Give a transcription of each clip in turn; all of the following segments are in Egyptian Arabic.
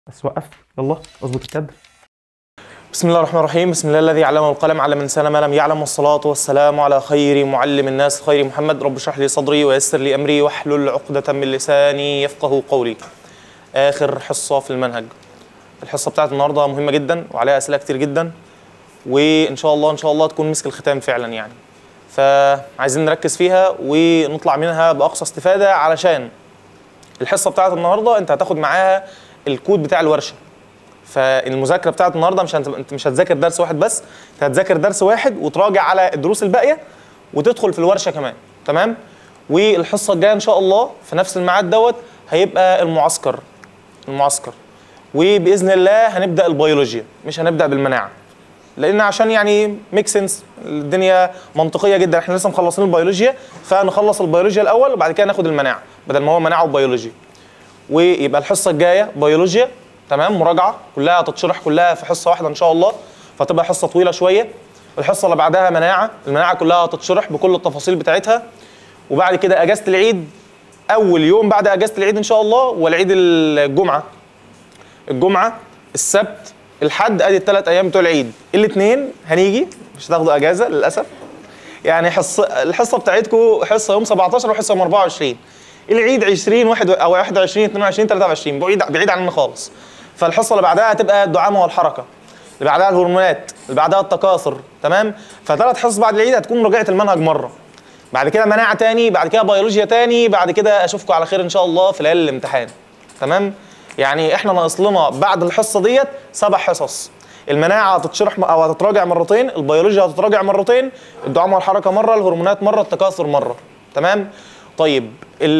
بس وقف يلا اظبط الكادر بسم الله الرحمن الرحيم بسم الله الذي علم القلم علم الانسان ما لم يعلم والصلاه والسلام على خير معلم الناس خير محمد رب اشرح لي صدري ويسر لي امري واحلل عقده من لساني يفقه قولي اخر حصه في المنهج الحصه بتاعت النهارده مهمه جدا وعليها اسئله كتير جدا وان شاء الله ان شاء الله تكون مسك الختام فعلا يعني فعايزين نركز فيها ونطلع منها باقصى استفاده علشان الحصه بتاعت النهارده انت هتاخد معاها الكود بتاع الورشه فالمذاكره بتاعت النهارده مش هت... انت مش هتذاكر درس واحد بس انت هتذاكر درس واحد وتراجع على الدروس الباقيه وتدخل في الورشه كمان تمام والحصه الجايه ان شاء الله في نفس الميعاد دوت هيبقى المعسكر المعسكر وباذن الله هنبدا البيولوجيا مش هنبدا بالمناعه لان عشان يعني ميك سنس الدنيا منطقيه جدا احنا لسه مخلصين البيولوجيا فنخلص البيولوجيا الاول وبعد كده ناخد المناعه بدل ما هو مناعه وبيولوجيا ويبقى الحصه الجايه بيولوجيا تمام مراجعه كلها هتتشرح كلها في حصه واحده ان شاء الله فتبقى حصه طويله شويه الحصه اللي بعدها مناعه المناعه كلها هتتشرح بكل التفاصيل بتاعتها وبعد كده اجازه العيد اول يوم بعد اجازه العيد ان شاء الله والعيد الجمعه الجمعه السبت الحد ادي الثلاث ايام بتوع العيد الاثنين هنيجي مش هتاخدوا اجازه للاسف يعني حصه الحصه بتاعتكم حصه يوم 17 وحصه يوم 24 العيد 20 واحد او 21 22 23 بعيد بعيد عننا خالص فالحصه اللي بعدها هتبقى الدعامه والحركه اللي بعدها الهرمونات اللي بعدها التكاثر تمام فثلاث حصص بعد العيد هتكون مراجعه المنهج مره بعد كده مناعه تاني بعد كده بيولوجيا تاني بعد كده اشوفكم على خير ان شاء الله في ليالي الامتحان تمام يعني احنا ناقص لنا بعد الحصه ديت سبع حصص المناعه هتتشرح او هتتراجع مرتين البيولوجيا هتتراجع مرتين الدعامه والحركه مره الهرمونات مره التكاثر مره تمام طيب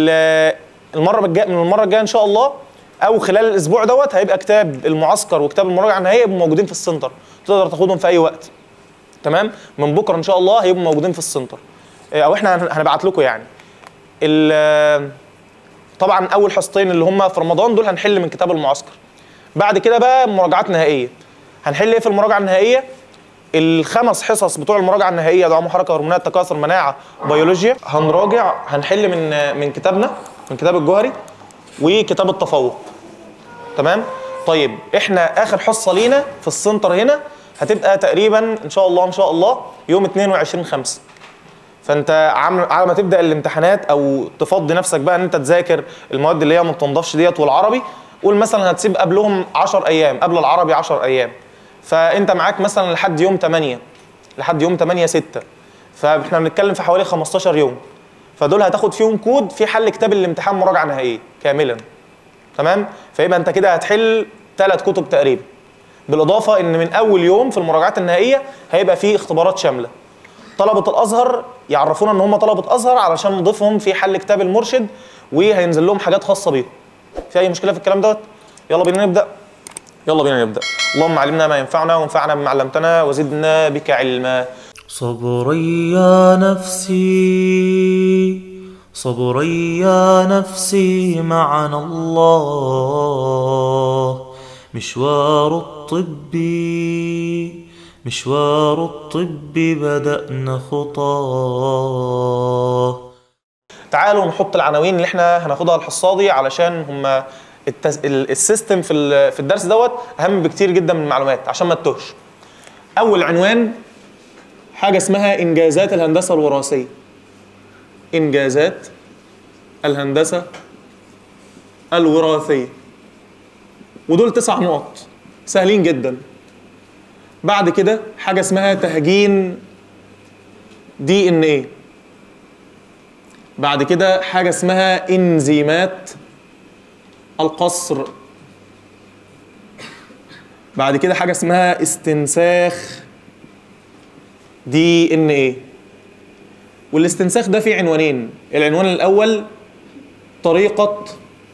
المره الجايه من المره الجايه ان شاء الله او خلال الاسبوع دوت هيبقى كتاب المعسكر وكتاب المراجعه النهائيه يبقوا موجودين في السنتر تقدر تاخدهم في اي وقت تمام من بكره ان شاء الله هيبقوا موجودين في السنتر او احنا هنبعت لكم يعني طبعا اول حصتين اللي هم في رمضان دول هنحل من كتاب المعسكر بعد كده بقى مراجعات نهائيه هنحل ايه في المراجعه النهائيه الخمس حصص بتوع المراجعه النهائيه دعم حركه هرمونات تكاثر مناعه بيولوجيا هنراجع هنحل من من كتابنا من كتاب الجوهري وكتاب التفوق تمام طيب احنا اخر حصه لينا في السنتر هنا هتبقى تقريبا ان شاء الله ان شاء الله يوم 22 5 فانت على ما تبدا الامتحانات او تفضي نفسك بقى ان انت تذاكر المواد اللي هي ما بتنضفش ديت والعربي قول مثلا هتسيب قبلهم 10 ايام قبل العربي 10 ايام فانت معاك مثلا لحد يوم 8 لحد يوم 8 6 فاحنا بنتكلم في حوالي 15 يوم فدول هتاخد فيهم كود في حل كتاب الامتحان مراجعه نهائيه كاملا تمام فيبقى انت كده هتحل ثلاث كتب تقريبا بالاضافه ان من اول يوم في المراجعات النهائيه هيبقى فيه اختبارات شامله طلبه الازهر يعرفونا ان هم طلبه ازهر علشان نضيفهم في حل كتاب المرشد وهينزل لهم حاجات خاصه بيهم في اي مشكله في الكلام دوت يلا بينا نبدا يلا بينا نبدا اللهم علمنا ما ينفعنا وانفعنا بما علمتنا وزدنا بك علما صبري يا نفسي صبري يا نفسي معنا الله مشوار الطب مشوار الطب بدأنا خطاه تعالوا نحط العناوين اللي احنا هناخدها الحصه دي علشان هم التز... السيستم في ال... في الدرس دوت اهم بكتير جدا من المعلومات عشان ما تتوهش اول عنوان حاجه اسمها انجازات الهندسه الوراثيه انجازات الهندسه الوراثيه ودول تسع نقط سهلين جدا بعد كده حاجه اسمها تهجين دي ان ايه بعد كده حاجه اسمها انزيمات القصر بعد كده حاجه اسمها استنساخ دي ان ايه والاستنساخ ده فيه عنوانين العنوان الاول طريقه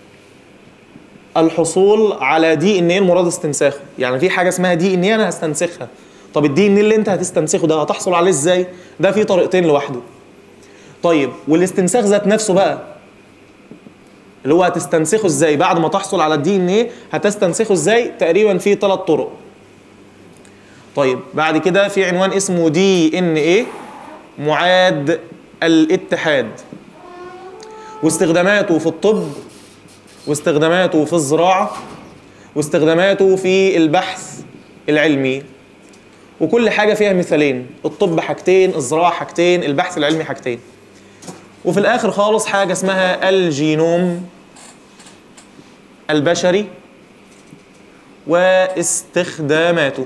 الحصول على دي ان ايه المراد استنساخه يعني في حاجه اسمها دي ان ايه انا هستنسخها طب الدي ان اللي انت هتستنسخه ده هتحصل عليه ازاي ده فيه طريقتين لوحده طيب والاستنساخ ذات نفسه بقى اللي هو هتستنسخه ازاي بعد ما تحصل على الدي ان ايه هتستنسخه ازاي تقريبا في ثلاث طرق طيب بعد كده في عنوان اسمه دي ان ايه معاد الاتحاد واستخداماته في الطب واستخداماته في الزراعه واستخداماته في البحث العلمي وكل حاجه فيها مثالين الطب حاجتين الزراعه حاجتين البحث العلمي حاجتين وفي الاخر خالص حاجه اسمها الجينوم البشري واستخداماته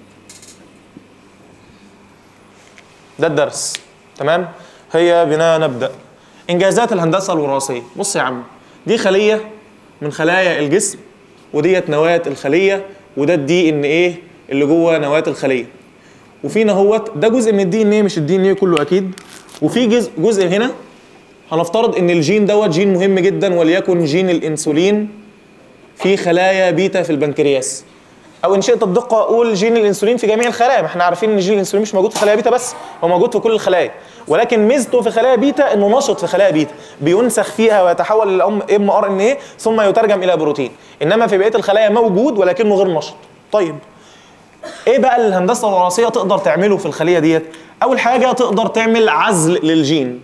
ده الدرس تمام هيا بنا نبدا انجازات الهندسه الوراثيه بص يا عم دي خليه من خلايا الجسم وديت نواه الخليه وده الدي ان ايه اللي جوه نواه الخليه وفينا هوت ده جزء من الدي ان ايه مش الدي ان ايه كله اكيد وفي جزء جزء هنا هنفترض ان الجين دوت جين مهم جدا وليكن جين الانسولين في خلايا بيتا في البنكرياس او ان شئت الدقه اقول جين الانسولين في جميع الخلايا ما احنا عارفين ان جين الانسولين مش موجود في خلايا بيتا بس هو موجود في كل الخلايا ولكن ميزته في خلايا بيتا انه نشط في خلايا بيتا بينسخ فيها ويتحول الى ام ار ان ايه ثم يترجم الى بروتين انما في بقيه الخلايا موجود ولكنه غير نشط طيب ايه بقى اللي الهندسه الوراثيه تقدر تعمله في الخليه ديت اول حاجه تقدر تعمل عزل للجين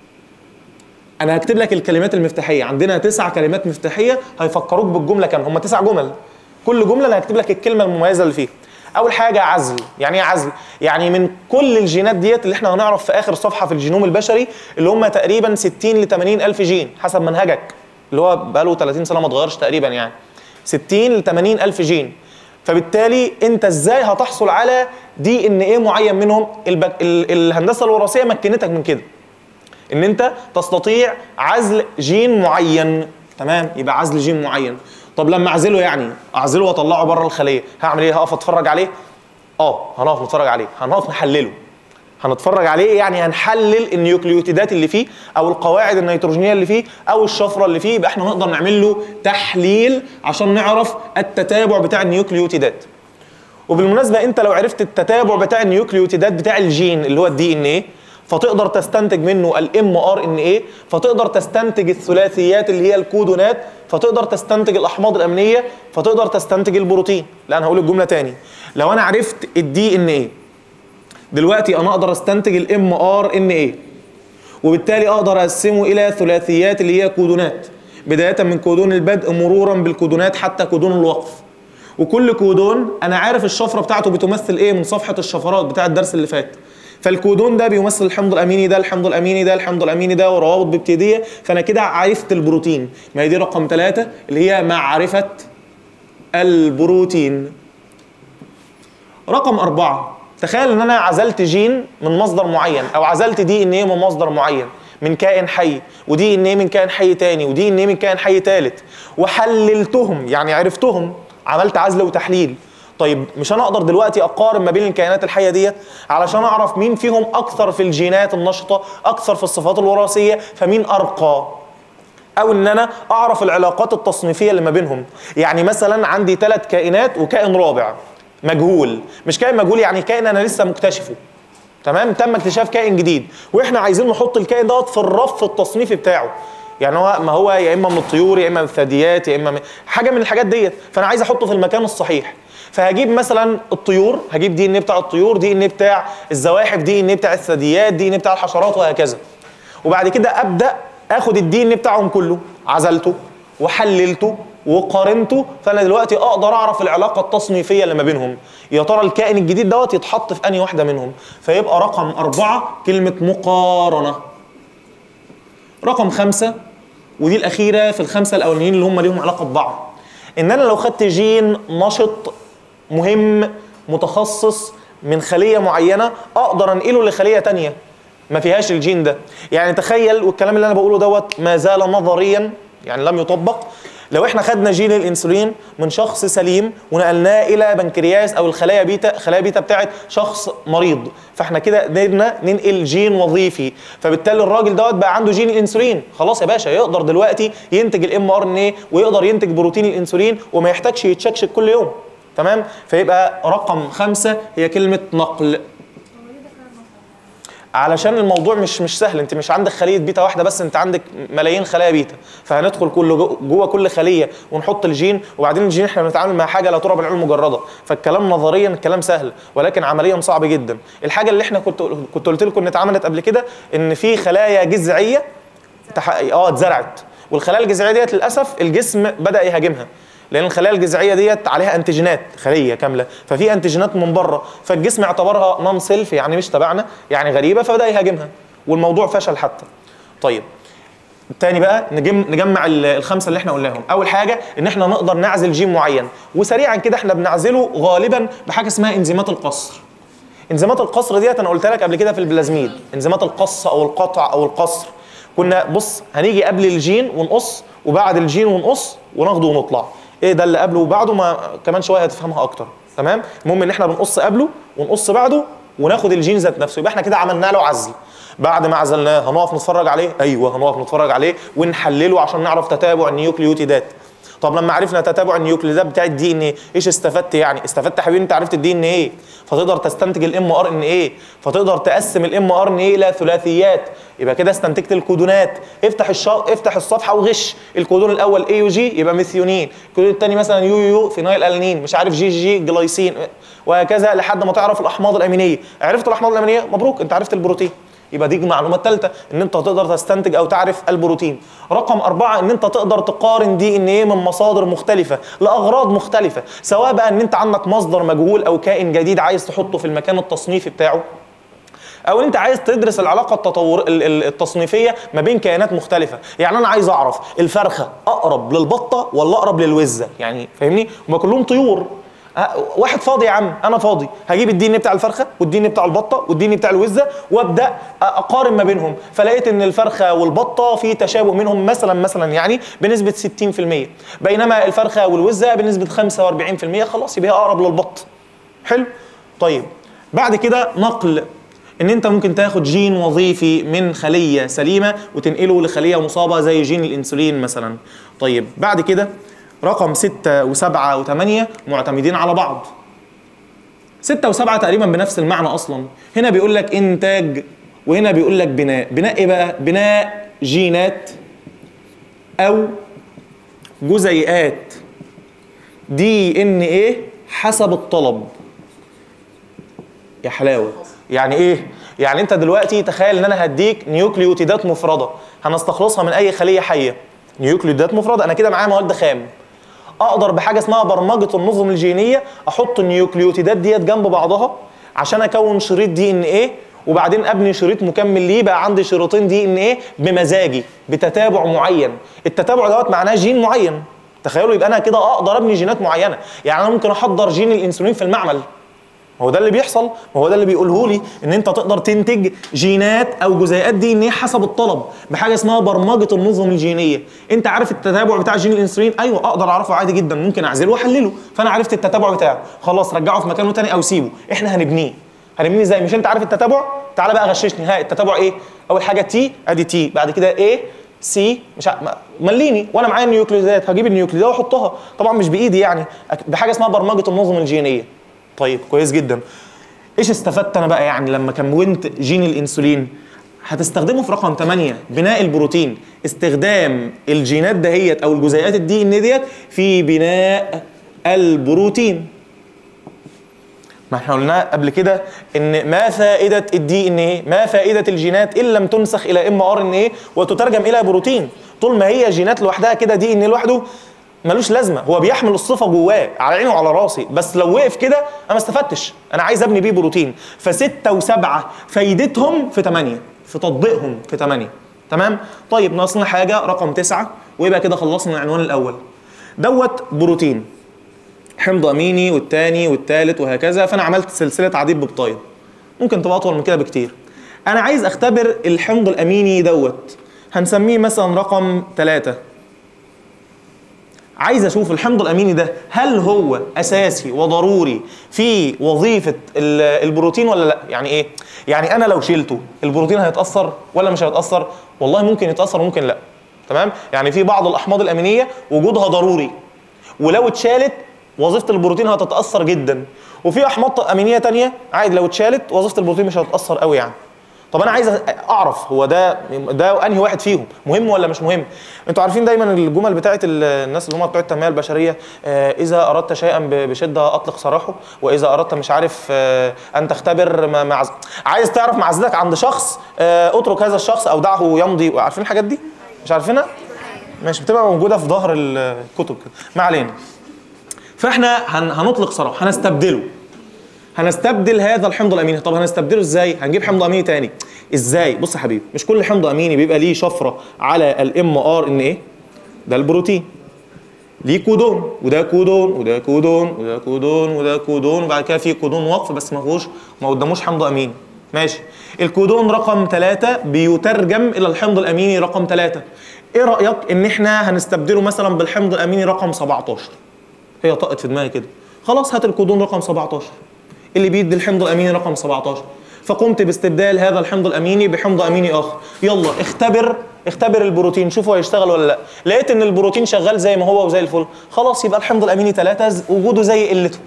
انا هكتب لك الكلمات المفتاحيه عندنا تسع كلمات مفتاحيه هيفكروك بالجمله كام هم تسع جمل كل جمله انا هكتب لك الكلمه المميزه اللي فيها اول حاجه عزل يعني ايه عزل يعني من كل الجينات ديت اللي احنا هنعرف في اخر صفحه في الجينوم البشري اللي هم تقريبا 60 ل 80 الف جين حسب منهجك اللي هو بقاله 30 سنه ما اتغيرش تقريبا يعني 60 ل 80 الف جين فبالتالي انت ازاي هتحصل على دي ان ايه معين منهم البك... ال... الهندسه الوراثيه مكنتك من كده ان انت تستطيع عزل جين معين تمام يبقى عزل جين معين طب لما اعزله يعني اعزله واطلعه بره الخليه هعمل ايه هقف اتفرج عليه اه هنقف نتفرج عليه هنقف نحلله هنتفرج عليه يعني هنحلل النيوكليوتيدات اللي فيه او القواعد النيتروجينيه اللي فيه او الشفره اللي فيه يبقى احنا نقدر نعمل له تحليل عشان نعرف التتابع بتاع النيوكليوتيدات وبالمناسبه انت لو عرفت التتابع بتاع النيوكليوتيدات بتاع الجين اللي هو الدي ان ايه فتقدر تستنتج منه الام ار ان ايه فتقدر تستنتج الثلاثيات اللي هي الكودونات فتقدر تستنتج الاحماض الامينيه فتقدر تستنتج البروتين لا انا هقول الجمله تاني لو انا عرفت الدي ان ايه دلوقتي انا اقدر استنتج الام ار ان ايه وبالتالي اقدر اقسمه الى ثلاثيات اللي هي كودونات بدايه من كودون البدء مرورا بالكودونات حتى كودون الوقف وكل كودون انا عارف الشفره بتاعته بتمثل ايه من صفحه الشفرات بتاع الدرس اللي فات فالكودون ده بيمثل الحمض الاميني ده الحمض الاميني ده الحمض الاميني ده وروابط ببتيديه فانا كده عرفت البروتين ما هي دي رقم ثلاثة اللي هي معرفه البروتين رقم أربعة تخيل ان انا عزلت جين من مصدر معين او عزلت دي ان ايه من مصدر معين من كائن حي ودي ان ايه من كائن حي تاني ودي ان ايه من كائن حي تالت وحللتهم يعني عرفتهم عملت عزل وتحليل طيب مش انا اقدر دلوقتي اقارن ما بين الكائنات الحيه ديت علشان اعرف مين فيهم اكثر في الجينات النشطه اكثر في الصفات الوراثيه فمين ارقى او ان انا اعرف العلاقات التصنيفيه اللي ما بينهم يعني مثلا عندي ثلاث كائنات وكائن رابع مجهول مش كائن مجهول يعني كائن انا لسه مكتشفه تمام تم اكتشاف كائن جديد واحنا عايزين نحط الكائن دوت في الرف التصنيفي بتاعه يعني هو ما هو يا اما من الطيور يا اما من الثدييات يا اما من حاجه من الحاجات ديت فانا عايز احطه في المكان الصحيح فهجيب مثلا الطيور هجيب دي ان بتاع الطيور دي ان بتاع الزواحف دي ان بتاع الثدييات دي ان بتاع الحشرات وهكذا وبعد كده ابدا اخد الدي ان بتاعهم كله عزلته وحللته وقارنته فانا دلوقتي اقدر اعرف العلاقه التصنيفيه اللي ما بينهم يا ترى الكائن الجديد دوت يتحط في انهي واحده منهم فيبقى رقم أربعة كلمه مقارنه رقم خمسة ودي الأخيرة في الخمسة الأولانيين اللي هم ليهم علاقة ببعض إن أنا لو خدت جين نشط مهم متخصص من خلية معينة أقدر أنقله لخلية تانية ما فيهاش الجين ده يعني تخيل والكلام اللي أنا بقوله دوت ما زال نظريا يعني لم يطبق لو احنا خدنا جين الانسولين من شخص سليم ونقلناه الى بنكرياس او الخلايا بيتا خلايا بيتا بتاعت شخص مريض فاحنا كده قدرنا ننقل جين وظيفي فبالتالي الراجل دوت بقى عنده جين الانسولين خلاص يا باشا يقدر دلوقتي ينتج الام ار ان ايه ويقدر ينتج بروتين الانسولين وما يحتاجش يتشكشك كل يوم تمام فيبقى رقم خمسة هي كلمة نقل علشان الموضوع مش مش سهل انت مش عندك خليه بيتا واحده بس انت عندك ملايين خلايا بيتا فهندخل كل جو- جوه كل خليه ونحط الجين وبعدين الجين احنا بنتعامل مع حاجه لا ترى بالعلوم مجرده فالكلام نظريا الكلام سهل ولكن عمليا صعب جدا الحاجه اللي احنا كنت كنت قلت لكم ان اتعملت قبل كده ان في خلايا جذعيه تح... اه اتزرعت والخلايا الجذعيه ديت للاسف الجسم بدا يهاجمها لان الخلايا الجذعيه ديت عليها انتيجينات خليه كامله ففي انتيجينات من بره فالجسم اعتبرها نون سيلف يعني مش تبعنا يعني غريبه فبدا يهاجمها والموضوع فشل حتى طيب تاني بقى نجم نجمع ال- الخمسه اللي احنا قلناهم اول حاجه ان احنا نقدر نعزل جين معين وسريعا كده احنا بنعزله غالبا بحاجه اسمها انزيمات القصر انزيمات القصر ديت انا قلت لك قبل كده في البلازميد انزيمات القص او القطع او القصر كنا بص هنيجي قبل الجين ونقص وبعد الجين ونقص وناخده ونطلع ايه ده اللي قبله وبعده ما كمان شويه هتفهمها اكتر تمام المهم ان احنا بنقص قبله ونقص بعده وناخد الجين ذات نفسه يبقى احنا كده عملنا له عزل بعد ما عزلناه هنقف نتفرج عليه ايوه هنقف نتفرج عليه ونحلله عشان نعرف تتابع النيوكليوتيدات طب لما عرفنا تتابع النيوكليدات بتاع الدي ان ايه ايش استفدت يعني استفدت يا حبيبي انت عرفت الدي ان ايه فتقدر تستنتج الام ار ان ايه فتقدر تقسم الام ار ان ايه الى ثلاثيات يبقى كده استنتجت الكودونات افتح الش... افتح الصفحه وغش الكودون الاول اي يو جي يبقى ميثيونين الكودون الثاني مثلا يو يو يو فينايل الانين مش عارف جي جي جلايسين وهكذا لحد ما تعرف الاحماض الامينيه عرفت الاحماض الامينيه مبروك انت عرفت البروتين يبقى دي المعلومه الثالثه ان انت تقدر تستنتج او تعرف البروتين رقم أربعة ان انت تقدر تقارن دي ان ايه من مصادر مختلفه لاغراض مختلفه سواء بقى ان انت عندك مصدر مجهول او كائن جديد عايز تحطه في المكان التصنيفي بتاعه او انت عايز تدرس العلاقه التطور ال- ال- التصنيفيه ما بين كائنات مختلفه يعني انا عايز اعرف الفرخه اقرب للبطه ولا اقرب للوزه يعني فاهمني هما كلهم طيور أه، واحد فاضي يا عم انا فاضي هجيب الدي ان بتاع الفرخه والدي ان بتاع البطه والدي ان بتاع الوزه وابدا اقارن ما بينهم فلقيت ان الفرخه والبطه في تشابه منهم مثلا مثلا يعني بنسبه 60% بينما الفرخه والوزه بنسبه 45% خلاص يبقى هي اقرب للبط حلو طيب بعد كده نقل ان انت ممكن تاخد جين وظيفي من خليه سليمه وتنقله لخليه مصابه زي جين الانسولين مثلا طيب بعد كده رقم ستة وسبعة وثمانية معتمدين على بعض ستة وسبعة تقريبا بنفس المعنى أصلا هنا بيقول لك إنتاج وهنا بيقول لك بناء بناء إيه بقى؟ بناء جينات أو جزيئات دي إن إيه حسب الطلب يا حلاوه يعني ايه يعني انت دلوقتي تخيل ان انا هديك نيوكليوتيدات مفرده هنستخلصها من اي خليه حيه نيوكليوتيدات مفرده انا كده معايا مواد خام اقدر بحاجه اسمها برمجه النظم الجينيه احط النيوكليوتيدات ديت جنب بعضها عشان اكون شريط دي ان ايه وبعدين ابني شريط مكمل ليه بقى عندي شريطين دي ان ايه بمزاجي بتتابع معين التتابع دوت معناه جين معين تخيلوا يبقى انا كده اقدر ابني جينات معينه يعني انا ممكن احضر جين الانسولين في المعمل هو ده اللي بيحصل ما هو ده اللي بيقوله لي ان انت تقدر تنتج جينات او جزيئات دي ان هي حسب الطلب بحاجه اسمها برمجه النظم الجينيه انت عارف التتابع بتاع جين الانسولين ايوه اقدر اعرفه عادي جدا ممكن اعزله واحلله فانا عرفت التتابع بتاعه خلاص رجعه في مكانه تاني او سيبه احنا هنبنيه هنبنيه ازاي مش انت عارف التتابع تعالى بقى غششني ها التتابع ايه اول حاجه تي ادي تي بعد كده ايه سي مش ع... ما- مليني وانا معايا النيوكليدات هجيب النيوكليدات واحطها طبعا مش بايدي يعني أك- بحاجه اسمها برمجه النظم الجينيه طيب كويس جدا ايش استفدت انا بقى يعني لما كونت جين الانسولين هتستخدمه في رقم 8 بناء البروتين استخدام الجينات دهيت او الجزيئات الدي ان ديت في بناء البروتين ما احنا قلنا قبل كده ان ما فائده الدي ان ايه ما فائده الجينات ان لم تنسخ الى ام ار ان ايه وتترجم الى بروتين طول ما هي جينات لوحدها كده دي ان لوحده ملوش لازمه هو بيحمل الصفه جواه على عيني وعلى راسي بس لو وقف كده انا ما استفدتش انا عايز ابني بيه بروتين فستة وسبعة فايدتهم في ثمانية في تطبيقهم في ثمانية تمام طيب ناقصنا حاجه رقم تسعة ويبقى كده خلصنا العنوان الاول دوت بروتين حمض اميني والتاني والتالت وهكذا فانا عملت سلسله عديد ببطاين ممكن تبقى اطول من كده بكتير انا عايز اختبر الحمض الاميني دوت هنسميه مثلا رقم ثلاثة عايز اشوف الحمض الاميني ده هل هو اساسي وضروري في وظيفه ال- البروتين ولا لا يعني ايه يعني انا لو شيلته البروتين هيتاثر ولا مش هيتاثر والله ممكن يتاثر وممكن لا تمام يعني في بعض الاحماض الامينيه وجودها ضروري ولو اتشالت وظيفه البروتين هتتاثر جدا وفي احماض امينيه تانية عادي لو اتشالت وظيفه البروتين مش هتتاثر قوي يعني طب انا عايز اعرف هو ده ده انهي واحد فيهم مهم ولا مش مهم انتوا عارفين دايما الجمل بتاعت ال- الناس اللي هم بتوع التنميه البشريه آه اذا اردت شيئا ب- بشده اطلق سراحه واذا اردت مش عارف آه ان تختبر ما معز... عايز تعرف معزتك عند شخص آه اترك هذا الشخص او دعه يمضي عارفين الحاجات دي مش عارفينها مش بتبقى موجوده في ظهر الكتب كده ما علينا فاحنا هن هنطلق سراح هنستبدله هنستبدل هذا الحمض الاميني طب هنستبدله ازاي هنجيب حمض اميني تاني ازاي بص يا حبيبي مش كل حمض اميني بيبقى ليه شفره على الام ار ان ايه ده البروتين ليه كودون وده كودون وده كودون وده كودون وده كودون وبعد كده في كودون وقف بس ما فيهوش ما قداموش حمض اميني ماشي الكودون رقم ثلاثة بيترجم الى الحمض الاميني رقم ثلاثة ايه رايك ان احنا هنستبدله مثلا بالحمض الاميني رقم 17 هي طقت في دماغي كده خلاص هات الكودون رقم 17 اللي بيدي الحمض الاميني رقم 17 فقمت باستبدال هذا الحمض الاميني بحمض اميني اخر يلا اختبر اختبر البروتين شوفوا هيشتغل ولا لا لقيت ان البروتين شغال زي ما هو وزي الفل خلاص يبقى الحمض الاميني 3 وجوده زي قلته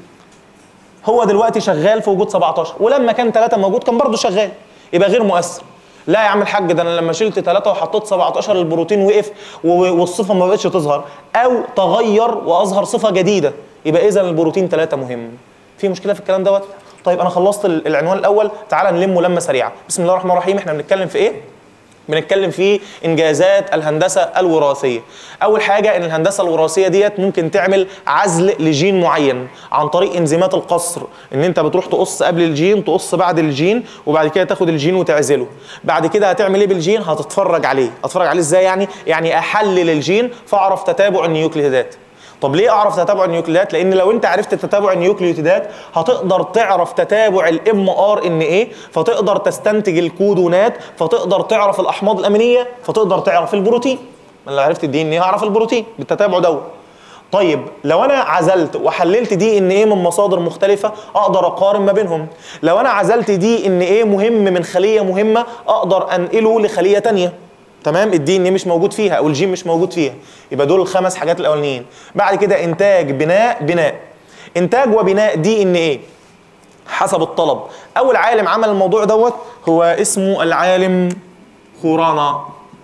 هو دلوقتي شغال في وجود 17 ولما كان 3 موجود كان برضه شغال يبقى غير مؤثر لا يا عم الحاج ده انا لما شلت 3 وحطيت 17 البروتين وقف و- والصفه ما بقتش تظهر او تغير واظهر صفه جديده يبقى اذا البروتين 3 مهم في مشكله في الكلام دوت طيب انا خلصت ال- العنوان الاول تعال نلمه لمه سريعه بسم الله الرحمن الرحيم احنا بنتكلم في ايه بنتكلم في انجازات الهندسه الوراثيه اول حاجه ان الهندسه الوراثيه ديت ممكن تعمل عزل لجين معين عن طريق انزيمات القصر ان انت بتروح تقص قبل الجين تقص بعد الجين وبعد كده تاخد الجين وتعزله بعد كده هتعمل ايه بالجين هتتفرج عليه اتفرج عليه ازاي يعني يعني احلل الجين فاعرف تتابع النيوكليدات طب ليه اعرف تتابع النيوكليدات لان لو انت عرفت تتابع النيوكليوتيدات هتقدر تعرف تتابع الام ار ان ايه فتقدر تستنتج الكودونات فتقدر تعرف الاحماض الامينيه فتقدر تعرف البروتين ما لو عرفت الدي ان ايه هعرف البروتين بالتتابع دوت طيب لو انا عزلت وحللت دي ان ايه من مصادر مختلفه اقدر اقارن ما بينهم لو انا عزلت دي ان ايه مهم من خليه مهمه اقدر انقله لخليه تانية تمام الدي ان مش موجود فيها او الجين مش موجود فيها يبقى دول الخمس حاجات الاولانيين بعد كده انتاج بناء بناء انتاج وبناء دي ان ايه حسب الطلب اول عالم عمل الموضوع دوت هو اسمه العالم خورانا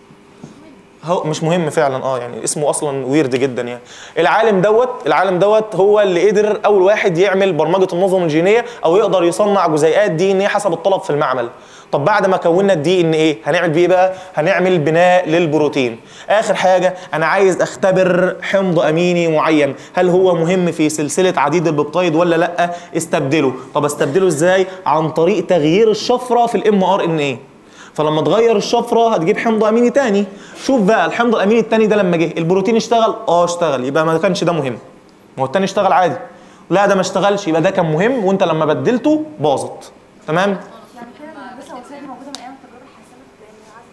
هو مش مهم فعلا اه يعني اسمه اصلا ويرد جدا يعني العالم دوت العالم دوت هو اللي قدر اول واحد يعمل برمجه النظم الجينيه او يقدر يصنع جزيئات دي ان ايه حسب الطلب في المعمل طب بعد ما كونا الدي ان ايه هنعمل بيه بقى هنعمل بناء للبروتين اخر حاجه انا عايز اختبر حمض اميني معين هل هو مهم في سلسله عديد البيبتايد ولا لا استبدله طب استبدله ازاي عن طريق تغيير الشفره في الام ار ان ايه فلما تغير الشفره هتجيب حمض اميني تاني شوف بقى الحمض الاميني التاني ده لما جه البروتين اشتغل اه اشتغل يبقى ما كانش ده مهم ما هو التاني اشتغل عادي لا ده ما اشتغلش يبقى ده كان مهم وانت لما بدلته باظت تمام يعني كده الهندسه الوراثيه دي موجوده من ايام التجربه الحاسمه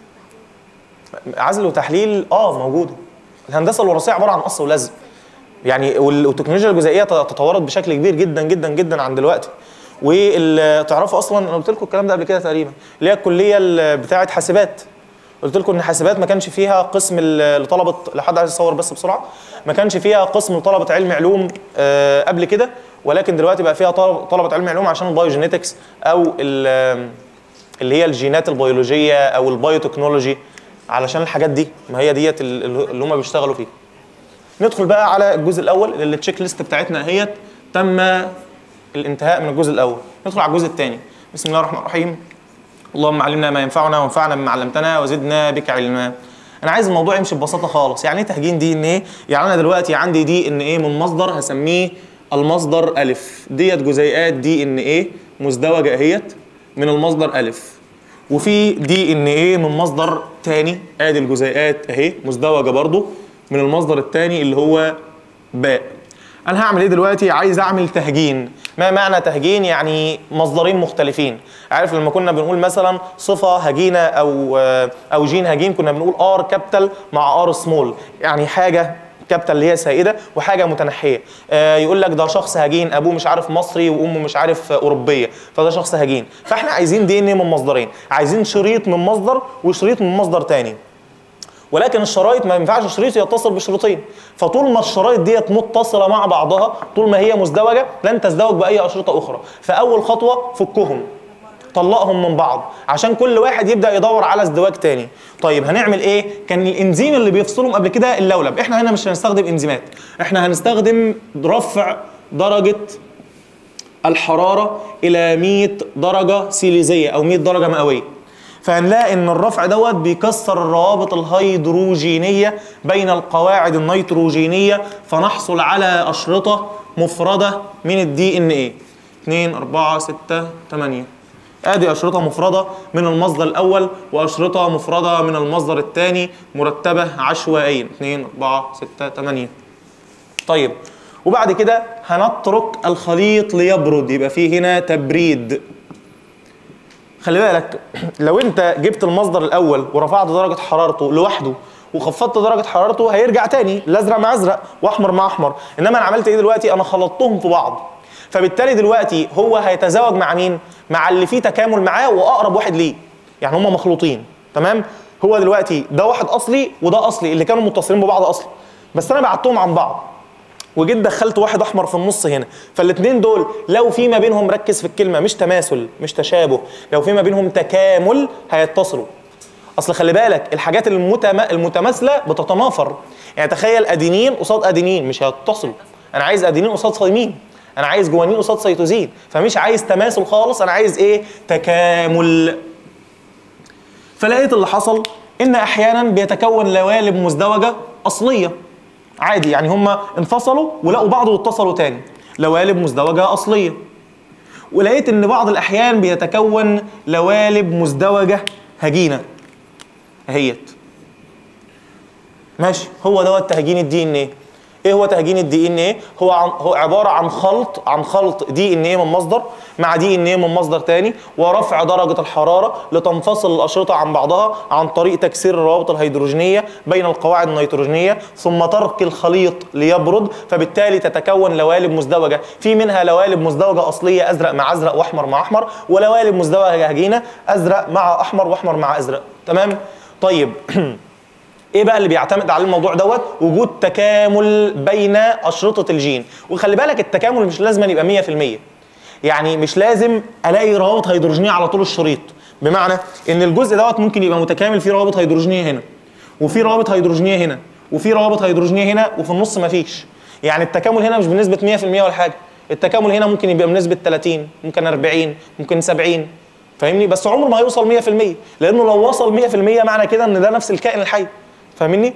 لان عزل التحليل عزل وتحليل اه موجوده الهندسه الوراثيه عباره عن قص ولزق يعني وال- والتكنولوجيا الجزيئيه ت- تطورت بشكل كبير جدا جدا جدا عن دلوقتي وتعرفوا اصلا انا قلت لكم الكلام ده قبل كده تقريبا اللي هي الكليه ال- بتاعه حاسبات قلت لكم ان حاسبات ما كانش فيها قسم ال- لطلبه لو حد عايز يصور بس بسرعه ما كانش فيها قسم لطلبه علم علوم آه، قبل كده ولكن دلوقتي بقى فيها طلب- طلبه علم علوم عشان البايوجينيتكس او ال- اللي هي الجينات البيولوجيه او البايوتكنولوجي علشان الحاجات دي ما هي ديت ال- اللي هم بيشتغلوا فيها ندخل بقى على الجزء الاول اللي التشيك ليست بتاعتنا اهيت تم الانتهاء من الجزء الاول ندخل على الجزء الثاني بسم الله الرحمن الرحيم اللهم علمنا ما ينفعنا وانفعنا بما علمتنا وزدنا بك علما انا عايز الموضوع يمشي ببساطه خالص يعني ايه تهجين دي ان ايه يعني انا دلوقتي عندي دي ان ايه من مصدر هسميه المصدر الف ديت جزيئات دي ان ايه مزدوجه اهيت من المصدر الف وفي دي ان ايه من مصدر تاني ادي الجزيئات اهي مزدوجه برضو من المصدر التاني اللي هو باء انا هعمل ايه دلوقتي عايز اعمل تهجين ما معنى تهجين يعني مصدرين مختلفين عارف لما كنا بنقول مثلا صفه هجينه او او جين هجين كنا بنقول ار كابيتال مع ار سمول يعني حاجه كابيتال اللي هي سائده وحاجه متنحيه آه يقول لك ده شخص هجين ابوه مش عارف مصري وامه مش عارف اوروبيه فده شخص هجين فاحنا عايزين دي ان من مصدرين عايزين شريط من مصدر وشريط من مصدر تاني ولكن الشرايط ما ينفعش شريط يتصل بشريطين فطول ما الشرايط ديت متصله مع بعضها طول ما هي مزدوجه لن تزدوج باي اشرطه اخرى فاول خطوه فكهم طلقهم من بعض عشان كل واحد يبدا يدور على ازدواج تاني طيب هنعمل ايه كان الانزيم اللي بيفصلهم قبل كده اللولب احنا هنا مش هنستخدم انزيمات احنا هنستخدم رفع درجه الحراره الى 100 درجه سيليزيه او 100 درجه مئويه فهنلاقي ان الرفع دوت بيكسر الروابط الهيدروجينيه بين القواعد النيتروجينيه فنحصل على اشرطه مفرده من الدي ان ايه 2 4 6 8 ادي اشرطه مفرده من المصدر الاول واشرطه مفرده من المصدر الثاني مرتبه عشوائيا 2 4 6 8 طيب وبعد كده هنترك الخليط ليبرد يبقى فيه هنا تبريد خلي بالك لو انت جبت المصدر الاول ورفعت درجه حرارته لوحده وخفضت درجه حرارته هيرجع تاني الازرق مع ازرق واحمر مع احمر انما انا عملت ايه دلوقتي انا خلطتهم في بعض فبالتالي دلوقتي هو هيتزاوج مع مين مع اللي فيه تكامل معاه واقرب واحد ليه يعني هما مخلوطين تمام هو دلوقتي ده واحد اصلي وده اصلي اللي كانوا متصلين ببعض اصلا بس انا بعدتهم عن بعض وجيت دخلت واحد احمر في النص هنا فالاثنين دول لو في ما بينهم ركز في الكلمه مش تماثل مش تشابه لو في ما بينهم تكامل هيتصلوا اصل خلي بالك الحاجات المتم... المتماثله بتتنافر يعني تخيل ادينين قصاد ادينين مش هيتصلوا انا عايز ادينين قصاد صيمين انا عايز جوانين قصاد سيتوزين فمش عايز تماثل خالص انا عايز ايه تكامل فلقيت اللي حصل ان احيانا بيتكون لوالب مزدوجه اصليه عادي يعني هم انفصلوا ولقوا بعض واتصلوا تاني لوالب مزدوجه اصليه ولقيت ان بعض الاحيان بيتكون لوالب مزدوجه هجينه اهيت ماشي هو دوت تهجين الدي ان ايه ايه هو تهجين الدي ان ايه هو عن هو عباره عن خلط عن خلط دي ان ايه من مصدر مع دي ان ايه من مصدر تاني ورفع درجه الحراره لتنفصل الاشرطه عن بعضها عن طريق تكسير الروابط الهيدروجينيه بين القواعد النيتروجينيه ثم ترك الخليط ليبرد فبالتالي تتكون لوالب مزدوجه في منها لوالب مزدوجه اصليه ازرق مع ازرق واحمر مع احمر ولوالب مزدوجه هجينه ازرق مع احمر واحمر مع ازرق تمام طيب ايه بقى اللي بيعتمد على الموضوع دوت وجود تكامل بين اشرطه الجين وخلي بالك التكامل مش لازم يبقى 100% يعني مش لازم الاقي روابط هيدروجينيه على طول الشريط بمعنى ان الجزء دوت ممكن يبقى متكامل فيه روابط هيدروجينيه هنا وفي روابط هيدروجينيه هنا وفي روابط هيدروجينيه هنا وفي النص مفيش يعني التكامل هنا مش بنسبه 100% ولا حاجه التكامل هنا ممكن يبقى بنسبه 30 ممكن 40 ممكن 70 فاهمني بس عمره ما هيوصل 100% لانه لو وصل 100% معنى كده ان ده نفس الكائن الحي فاهمني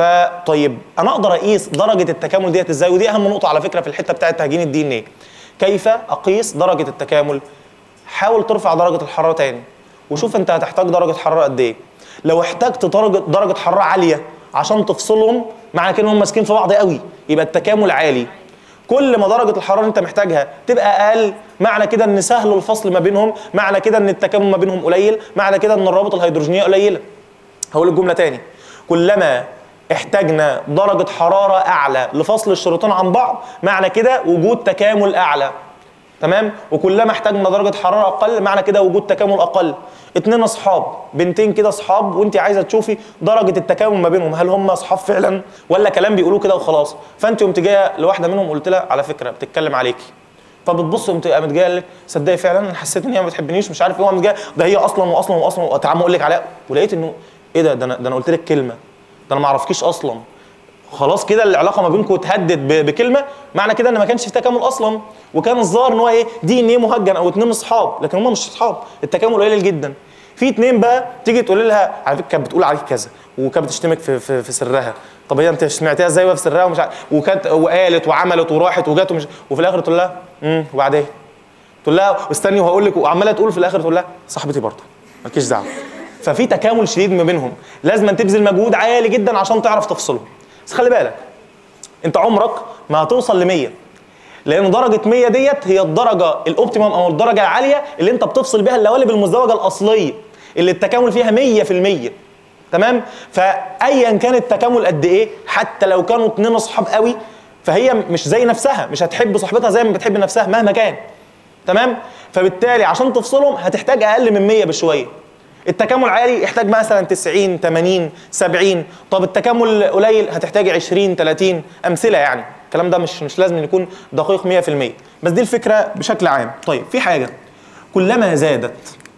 فطيب انا اقدر اقيس درجه التكامل ديت ازاي ودي اهم نقطه على فكره في الحته بتاعه تهجين الدي ان ايه كيف اقيس درجه التكامل حاول ترفع درجه الحراره تاني وشوف انت هتحتاج درجه حراره قد ايه لو احتجت درجه درجه حراره عاليه عشان تفصلهم معنى كده انهم ماسكين في بعض قوي يبقى التكامل عالي كل ما درجه الحراره اللي انت محتاجها تبقى اقل معنى كده ان سهل الفصل ما بينهم معنى كده ان التكامل ما بينهم قليل معنى كده ان الروابط الهيدروجينيه قليله هقول الجمله تاني كلما احتاجنا درجة حرارة أعلى لفصل الشريطين عن بعض معنى كده وجود تكامل أعلى تمام وكلما احتاجنا درجة حرارة أقل معنى كده وجود تكامل أقل اتنين أصحاب بنتين كده أصحاب وأنت عايزة تشوفي درجة التكامل ما بينهم هل هم أصحاب فعلا ولا كلام بيقولوه كده وخلاص فأنت قمت جاية لواحدة منهم قلت لها على فكرة بتتكلم عليكي فبتبص قمت قامت جايه قال لك صدقي فعلا انا حسيت ان هي ما بتحبنيش مش عارف ايه قامت جايه ده هي اصلا واصلا واصلا وتعالى اقول لك عليها ولقيت انه ايه ده ده انا ده انا قلت لك كلمه ده انا ما اعرفكيش اصلا خلاص كده العلاقه ما بينكم اتهدت ب- بكلمه معنى كده ان ما كانش في تكامل اصلا وكان الظاهر ان هو ايه دي ان ايه مهجن او اتنين اصحاب لكن هم مش اصحاب التكامل قليل جدا في اتنين بقى تيجي تقول لها على فكره كانت بتقول عليك كذا وكانت بتشتمك في, في, في سرها طب هي انت سمعتيها ازاي بقى في سرها ومش عارف وكانت وقالت وعملت وراحت وجت ومش وفي الاخر تقول لها امم وبعدين تقول لها استني وهقول لك وعماله تقول في الاخر تقول لها صاحبتي برضه مالكيش دعوه ففي تكامل شديد ما بينهم لازم تبذل مجهود عالي جدا عشان تعرف تفصلهم بس خلي بالك انت عمرك ما هتوصل ل 100 لان درجه 100 ديت هي الدرجه الاوبتيمم او الدرجه العاليه اللي انت بتفصل بيها اللوالب المزدوجه الاصليه اللي التكامل فيها 100% تمام فايا كان التكامل قد ايه حتى لو كانوا اتنين اصحاب قوي فهي مش زي نفسها مش هتحب صاحبتها زي ما بتحب نفسها مهما كان تمام فبالتالي عشان تفصلهم هتحتاج اقل من 100 بشويه التكامل عالي يحتاج مثلا 90 80 70 طب التكامل قليل هتحتاج 20 30 امثله يعني الكلام ده مش مش لازم يكون دقيق 100% بس دي الفكره بشكل عام طيب في حاجه كلما زادت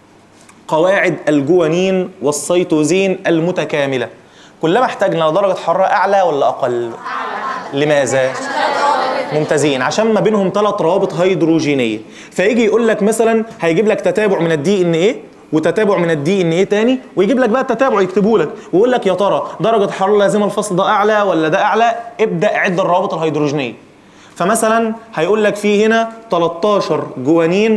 قواعد الجوانين والسيتوزين المتكامله كلما احتاجنا لدرجه حراره اعلى ولا اقل لماذا ممتازين عشان ما بينهم ثلاث روابط هيدروجينيه فيجي يقول لك مثلا هيجيب لك تتابع من الدي ان ايه وتتابع من الدي ان ايه تاني ويجيب لك بقى التتابع يكتبه لك ويقول لك يا ترى درجه حراره لازمه الفصل ده اعلى ولا ده اعلى ابدا عد الروابط الهيدروجينيه فمثلا هيقول لك في هنا 13 جوانين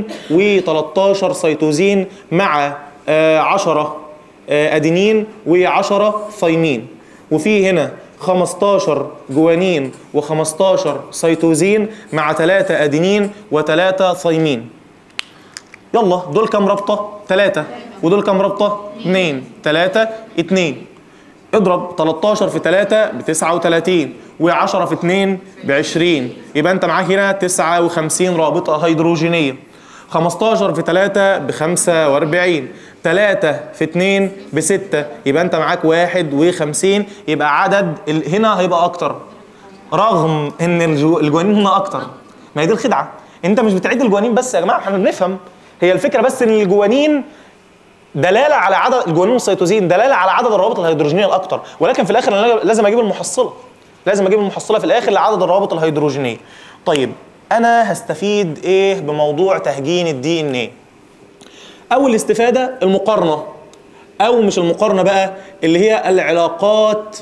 و13 سيتوزين مع آه، 10 آه، ادينين و10 ثيمين وفي هنا 15 جوانين و15 سيتوزين مع 3 ادينين و3 ثيمين يلا دول كام رابطه؟ ثلاثة ودول كام رابطه؟ اثنين ثلاثة اثنين اضرب 13 في 3 ب 39 و10 في 2 ب 20 يبقى انت معاك هنا 59 رابطه هيدروجينيه 15 في 3 ب 45 3 في 2 ب 6 يبقى انت معاك 51 يبقى عدد ال- هنا هيبقى اكتر رغم ان الجو- الجوانين هنا اكتر ما هي دي الخدعه انت مش بتعيد الجوانين بس يا جماعه احنا بنفهم هي الفكره بس ان الجوانين دلاله على عدد الجوانين والسيتوزين دلاله على عدد الروابط الهيدروجينيه الاكتر ولكن في الاخر انا لازم اجيب المحصله لازم اجيب المحصله في الاخر لعدد الروابط الهيدروجينيه طيب انا هستفيد ايه بموضوع تهجين الدي ان ايه اول استفاده المقارنه او مش المقارنه بقى اللي هي العلاقات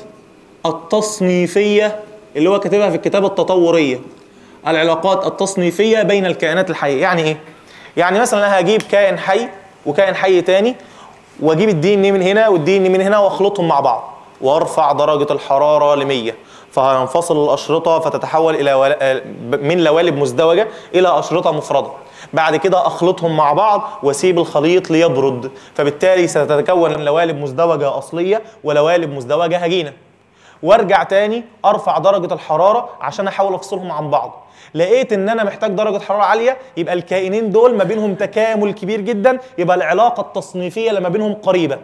التصنيفيه اللي هو كاتبها في الكتاب التطوريه العلاقات التصنيفيه بين الكائنات الحيه يعني ايه يعني مثلا انا هجيب كائن حي وكائن حي تاني واجيب الدي ان من هنا والدي ان من هنا واخلطهم مع بعض وارفع درجه الحراره ل 100 فهينفصل الاشرطه فتتحول الى ولا- من لوالب مزدوجه الى اشرطه مفرده بعد كده اخلطهم مع بعض واسيب الخليط ليبرد فبالتالي ستتكون من لوالب مزدوجه اصليه ولوالب مزدوجه هجينه وارجع تاني ارفع درجه الحراره عشان احاول افصلهم عن بعض لقيت ان انا محتاج درجه حراره عاليه يبقى الكائنين دول ما بينهم تكامل كبير جدا يبقى العلاقه التصنيفيه اللي ما بينهم قريبه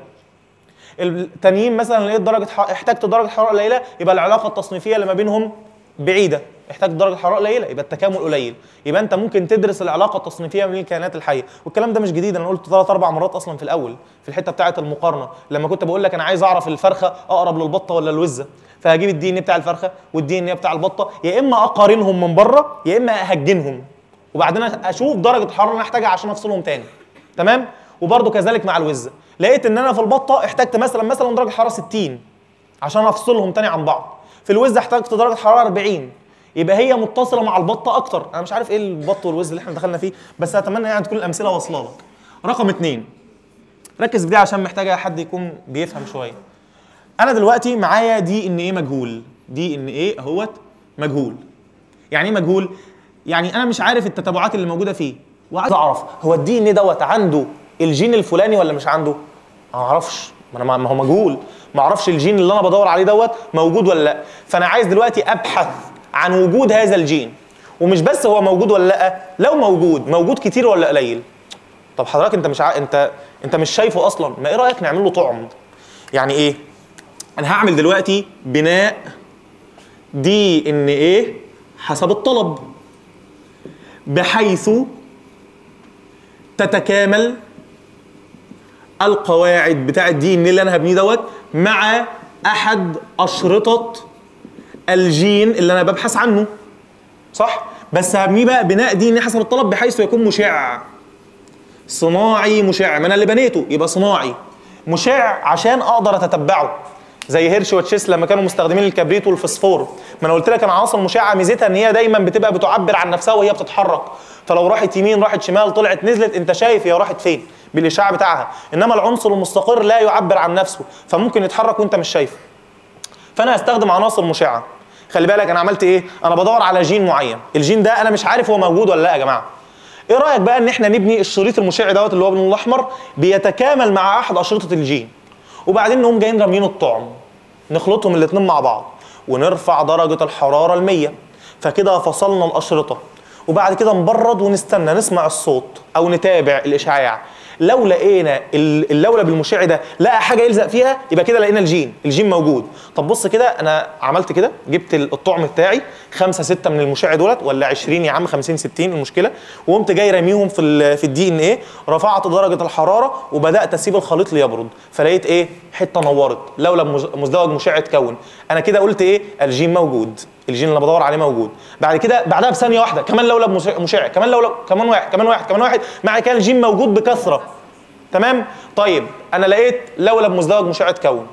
التانيين مثلا لقيت درجه ح... احتجت درجه حراره قليله يبقى العلاقه التصنيفيه اللي ما بينهم بعيده احتاجت درجه حراره قليله يبقى التكامل قليل يبقى انت ممكن تدرس العلاقه التصنيفيه بين الكائنات الحيه والكلام ده مش جديد انا قلت ثلاث اربع مرات اصلا في الاول في الحته بتاعه المقارنه لما كنت بقول لك انا عايز اعرف الفرخه اقرب للبطه ولا الوزه فهجيب الدي ان بتاع الفرخه والدي ان بتاع البطه يا اما اقارنهم من بره يا اما اهجنهم وبعدين اشوف درجه الحراره اللي انا احتاجها عشان افصلهم تاني تمام وبرده كذلك مع الوزه لقيت ان انا في البطه احتجت مثلا مثلا درجه حراره 60 عشان افصلهم تاني عن بعض في الوزه احتجت درجه حراره 40 يبقى هي متصله مع البطه اكتر انا مش عارف ايه البط والوز اللي احنا دخلنا فيه بس اتمنى يعني تكون الامثله واصله لك رقم اتنين ركز في دي عشان محتاجه حد يكون بيفهم شويه انا دلوقتي معايا دي ان ايه مجهول دي ان ايه اهوت مجهول يعني ايه مجهول يعني انا مش عارف التتابعات اللي موجوده فيه وعايز اعرف هو الدي ان دوت عنده الجين الفلاني ولا مش عنده ما اعرفش ما انا ما هو مجهول ما اعرفش الجين اللي انا بدور عليه دوت موجود ولا لا فانا عايز دلوقتي ابحث عن وجود هذا الجين ومش بس هو موجود ولا لا لو موجود موجود كتير ولا قليل طب حضرتك انت مش ع... انت انت مش شايفه اصلا ما ايه رايك نعمل له طعم يعني ايه انا هعمل دلوقتي بناء دي ان ايه حسب الطلب بحيث تتكامل القواعد بتاع الدي ان اللي انا هبنيه دوت مع احد اشرطه الجين اللي انا ببحث عنه صح بس هبنيه بقى بناء دي ان حسب الطلب بحيث يكون مشع صناعي مشع ما انا اللي بنيته يبقى صناعي مشع عشان اقدر اتتبعه زي هيرش وتشيس لما كانوا مستخدمين الكبريت والفسفور ما انا قلت لك العناصر المشعه ميزتها ان هي دايما بتبقى بتعبر عن نفسها وهي بتتحرك فلو راحت يمين راحت شمال طلعت نزلت انت شايف هي راحت فين بالاشعاع بتاعها انما العنصر المستقر لا يعبر عن نفسه فممكن يتحرك وانت مش شايفه فانا هستخدم عناصر مشعه خلي بالك انا عملت ايه انا بدور على جين معين الجين ده انا مش عارف هو موجود ولا لا يا جماعه ايه رايك بقى ان احنا نبني الشريط المشع دوت اللي هو باللون الاحمر بيتكامل مع احد اشرطه الجين وبعدين نقوم جايين راميين الطعم نخلطهم الاثنين مع بعض ونرفع درجه الحراره ل 100 فكده فصلنا الاشرطه وبعد كده نبرد ونستنى نسمع الصوت او نتابع الاشعاع لو لقينا ال- اللولب المشع ده لقى حاجه يلزق فيها يبقى كده لقينا الجين الجين موجود طب بص كده انا عملت كده جبت ال- الطعم بتاعي خمسة ستة من المشع دولت ولا 20 يا عم 50 60 المشكله وقمت جاي راميهم في ال في الدي ان ايه رفعت درجه الحراره وبدات اسيب الخليط ليبرد فلقيت ايه حته نورت لولب مز- مزدوج مشع اتكون انا كده قلت ايه الجين موجود الجين اللي أنا بدور عليه موجود بعد كده بعدها بثانيه واحده كمان لولب مشع- مشع كمان لولب كمان واحد كمان واحد كمان واحد مع كده الجين موجود بكثره تمام طيب انا لقيت لولب مزدوج مشع اتكون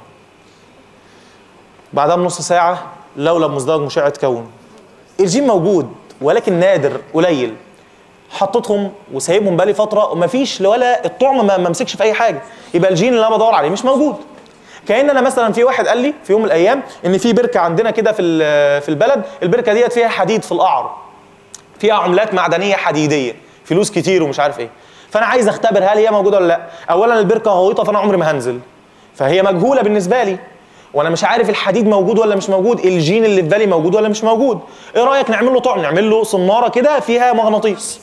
بعدها بنص ساعه لولب مزدوج مشع اتكون الجين موجود ولكن نادر قليل حطيتهم وسايبهم بقالي فتره ومفيش ولا الطعم ما ما مسكش في اي حاجه يبقى الجين اللي انا بدور عليه مش موجود كان انا مثلا في واحد قال لي في يوم من الايام ان في بركه عندنا كده في ال- في البلد البركه ديت فيها حديد في القعر فيها عملات معدنيه حديديه فلوس كتير ومش عارف ايه فانا عايز اختبر هل هي موجوده ولا لا اولا البركه غويطه فانا عمري ما هنزل فهي مجهوله بالنسبه لي وانا مش عارف الحديد موجود ولا مش موجود الجين اللي في بالي موجود ولا مش موجود ايه رايك نعمل له طعم نعمل له صناره كده فيها مغناطيس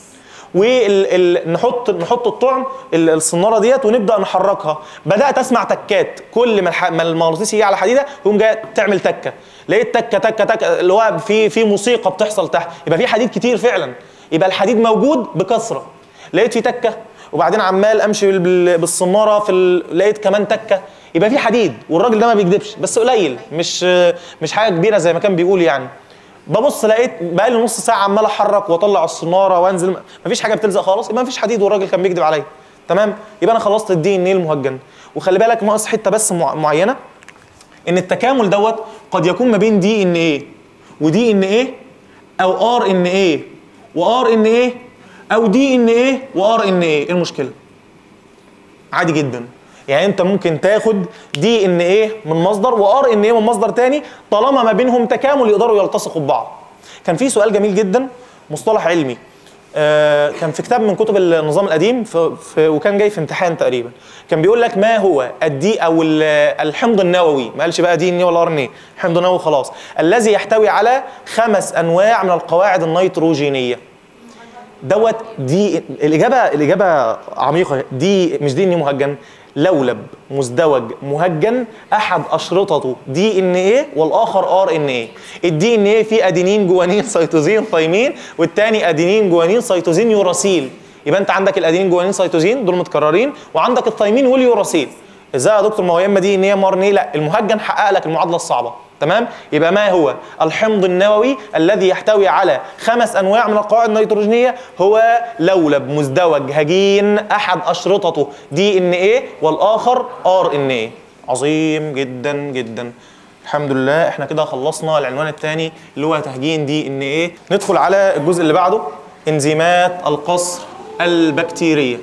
ونحط نحط الطعم ال- الصناره ديت ونبدا نحركها بدات اسمع تكات كل ما الح- ما المغناطيس يجي على حديده يقوم جاي تعمل تكه لقيت تكه تكه تكه اللي هو في في موسيقى بتحصل تحت يبقى في حديد كتير فعلا يبقى الحديد موجود بكثره لقيت في تكه وبعدين عمال امشي بال- بال- بالصناره في ال... لقيت كمان تكه يبقى في حديد والراجل ده ما بيكذبش بس قليل مش مش حاجه كبيره زي ما كان بيقول يعني ببص لقيت بقى لي نص ساعه عمال احرك واطلع الصناره وانزل مفيش حاجه بتلزق خالص يبقى مفيش حديد والراجل كان بيكذب عليا تمام يبقى انا خلصت الدي ان ايه المهجن وخلي بالك ناقص حته بس مع- معينه ان التكامل دوت قد يكون ما بين دي ان ايه ودي ان ايه او ار ان ايه وار ان ايه او دي ان ايه وار ان ايه ايه المشكله عادي جدا يعني انت ممكن تاخد دي ان ايه من مصدر وار ان ايه من مصدر تاني طالما ما بينهم تكامل يقدروا يلتصقوا ببعض كان في سؤال جميل جدا مصطلح علمي آه كان في كتاب من كتب النظام القديم في في وكان جاي في امتحان تقريبا كان بيقول لك ما هو الدي او ال- الحمض النووي ما قالش بقى دي ان ايه ولا ار ان ايه حمض نووي خلاص الذي يحتوي على خمس انواع من القواعد النيتروجينيه دوت دي الاجابه الاجابه عميقه دي مش دي ان مهجن لولب مزدوج مهجن احد اشرطته دي ان ايه والاخر ار ان ايه الدي ان ايه فيه ادينين جوانين سيتوزين ثايمين والتاني ادينين جوانين سيتوزين يوراسيل يبقى انت عندك الادينين جوانين سيتوزين دول متكررين وعندك الثايمين واليوراسيل ازاي يا دكتور ما هو يا اما دي ان ايه يا اما ار ان ايه لا المهجن حقق لك المعادله الصعبه تمام يبقى ما هو الحمض النووي الذي يحتوي على خمس انواع من القواعد النيتروجينيه هو لولب مزدوج هجين احد اشرطته دي ان ايه والاخر ار ان ايه عظيم جدا جدا الحمد لله احنا كده خلصنا العنوان الثاني اللي هو تهجين دي ان ايه ندخل على الجزء اللي بعده انزيمات القصر البكتيريه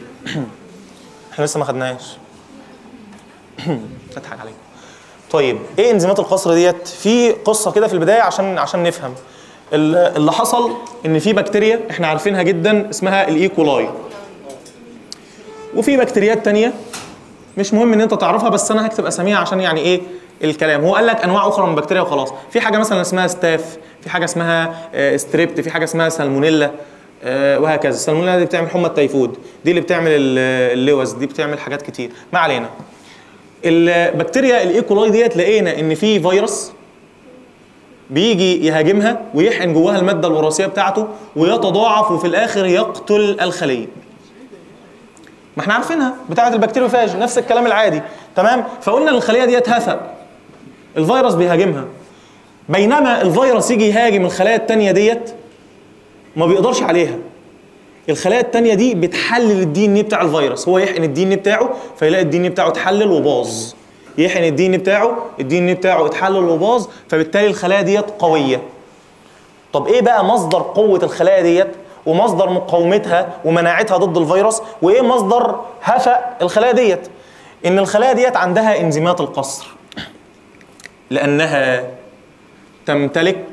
احنا لسه ما خدناهاش اضحك عليكم طيب ايه انزيمات القصر ديت في قصه كده في البدايه عشان عشان نفهم ال- اللي حصل ان في بكتيريا احنا عارفينها جدا اسمها الايكولاي وفي بكتيريات تانية مش مهم ان انت تعرفها بس انا هكتب اساميها عشان يعني ايه الكلام هو قال لك انواع اخرى من البكتيريا وخلاص في حاجه مثلا اسمها ستاف في حاجه اسمها آه، ستريبت في حاجه اسمها سالمونيلا آه، وهكذا السالمونيلا دي بتعمل حمى التيفود دي اللي بتعمل ال- اللوز دي بتعمل حاجات كتير ما علينا البكتيريا الايكولاي ديت لقينا ان في فيروس بيجي يهاجمها ويحقن جواها الماده الوراثيه بتاعته ويتضاعف وفي الاخر يقتل الخليه ما احنا عارفينها بتاعه البكتيريوفاج نفس الكلام العادي تمام فقلنا ان الخليه ديت هفأ الفيروس بيهاجمها بينما الفيروس يجي يهاجم الخلايا التانية ديت ما بيقدرش عليها الخلايا التانية دي بتحلل الدي ان بتاع الفيروس هو يحقن الدي ان بتاعه فيلاقي الدي ان بتاعه اتحلل وباظ يحقن الدي ان بتاعه الدي ان بتاعه اتحلل وباظ فبالتالي الخلايا ديت قويه طب ايه بقى مصدر قوه الخلايا ديت ومصدر مقاومتها ومناعتها ضد الفيروس وايه مصدر هفأ الخلايا ديت ان الخلايا ديت عندها انزيمات القصر لانها تمتلك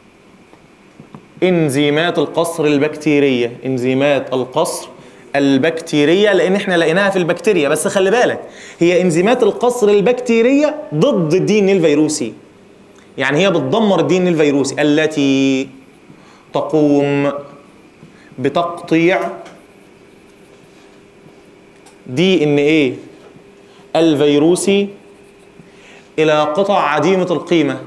انزيمات القصر البكتيريه انزيمات القصر البكتيريه لان احنا لقيناها في البكتيريا بس خلي بالك هي انزيمات القصر البكتيريه ضد الدي ان الفيروسي يعني هي بتدمر الدي ان الفيروسي التي تقوم بتقطيع دي ان ايه الفيروسي الى قطع عديمه القيمه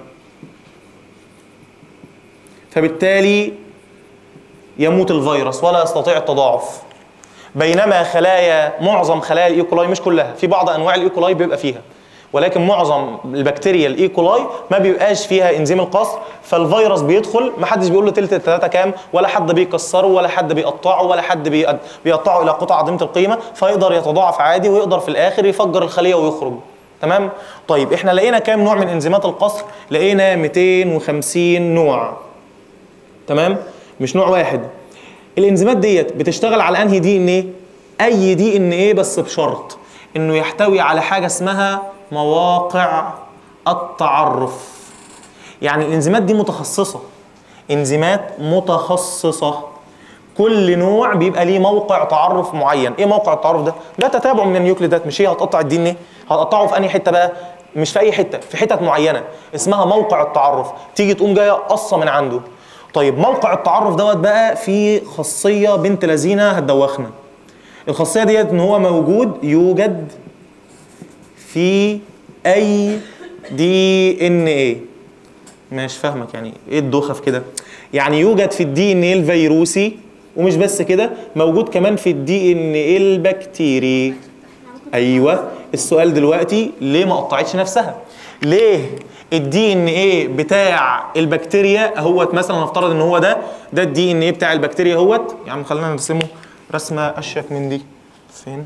فبالتالي يموت الفيروس ولا يستطيع التضاعف بينما خلايا معظم خلايا الايكولاي مش كلها في بعض انواع الايكولاي بيبقى فيها ولكن معظم البكتيريا الايكولاي ما بيبقاش فيها انزيم القصر فالفيروس بيدخل ما حدش بيقول له تلت التلاته كام ولا حد بيكسره ولا حد بيقطعه ولا حد بيقد- بيقطعه الى قطع عديمه القيمه فيقدر يتضاعف عادي ويقدر في الاخر يفجر الخليه ويخرج تمام طيب احنا لقينا كام نوع من انزيمات القصر لقينا 250 نوع تمام مش نوع واحد الانزيمات ديت بتشتغل على انهي دي ان ايه اي دي ان ايه بس بشرط انه يحتوي على حاجه اسمها مواقع التعرف يعني الانزيمات دي متخصصه انزيمات متخصصه كل نوع بيبقى ليه موقع تعرف معين ايه موقع التعرف ده ده تتابع من النيوكليدات مش هي هتقطع الدي ان ايه هتقطعه في انهي حته بقى مش في اي حته في حتت معينه اسمها موقع التعرف تيجي تقوم جايه قصه من عنده طيب موقع التعرف دوت بقى فيه خاصيه بنت لذينه هتدوخنا الخاصيه ديت ان هو موجود يوجد في اي دي ان ايه مش فاهمك يعني ايه الدوخه في كده يعني يوجد في الدي ان ايه الفيروسي ومش بس كده موجود كمان في الدي ان ايه البكتيري ايوه السؤال دلوقتي ليه ما قطعتش نفسها ليه الدي ان ايه بتاع البكتيريا اهوت مثلا نفترض ان هو ده ده الدي ان ايه بتاع البكتيريا اهوت يا عم خلينا نرسمه رسمه اشيك من دي فين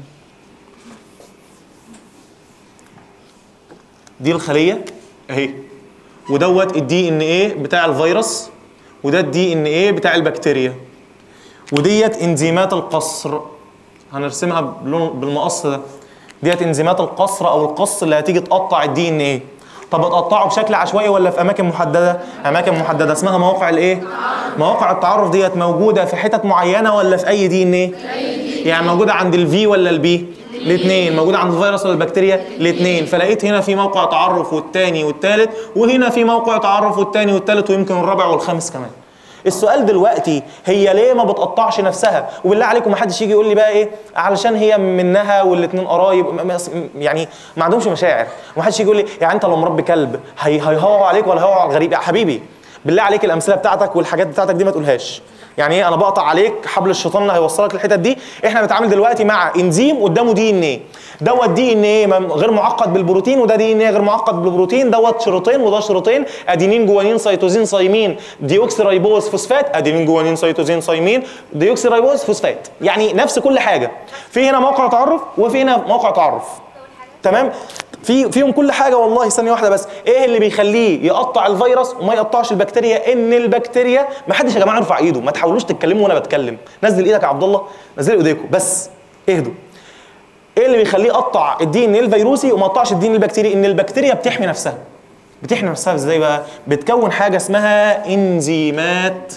دي الخليه اهي ودوت الدي ان ايه بتاع الفيروس وده الدي ان ايه بتاع البكتيريا وديت انزيمات القصر هنرسمها بلون بالمقص ده ديت انزيمات القصر او القص اللي هتيجي تقطع الدي ان ايه طب تقطعه بشكل عشوائي ولا في اماكن محدده اماكن محدده اسمها مواقع الايه مواقع التعرف ديت موجوده في حتت معينه ولا في اي دي ان ايه يعني موجوده عند الفي ولا البي الاثنين موجوده عند الفيروس ولا البكتيريا الاثنين فلقيت هنا في موقع تعرف والثاني والثالث وهنا في موقع تعرف والثاني والثالث ويمكن الرابع والخامس كمان السؤال دلوقتي هي ليه ما بتقطعش نفسها وبالله عليكم ما حدش يجي يقول لي بقى ايه علشان هي منها والاثنين قرايب م- م- يعني ما عندهمش مشاعر وما حدش يجي يقول لي يعني انت لو مربي كلب هي هيهوى عليك ولا هيهوى على الغريب يا حبيبي بالله عليك الامثله بتاعتك والحاجات بتاعتك دي ما تقولهاش يعني ايه انا بقطع عليك حبل الشيطان اللي هيوصلك للحتت دي احنا بنتعامل دلوقتي مع انزيم قدامه دي ان ايه دوت دي ان ايه مم- غير معقد بالبروتين وده دي ان ايه غير معقد بالبروتين دوت شريطين وده شريطين ادينين جوانين سيتوزين صايمين ديوكسي ريبوز فوسفات ادينين جوانين سيتوزين صايمين ديوكسي ريبوز فوسفات يعني نفس كل حاجه في هنا موقع تعرف وفي هنا موقع تعرف تمام في فيهم كل حاجه والله ثانيه واحده بس ايه اللي بيخليه يقطع الفيروس وما يقطعش البكتيريا ان البكتيريا ما حدش يا جماعه يرفع ايده ما تحاولوش تتكلموا وانا بتكلم نزل ايدك يا عبد الله نزل ايديكم بس اهدوا ايه اللي بيخليه يقطع الدي ان الفيروسي وما يقطعش الدي ان البكتيري ان البكتيريا بتحمي نفسها بتحمي نفسها ازاي بقى بتكون حاجه اسمها انزيمات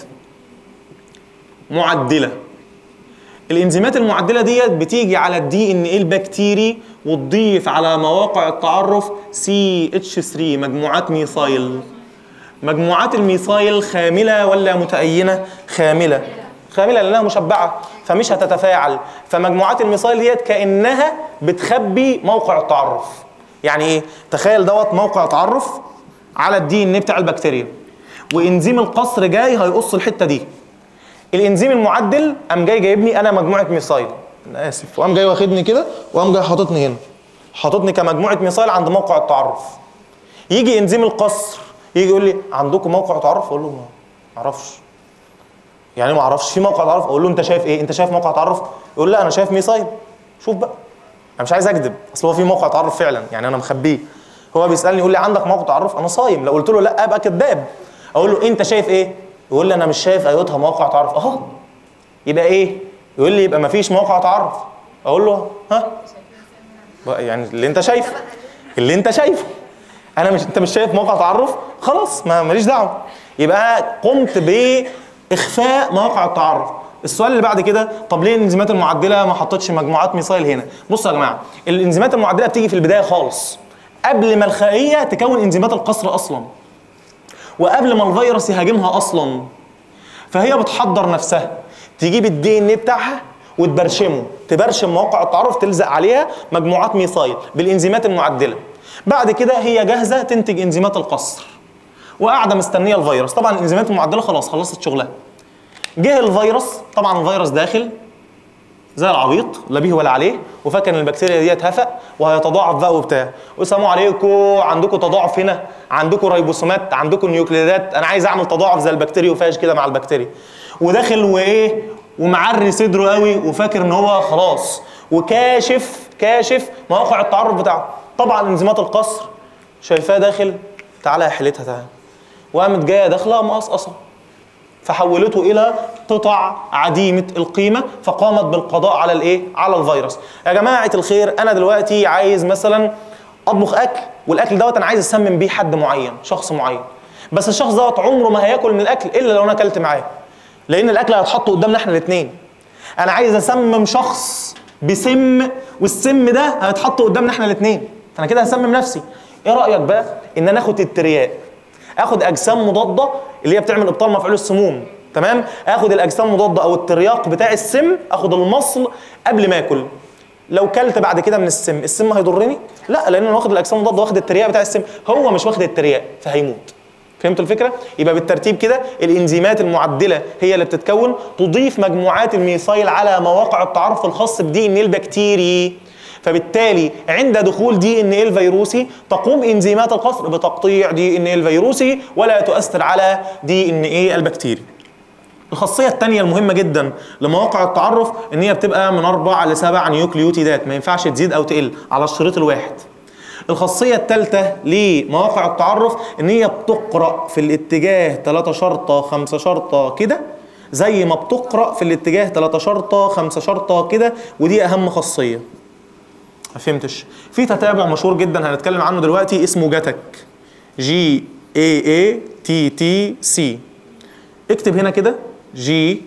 معدله الانزيمات المعدله ديت بتيجي على الدي ان ايه البكتيري وتضيف على مواقع التعرف سي اتش 3 مجموعات ميثايل مجموعات الميثايل خامله ولا متأينه خامله خامله لانها مشبعه فمش هتتفاعل فمجموعات الميثايل ديت كانها بتخبي موقع التعرف يعني ايه تخيل دوت موقع تعرف على الدي ان بتاع البكتيريا وانزيم القصر جاي هيقص الحته دي الانزيم المعدل قام جاي جايبني انا مجموعه ميثايل انا اسف وقام جاي واخدني كده وقام جاي حاططني هنا حاططني كمجموعه ميثايل عند موقع التعرف يجي انزيم القصر يجي يقول لي عندكم موقع تعرف اقول له ما اعرفش يعني ما اعرفش في موقع تعرف اقول له انت شايف ايه انت شايف موقع تعرف يقول لا انا شايف ميثايل شوف بقى انا مش عايز اكذب اصل هو في موقع تعرف فعلا يعني انا مخبيه هو بيسالني يقول لي عندك موقع تعرف انا صايم لو قلت له لا ابقى كذاب اقول له انت شايف ايه يقول لي انا مش شايف ايوتها موقع تعرف اهو يبقى ايه يقول لي يبقى ما فيش موقع تعرف اقول له ها بقى يعني اللي انت شايفه اللي انت شايفه انا مش انت مش شايف موقع تعرف خلاص ما ماليش دعوه يبقى قمت باخفاء مواقع التعرف السؤال اللي بعد كده طب ليه الانزيمات المعدله ما حطتش مجموعات ميثايل هنا بصوا يا جماعه الانزيمات المعدله بتيجي في البدايه خالص قبل ما الخليه تكون انزيمات القصر اصلا وقبل ما الفيروس يهاجمها اصلا فهي بتحضر نفسها تجيب الدي ان بتاعها وتبرشمه تبرشم مواقع التعرف تلزق عليها مجموعات ميثايل بالانزيمات المعدله بعد كده هي جاهزه تنتج انزيمات القصر وقاعده مستنيه الفيروس طبعا الانزيمات المعدله خلاص خلصت شغلها جه الفيروس طبعا الفيروس داخل زي العبيط لا بيه ولا عليه وفاكر ان البكتيريا دي هتهفق وهيتضاعف بقى وبتاع والسلام عليكم عندكم تضاعف هنا عندكم ريبوسومات عندكم نيوكليدات انا عايز اعمل تضاعف زي البكتيريوفاج كده مع البكتيريا وداخل وايه ومعري صدره قوي وفاكر ان هو خلاص وكاشف كاشف مواقع التعرف بتاعه طبعا انزيمات القصر شايفاه داخل تعالى يا حيلتها تعالى وقامت جايه داخله مقصقصه فحولته الى قطع عديمه القيمه فقامت بالقضاء على الايه على الفيروس يا جماعه الخير انا دلوقتي عايز مثلا اطبخ اكل والاكل دوت انا عايز اسمم بيه حد معين شخص معين بس الشخص دوت عمره ما هياكل من الاكل الا لو انا اكلت معاه لان الاكل هيتحط قدامنا احنا الاثنين انا عايز اسمم شخص بسم والسم ده هيتحط قدامنا احنا الاثنين انا كده هسمم نفسي ايه رايك بقى ان انا اخد الترياق اخد اجسام مضاده اللي هي بتعمل ابطال مفعول السموم تمام اخد الاجسام المضاده او الترياق بتاع السم اخد المصل قبل ما اكل لو كلت بعد كده من السم السم هيضرني لا لان انا واخد الاجسام المضاده واخد الترياق بتاع السم هو مش واخد الترياق فهيموت فهمتوا الفكره يبقى بالترتيب كده الانزيمات المعدله هي اللي بتتكون تضيف مجموعات الميثايل على مواقع التعرف الخاص بدي ان البكتيري فبالتالي عند دخول دي ان ايه الفيروسي تقوم انزيمات القصر بتقطيع دي ان ايه الفيروسي ولا تؤثر على دي ان ايه البكتيري الخاصية الثانية المهمة جدا لمواقع التعرف ان هي بتبقى من اربع لسبع نيوكليوتيدات ما ينفعش تزيد او تقل على الشريط الواحد. الخاصية الثالثة لمواقع التعرف ان هي بتقرأ في الاتجاه 3 شرطة 5 شرطة كده زي ما بتقرأ في الاتجاه 3 شرطة 5 شرطة كده ودي اهم خاصية. ما فهمتش في تتابع مشهور جدا هنتكلم عنه دلوقتي اسمه جاتك جي اي اي تي تي سي اكتب هنا كده جي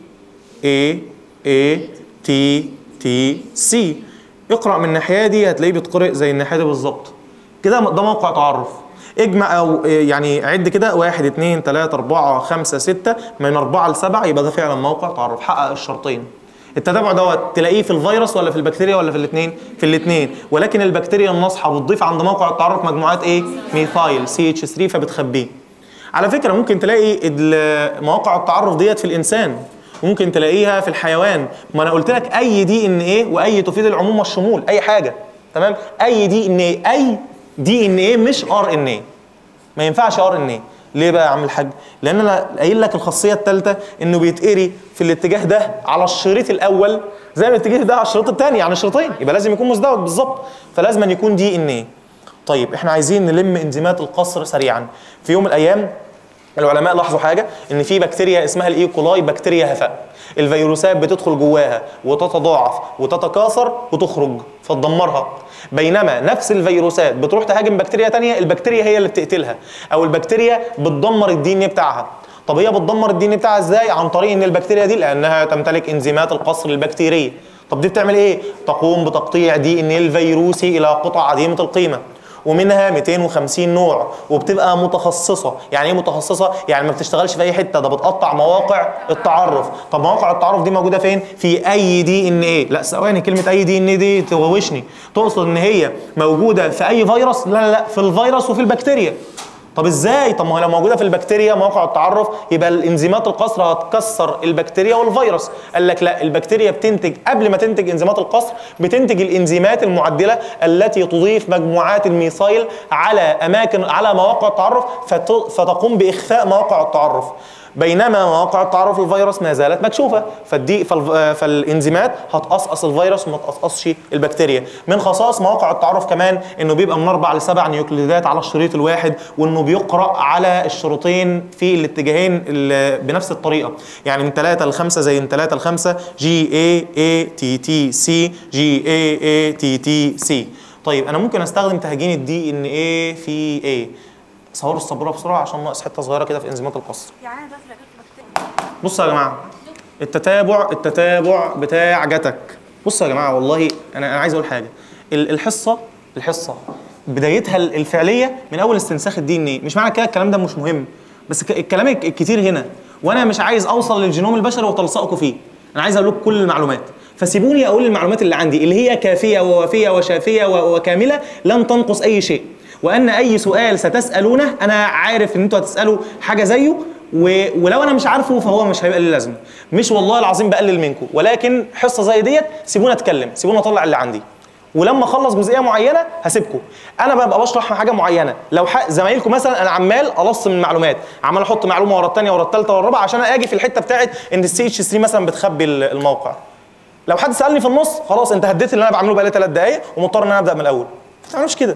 اي اي تي تي سي اقرا من الناحيه دي هتلاقيه بيتقرأ زي الناحيه دي بالظبط كده ده موقع تعرف اجمع او يعني عد كده واحد اتنين تلاته اربعه خمسه سته من اربعه لسبعه يبقى ده فعلا موقع تعرف حقق الشرطين التتابع دوت تلاقيه في الفيروس ولا في البكتيريا ولا في الاثنين في الاثنين ولكن البكتيريا الناصحه بتضيف عند موقع التعرف مجموعات ايه ميثايل سي اتش 3 فبتخبيه على فكره ممكن تلاقي ال- مواقع التعرف ديت في الانسان ممكن تلاقيها في الحيوان ما انا قلت لك اي دي ان ايه واي تفيد العموم والشمول اي حاجه تمام اي دي ان ايه اي دي ان ايه مش ار ان ايه ما ينفعش ار ان ايه ليه بقى يا عم الحاج لان انا قايل لك الخاصيه الثالثه انه بيتقري في الاتجاه ده على الشريط الاول زي ما الاتجاه ده على الشريط الثاني يعني شريطين يبقى لازم يكون مزدوج بالظبط فلازم أن يكون دي ان ايه طيب احنا عايزين نلم انزيمات القصر سريعا في يوم من الايام العلماء لاحظوا حاجه ان في بكتيريا اسمها الايكولاي بكتيريا هفاء الفيروسات بتدخل جواها وتتضاعف وتتكاثر وتخرج فتدمرها بينما نفس الفيروسات بتروح تهاجم بكتيريا تانية البكتيريا هي اللي بتقتلها او البكتيريا بتدمر الدي ان بتاعها طب هي بتدمر الدي ان بتاعها ازاي عن طريق ان البكتيريا دي لانها تمتلك انزيمات القصر البكتيريه طب دي بتعمل ايه تقوم بتقطيع دي ان الفيروسي الى قطع عديمه القيمه ومنها 250 نوع وبتبقى متخصصه يعني ايه متخصصه يعني ما بتشتغلش في اي حته ده بتقطع مواقع التعرف طب مواقع التعرف دي موجوده فين في اي دي ان ايه لا ثواني كلمه اي دي ان دي توشني تقصد ان هي موجوده في اي فيروس لا لا لا في الفيروس وفي البكتيريا طب ازاي طب ما هو لو موجوده في البكتيريا مواقع التعرف يبقى الانزيمات القصر هتكسر البكتيريا والفيروس قال لك لا البكتيريا بتنتج قبل ما تنتج انزيمات القصر بتنتج الانزيمات المعدله التي تضيف مجموعات الميثايل على اماكن على مواقع التعرف فت- فتقوم باخفاء مواقع التعرف بينما مواقع التعرف الفيروس ما زالت مكشوفه فالدي فالف- فالانزيمات هتقصقص الفيروس وما تقصقصش البكتيريا من خصائص مواقع التعرف كمان انه بيبقى من اربع لسبع نيوكليدات على الشريط الواحد وانه بيقرا على الشريطين في الاتجاهين ال- بنفس الطريقه يعني من 3 ل 5 زي من 3 ل 5 جي اي اي تي تي سي جي اي اي تي تي سي طيب انا ممكن استخدم تهجين الدي ان اي في ايه صوروا السبوره بسرعه عشان ناقص حته صغيره كده في انزيمات القصر يعني انا دلوقتي لقيت بكتيريا بصوا يا جماعه التتابع التتابع بتاع جتك بصوا يا جماعه والله انا انا عايز اقول حاجه ال- الحصه الحصه بدايتها ال- الفعليه من اول استنساخ الدي ان ايه مش معنى كده الكلام ده مش مهم بس ك- الكلام الك- الكتير هنا وانا مش عايز اوصل للجينوم البشري واتلصقكم فيه انا عايز اقول لكم كل المعلومات فسيبوني اقول المعلومات اللي عندي اللي هي كافيه ووافيه وشافيه و- وكامله لن تنقص اي شيء وان اي سؤال ستسالونه انا عارف ان انتوا هتسالوا حاجه زيه و... ولو انا مش عارفه فهو مش هيبقى لي لازمه مش والله العظيم بقلل منكم ولكن حصه زي ديت سيبوني اتكلم سيبوني اطلع اللي عندي ولما اخلص جزئيه معينه هسيبكم انا ببقى بشرح حاجه معينه لو ح... زمايلكم مثلا انا عمال الص من المعلومات عمال احط معلومه ورا الثانيه ورا الثالثه ورا الرابعه عشان اجي في الحته بتاعت ان السي اتش 3 مثلا بتخبي ال- الموقع لو حد سالني في النص خلاص انت هديت اللي انا بعمله بقالي ثلاث دقائق ومضطر ان انا ابدا من الاول ما تعملوش كده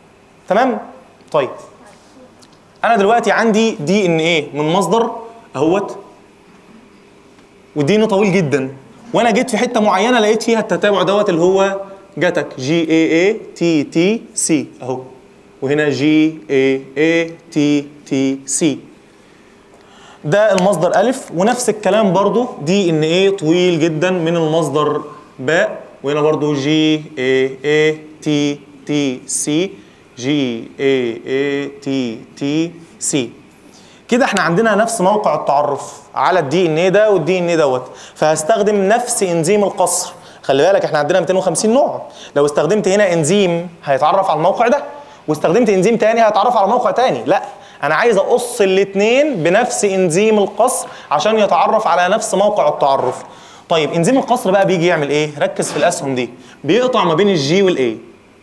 تمام طيب انا دلوقتي عندي دي ان ايه من مصدر اهوت والدي ان طويل جدا وانا جيت في حته معينه لقيت فيها التتابع دوت اللي هو جاتك جي اي اي تي تي سي اهو وهنا جي اي اي تي تي سي ده المصدر ألف ونفس الكلام برضو دي ان ايه طويل جدا من المصدر باء وهنا برضو جي اي اي تي تي سي جي اي اي تي تي سي كده احنا عندنا نفس موقع التعرف على الدي ان ايه ده والدي ان ايه دوت فهستخدم نفس انزيم القصر خلي بالك احنا عندنا 250 نوع لو استخدمت هنا انزيم هيتعرف على الموقع ده واستخدمت انزيم تاني هيتعرف على موقع تاني لا انا عايز اقص الاثنين بنفس انزيم القصر عشان يتعرف على نفس موقع التعرف طيب انزيم القصر بقى بيجي يعمل ايه ركز في الاسهم دي بيقطع ما بين الجي والاي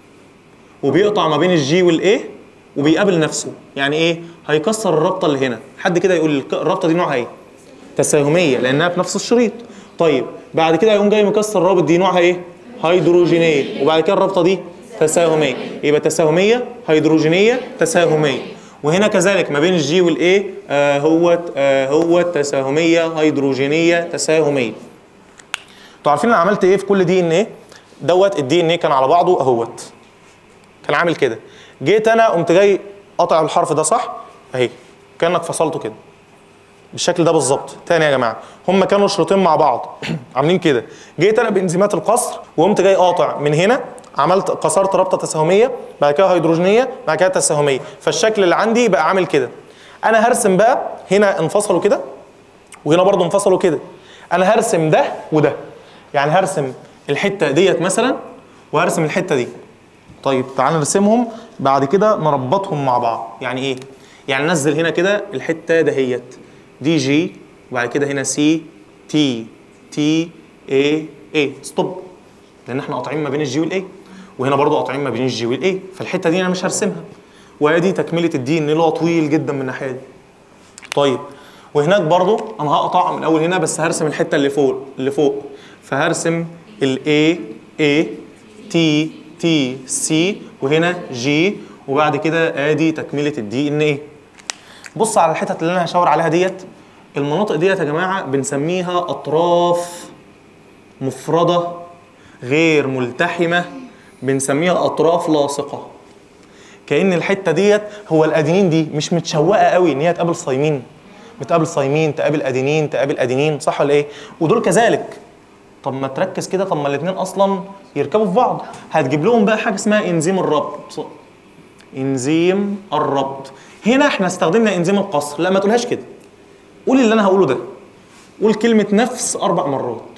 وبيقطع ما بين الجي والاي وبيقابل نفسه يعني ايه هيكسر الرابطه اللي هنا حد كده يقول لي الرابطه دي نوعها ايه تساهميه لانها في نفس الشريط طيب بعد كده هيقوم جاي مكسر الرابط دي نوعها ايه هيدروجينيه وبعد كده الرابطه دي تساهميه يبقى تساهميه هيدروجينيه تساهميه وهنا كذلك ما بين الجي والاي آه هو آه هو تساهميه هيدروجينيه تساهميه انتوا عارفين انا عملت ايه في كل دي ان ايه دوت الدي ان ايه كان على بعضه اهوت كان عامل كده جيت انا قمت جاي قاطع الحرف ده صح اهي كانك فصلته كده بالشكل ده بالظبط تاني يا جماعه هم كانوا شريطين مع بعض عاملين كده جيت انا بانزيمات القصر وقمت جاي قاطع من هنا عملت كسرت رابطه تساهميه بعد كده هيدروجينيه بعد كده تساهميه فالشكل اللي عندي بقى عامل كده انا هرسم بقى هنا انفصلوا كده وهنا برضو انفصلوا كده انا هرسم ده وده يعني هرسم الحته ديت مثلا وهرسم الحته دي طيب تعال نرسمهم بعد كده نربطهم مع بعض يعني ايه يعني ننزل هنا كده الحته دهيت دي جي وبعد كده هنا سي تي تي اي اي ستوب لان احنا قاطعين ما بين الجي والاي وهنا برضو قاطعين ما بين الجي والاي فالحته دي انا مش هرسمها وادي تكمله الدي ان اللي هو طويل جدا من الناحيه دي طيب وهناك برضو انا هقطع من اول هنا بس هرسم الحته اللي فوق اللي فوق فهرسم الاي اي تي تي سي وهنا جي وبعد كده ادي تكمله الدي ان ايه بص على الحتت اللي انا هشاور عليها ديت المناطق ديت يا جماعه بنسميها اطراف مفرده غير ملتحمه بنسميها اطراف لاصقه كأن الحته ديت هو الادينين دي مش متشوقه قوي ان هي تقابل صايمين بتقابل صايمين تقابل ادينين تقابل ادينين صح ولا ايه ودول كذلك طب ما تركز كده طب ما الاثنين اصلا يركبوا في بعض هتجيب لهم بقى حاجه اسمها انزيم الربط انزيم الربط هنا احنا استخدمنا انزيم القصر لا ما تقولهاش كده قول اللي انا هقوله ده قول كلمه نفس اربع مرات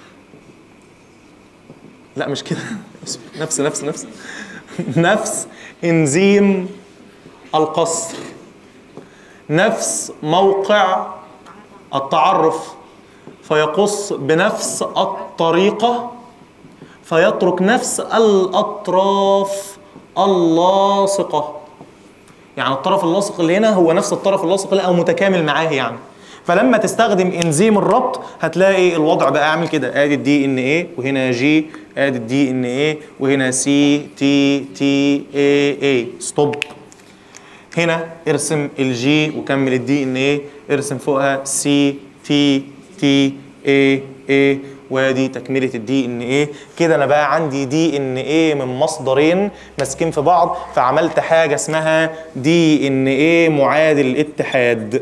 لا مش كده نفس نفس نفس نفس انزيم القصر نفس موقع التعرف فيقص بنفس الطريقة فيترك نفس الأطراف اللاصقة يعني الطرف اللاصق اللي هنا هو نفس الطرف اللاصق اللي أو متكامل معاه يعني فلما تستخدم انزيم الربط هتلاقي الوضع بقى عامل كده ادي الدي ان ايه وهنا جي ادي الدي ان ايه وهنا سي تي تي اي اي ستوب هنا ارسم الجي وكمل الدي ان ايه ارسم فوقها سي تي تي اي اي وادي تكمله الدي ان ايه كده انا بقى عندي دي ان ايه من مصدرين ماسكين في بعض فعملت حاجه اسمها دي ان ايه معادل الاتحاد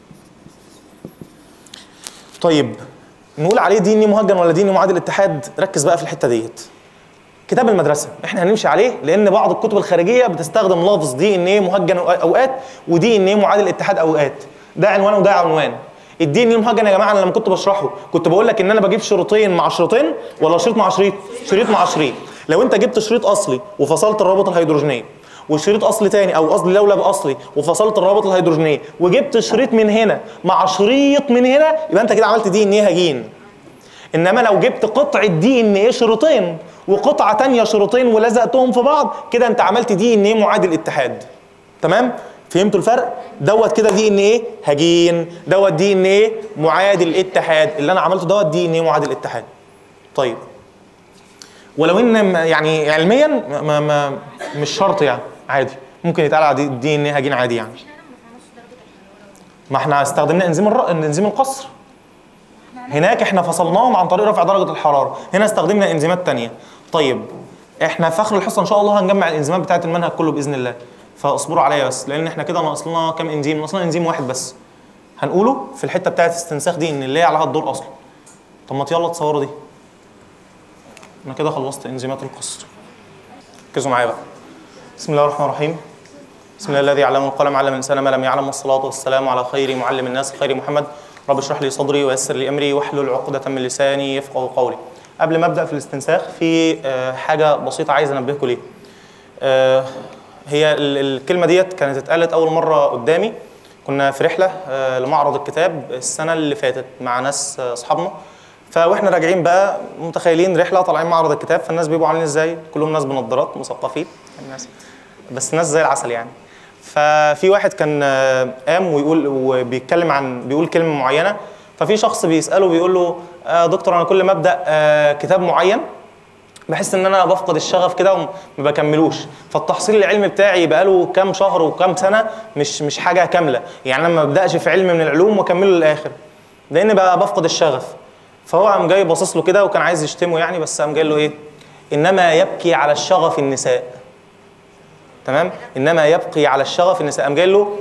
طيب نقول عليه دي ان مهجن ولا دي ان معادل اتحاد ركز بقى في الحته ديت كتاب المدرسه احنا هنمشي عليه لان بعض الكتب الخارجيه بتستخدم لفظ دي ان ايه مهجن اوقات ودي ان ايه معادل اتحاد اوقات ده عنوان وده عنوان الدي ان ايه مهجن يا جماعه انا لما كنت بشرحه كنت بقول لك ان انا بجيب شريطين مع شريطين ولا شريط مع شريط شريط مع شريط لو انت جبت شريط اصلي وفصلت الروابط الهيدروجينيه وشريط اصلي تاني او قصدي لولب اصلي وفصلت الروابط الهيدروجينيه وجبت شريط من هنا مع شريط من هنا يبقى انت كده عملت دي ان ايه هجين انما لو جبت قطعه دي ان ايه شريطين وقطعه تانية شريطين ولزقتهم في بعض كده انت عملت دي ان ايه معادل اتحاد تمام فهمتوا الفرق دوت كده دي ان ايه هجين دوت دي ان ايه معادل اتحاد اللي انا عملته دوت دي ان ايه معادل اتحاد طيب ولو ان يعني علميا ما ما مش شرط يعني عادي ممكن يتقال على دي ان ايه هجين عادي يعني ما احنا استخدمنا انزيم الر... انزيم القصر احنا هناك احنا فصلناهم عن طريق رفع درجه الحراره هنا استخدمنا انزيمات تانية طيب احنا في اخر الحصه ان شاء الله هنجمع الانزيمات بتاعه المنهج كله باذن الله فاصبروا عليا بس لان احنا كده ناقص لنا كام انزيم ناقص لنا انزيم واحد بس هنقوله في الحته بتاعه الاستنساخ دي ان اللي هي عليها الدور اصلا طب ما يلا تصوروا دي انا كده خلصت انزيمات القصر ركزوا معايا بقى بسم الله الرحمن الرحيم بسم الله الذي علم القلم علم الانسان ما لم يعلم والصلاه والسلام على خير معلم الناس خير محمد رب اشرح لي صدري ويسر لي امري واحلل عقده من لساني يفقه قولي قبل ما ابدا في الاستنساخ في آه، حاجه بسيطه عايز انبهكم ليه آه، هي ال- الكلمه ديت كانت اتقالت اول مره قدامي كنا في رحله آه، لمعرض الكتاب السنه اللي فاتت مع ناس آه، اصحابنا فاحنا راجعين بقى متخيلين رحله طالعين معرض الكتاب فالناس بيبقوا عاملين ازاي كلهم ناس بنضارات مثقفين الناس بس ناس زي العسل يعني ففي واحد كان آه، قام ويقول وبيتكلم عن بيقول كلمه معينه ففي شخص بيساله بيقول له آه دكتور انا كل ما ابدا آه كتاب معين بحس ان انا بفقد الشغف كده وما بكملوش فالتحصيل العلمي بتاعي بقاله كام شهر وكام سنه مش مش حاجه كامله يعني انا ما ببداش في علم من العلوم واكمله للاخر لان بقى بفقد الشغف فهو قام جاي باصص له كده وكان عايز يشتمه يعني بس قام جاي له ايه انما يبكي على الشغف النساء تمام انما يبقي على الشغف النساء قام جاي له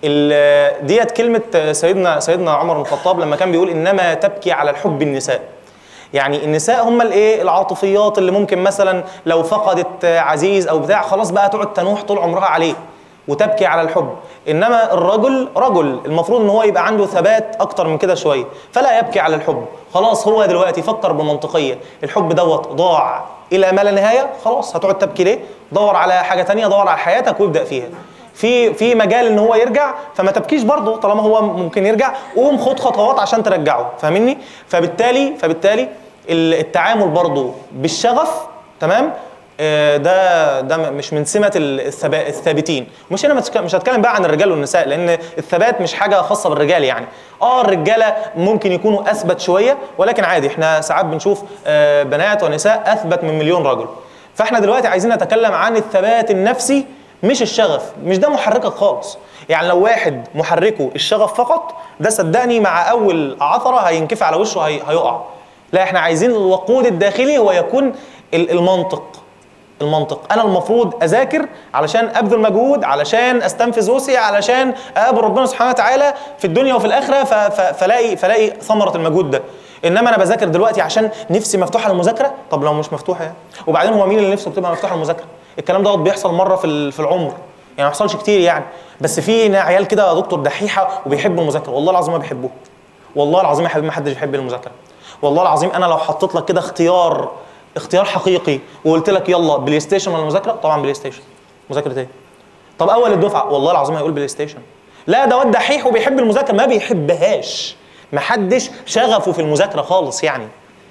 ال- ديت كلمه سيدنا سيدنا عمر بن الخطاب لما كان بيقول انما تبكي على الحب النساء يعني النساء هم الايه العاطفيات اللي ممكن مثلا لو فقدت عزيز او بتاع خلاص بقى تقعد تنوح طول عمرها عليه وتبكي على الحب انما الرجل رجل المفروض ان هو يبقى عنده ثبات اكتر من كده شويه فلا يبكي على الحب خلاص هو دلوقتي فكر بمنطقيه الحب دوت ضاع الى ما لا نهايه خلاص هتقعد تبكي ليه دور على حاجه تانية دور على حياتك وابدا فيها في في مجال ان هو يرجع فما تبكيش برضه طالما هو ممكن يرجع قوم خد خطوات عشان ترجعه فاهمني فبالتالي فبالتالي ال- التعامل برضه بالشغف تمام آه، ده ده مش من سمه ال- الثبا- الثابتين مش انا مش مش هتكلم بقى عن الرجال والنساء لان الثبات مش حاجه خاصه بالرجال يعني اه الرجاله ممكن يكونوا اثبت شويه ولكن عادي احنا ساعات بنشوف آه، بنات ونساء اثبت من مليون رجل فاحنا دلوقتي عايزين نتكلم عن الثبات النفسي مش الشغف مش ده محركك خالص يعني لو واحد محركه الشغف فقط ده صدقني مع اول عثره هينكفي على وشه هي... هيقع لا احنا عايزين الوقود الداخلي هو يكون ال- المنطق المنطق انا المفروض اذاكر علشان ابذل مجهود علشان استنفذ وسعي علشان اقابل ربنا سبحانه وتعالى في الدنيا وفي الاخره ف... ف... فلاقي فلاقي ثمره المجهود ده انما انا بذاكر دلوقتي عشان نفسي مفتوحه للمذاكره طب لو مش مفتوحه يعني وبعدين هو مين اللي نفسه بتبقى مفتوحه للمذاكره الكلام دوت بيحصل مره في ال- في العمر يعني ما يحصلش كتير يعني بس في عيال كده يا دكتور دحيحه وبيحبوا المذاكره والله العظيم ما بيحبوها والله العظيم يا حبيبي ما حدش بيحب المذاكره والله العظيم انا لو حطيت لك كده اختيار اختيار حقيقي وقلت لك يلا بلاي ستيشن ولا مذاكره طبعا بلاي ستيشن مذاكره ايه طب اول الدفعه والله العظيم هيقول بلاي ستيشن لا ده واد دحيح وبيحب المذاكره ما بيحبهاش محدش شغفه في المذاكره خالص يعني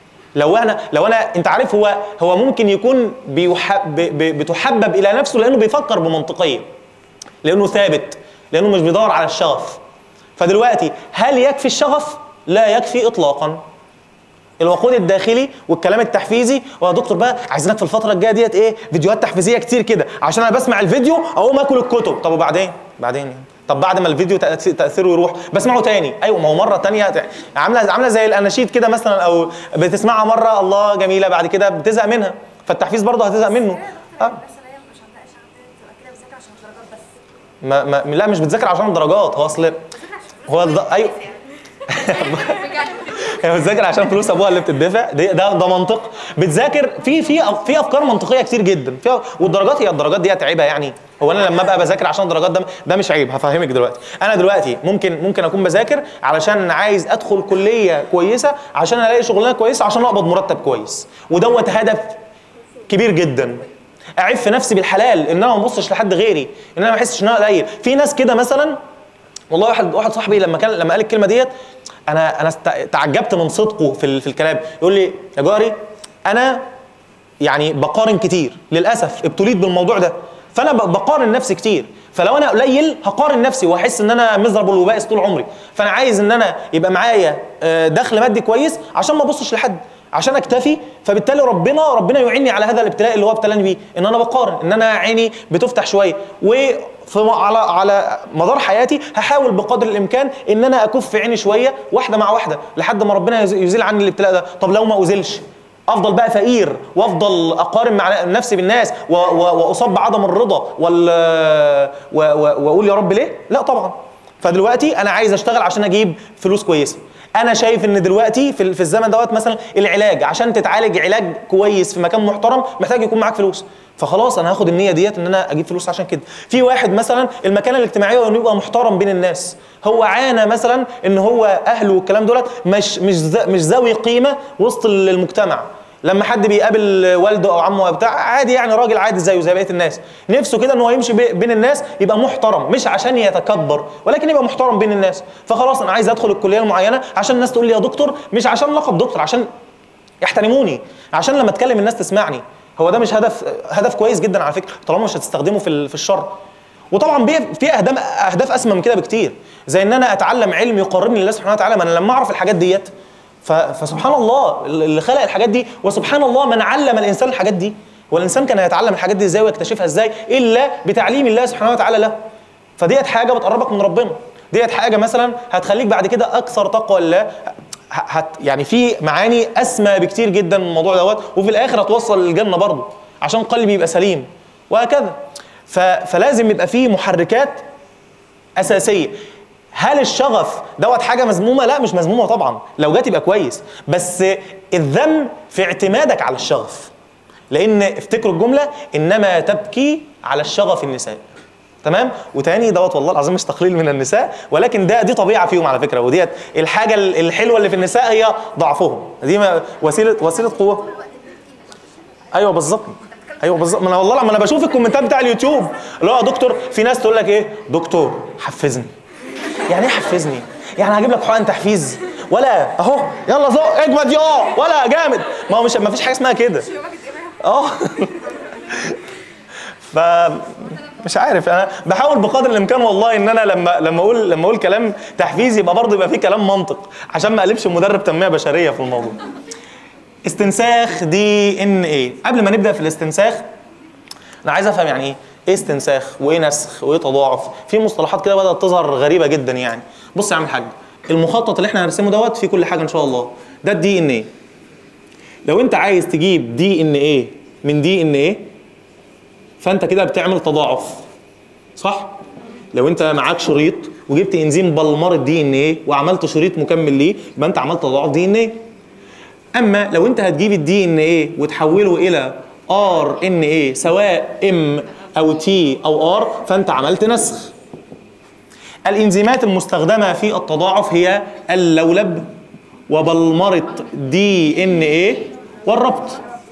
لو انا لو انا انت عارف هو هو ممكن يكون بيحب ب- ب- بتحبب الى نفسه لانه بيفكر بمنطقيه لانه ثابت لانه مش بيدور على الشغف فدلوقتي هل يكفي الشغف لا يكفي اطلاقا الوقود الداخلي والكلام التحفيزي ويا دكتور بقى عايزينك في الفتره الجايه ديت ايه فيديوهات تحفيزيه كتير كده عشان انا بسمع الفيديو اقوم اكل الكتب طب وبعدين بعدين يعني طب بعد ما الفيديو تأث- تاثيره يروح بسمعه تاني ايوه ما هو مره تانية ت- عامله عامله زي الاناشيد كده مثلا او بتسمعها مره الله جميله بعد كده بتزهق منها فالتحفيز برضه هتزهق منه آه. الناس اللي هي مش عندها اشعه تبقى كده بتذاكر عشان درجات بس ما ما لا مش بتذاكر عشان الدرجات هو اصل هو الد... ايوه هي بتذاكر عشان فلوس ابوها اللي بتدفع ده ده, ده منطق بتذاكر في في في افكار منطقيه كتير جدا في والدرجات هي الدرجات دي عيبها يعني هو انا لما ابقى بذاكر عشان الدرجات ده ده مش عيب هفهمك دلوقتي انا دلوقتي ممكن ممكن اكون بذاكر علشان عايز ادخل كليه كويسه عشان الاقي شغلانه كويسه عشان اقبض مرتب كويس ودوت هدف كبير جدا اعف في نفسي بالحلال ان انا ما ابصش لحد غيري ان انا ما احسش ان انا قليل في ناس كده مثلا والله واحد واحد صاحبي لما كان لما قال الكلمه ديت انا انا است- تعجبت من صدقه في ال- في الكلام يقول لي يا جاري انا يعني بقارن كتير للاسف ابتليت بالموضوع ده فانا ب- بقارن نفسي كتير فلو انا قليل هقارن نفسي واحس ان انا مزرب وبائس طول عمري فانا عايز ان انا يبقى معايا آه، دخل مادي كويس عشان ما ابصش لحد عشان اكتفي فبالتالي ربنا ربنا يعيني على هذا الابتلاء اللي هو ابتلاني بيه ان انا بقارن ان انا عيني بتفتح شويه في م- على على مدار حياتي هحاول بقدر الامكان ان انا اكف عيني شويه واحده مع واحده لحد ما ربنا يز- يزيل عني الابتلاء ده طب لو ما ازيلش افضل بقى فقير وافضل اقارن مع نفسي بالناس و- و- واصاب بعدم الرضا وال و- و- واقول يا رب ليه لا طبعا فدلوقتي انا عايز اشتغل عشان اجيب فلوس كويسه انا شايف ان دلوقتي في في الزمن دوت مثلا العلاج عشان تتعالج علاج كويس في مكان محترم محتاج يكون معاك فلوس فخلاص انا هاخد النية ديت ان انا اجيب فلوس عشان كده في واحد مثلا المكانه الاجتماعيه انه يبقى محترم بين الناس هو عانى مثلا ان هو اهله والكلام دولت مش مش ذا- مش ذوي قيمه وسط المجتمع لما حد بيقابل والده او عمه او بتاع عادي يعني راجل عادي زيه زي بقيه الناس نفسه كده ان هو يمشي بي- بين الناس يبقى محترم مش عشان يتكبر ولكن يبقى محترم بين الناس فخلاص انا عايز ادخل الكليه المعينه عشان الناس تقول لي يا دكتور مش عشان لقب دكتور عشان يحترموني عشان لما اتكلم الناس تسمعني هو ده مش هدف هدف كويس جدا على فكره طالما مش هتستخدمه في ال- في الشر وطبعا بي- في اهداف اهداف اسمى من كده بكتير زي ان انا اتعلم علم يقربني لله سبحانه وتعالى ما انا لما اعرف الحاجات ديت ف- فسبحان الله اللي خلق الحاجات دي وسبحان الله من علم الانسان الحاجات دي والانسان كان هيتعلم الحاجات دي ازاي ويكتشفها ازاي الا بتعليم الله سبحانه وتعالى له فديت حاجه بتقربك من ربنا ديت حاجه مثلا هتخليك بعد كده اكثر تقوى لله ه- هت يعني في معاني اسمى بكتير جدا من الموضوع دوت وفي الاخر هتوصل للجنه برضه عشان قلبي يبقى سليم وهكذا ف... فلازم يبقى في محركات اساسيه هل الشغف دوت حاجه مذمومه لا مش مذمومه طبعا لو جت يبقى كويس بس الذم في اعتمادك على الشغف لان افتكروا الجمله انما تبكي على الشغف النساء تمام وتاني دوت والله العظيم مش تقليل من النساء ولكن ده دي طبيعه فيهم على فكره وديت الحاجه ال- الحلوه اللي في النساء هي ضعفهم دي ما- وسيله وسيله قوه ايوه بالظبط ايوه بالظبط ما انا والله لما انا بشوف الكومنتات بتاع اليوتيوب اللي هو يا دكتور في ناس تقول لك ايه دكتور حفزني يعني ايه حفزني يعني هجيب لك حقن تحفيز ولا اهو يلا زق اجمد يا ولا جامد ما هو مش ما فيش حاجه اسمها كده اه ف مش عارف انا بحاول بقدر الامكان والله ان انا لما لما اقول لما اقول كلام تحفيز يبقى برضه يبقى فيه كلام منطق عشان ما اقلبش مدرب تنميه بشريه في الموضوع استنساخ دي ان ايه قبل ما نبدا في الاستنساخ انا عايز افهم يعني ايه ايه استنساخ وايه نسخ وايه تضاعف في مصطلحات كده بدات تظهر غريبه جدا يعني بص يا عم الحاج المخطط اللي احنا هنرسمه دوت فيه كل حاجه ان شاء الله ده الدي ان ايه لو انت عايز تجيب دي ان ايه من دي ان ايه فانت كده بتعمل تضاعف صح لو انت معاك شريط وجبت انزيم بلمره دي ان ايه وعملت شريط مكمل ليه يبقى انت عملت تضاعف دي ان ايه اما لو انت هتجيب الدي ان ايه وتحوله الى ار ان ايه سواء ام او تي او ار فانت عملت نسخ الانزيمات المستخدمه في التضاعف هي اللولب وبلمره دي ان ايه والربط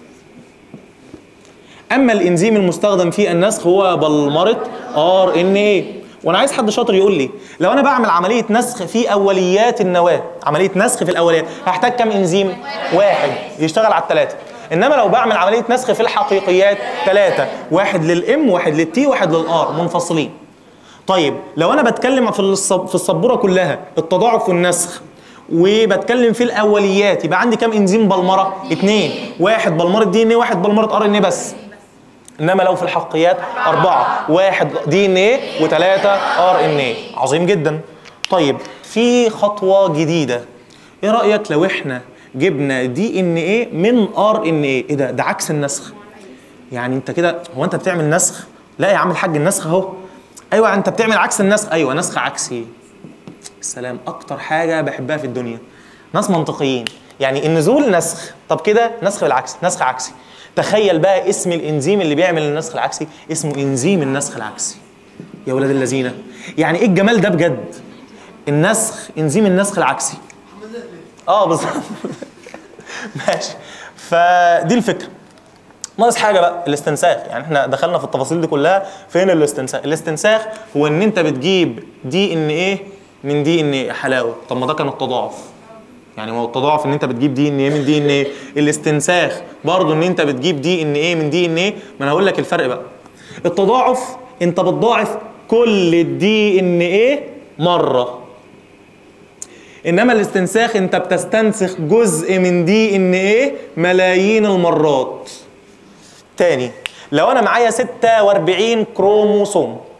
اما الانزيم المستخدم في النسخ هو بلمره ار ان ايه وانا عايز حد شاطر يقول لي لو انا بعمل عمليه نسخ في اوليات النواه عمليه نسخ في الاوليات هحتاج كام انزيم واحد يشتغل على الثلاثه انما لو بعمل عمليه نسخ في الحقيقيات ثلاثه واحد للام واحد للتي واحد للار منفصلين طيب لو انا بتكلم في الصب في السبوره كلها التضاعف والنسخ وبتكلم في الاوليات يبقى عندي كام انزيم بلمره؟ اثنين واحد بلمره دي ان ايه واحد بلمره ار ان ايه بس انما لو في الحقيقيات اربعه واحد دي ان ايه وثلاثه ار ان ايه عظيم جدا طيب في خطوه جديده ايه رايك لو احنا جبنا دي ان ايه من ار ان ايه ايه ده ده عكس النسخ يعني انت كده هو انت بتعمل نسخ لا يا عم الحاج النسخ اهو ايوه انت بتعمل عكس النسخ ايوه نسخ عكسي السلام اكتر حاجه بحبها في الدنيا ناس منطقيين يعني النزول نسخ طب كده نسخ بالعكس نسخ عكسي تخيل بقى اسم الانزيم اللي بيعمل النسخ العكسي اسمه انزيم النسخ العكسي يا ولاد الذين يعني ايه الجمال ده بجد النسخ انزيم النسخ العكسي اه بالظبط ماشي فدي الفكره ناقص حاجه بقى الاستنساخ يعني احنا دخلنا في التفاصيل دي كلها فين الاستنساخ الاستنساخ هو ان انت بتجيب دي ان ايه من دي ان ايه حلاوه طب ما ده كان التضاعف يعني ما هو التضاعف ان انت بتجيب دي ان ايه من دي ان ايه الاستنساخ برضه ان انت بتجيب دي ان ايه من دي ان ايه ما انا هقول لك الفرق بقى التضاعف انت بتضاعف كل الدي ان ايه مره انما الاستنساخ انت بتستنسخ جزء من دي ان ايه ملايين المرات تاني لو انا معايا 46 كروموسوم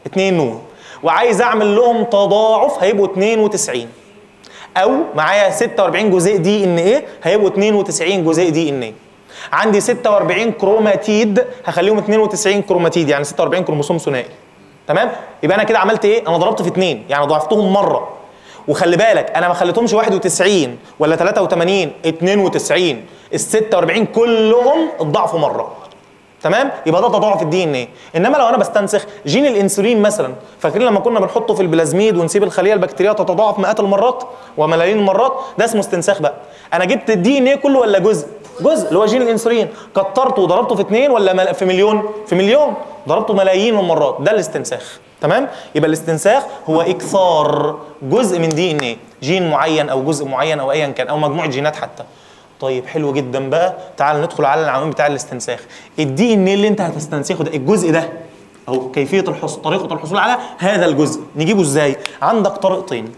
2 نون وعايز اعمل لهم تضاعف هيبقوا 92 او معايا 46 جزيء دي ان ايه هيبقوا 92 جزيء دي ان ايه عندي 46 كروماتيد هخليهم 92 كروماتيد يعني 46 كروموسوم ثنائي تمام يبقى انا كده عملت ايه انا ضربت في اتنين يعني ضاعفتهم مره وخلي بالك انا ما خليتهمش 91 ولا 83 92 ال 46 كلهم اتضاعفوا مره تمام يبقى ده تضاعف الدي ان ايه انما لو انا بستنسخ جين الانسولين مثلا فاكرين لما كنا بنحطه في البلازميد ونسيب الخليه البكتيريه تتضاعف مئات المرات وملايين المرات ده اسمه استنساخ بقى انا جبت الدي ان ايه كله ولا جزء جزء اللي هو جين الانسولين كترته وضربته في اثنين ولا مل- في مليون في مليون ضربته ملايين المرات ده الاستنساخ تمام يبقى الاستنساخ هو اكثار جزء من دي ان ايه جين معين او جزء معين او ايا كان او مجموعه جينات حتى طيب حلو جدا بقى تعال ندخل على العناوين بتاع الاستنساخ الدي ان ايه اللي انت هتستنسخه ده الجزء ده او كيفيه الحصول طريقه الحصول على هذا الجزء نجيبه ازاي عندك طريقتين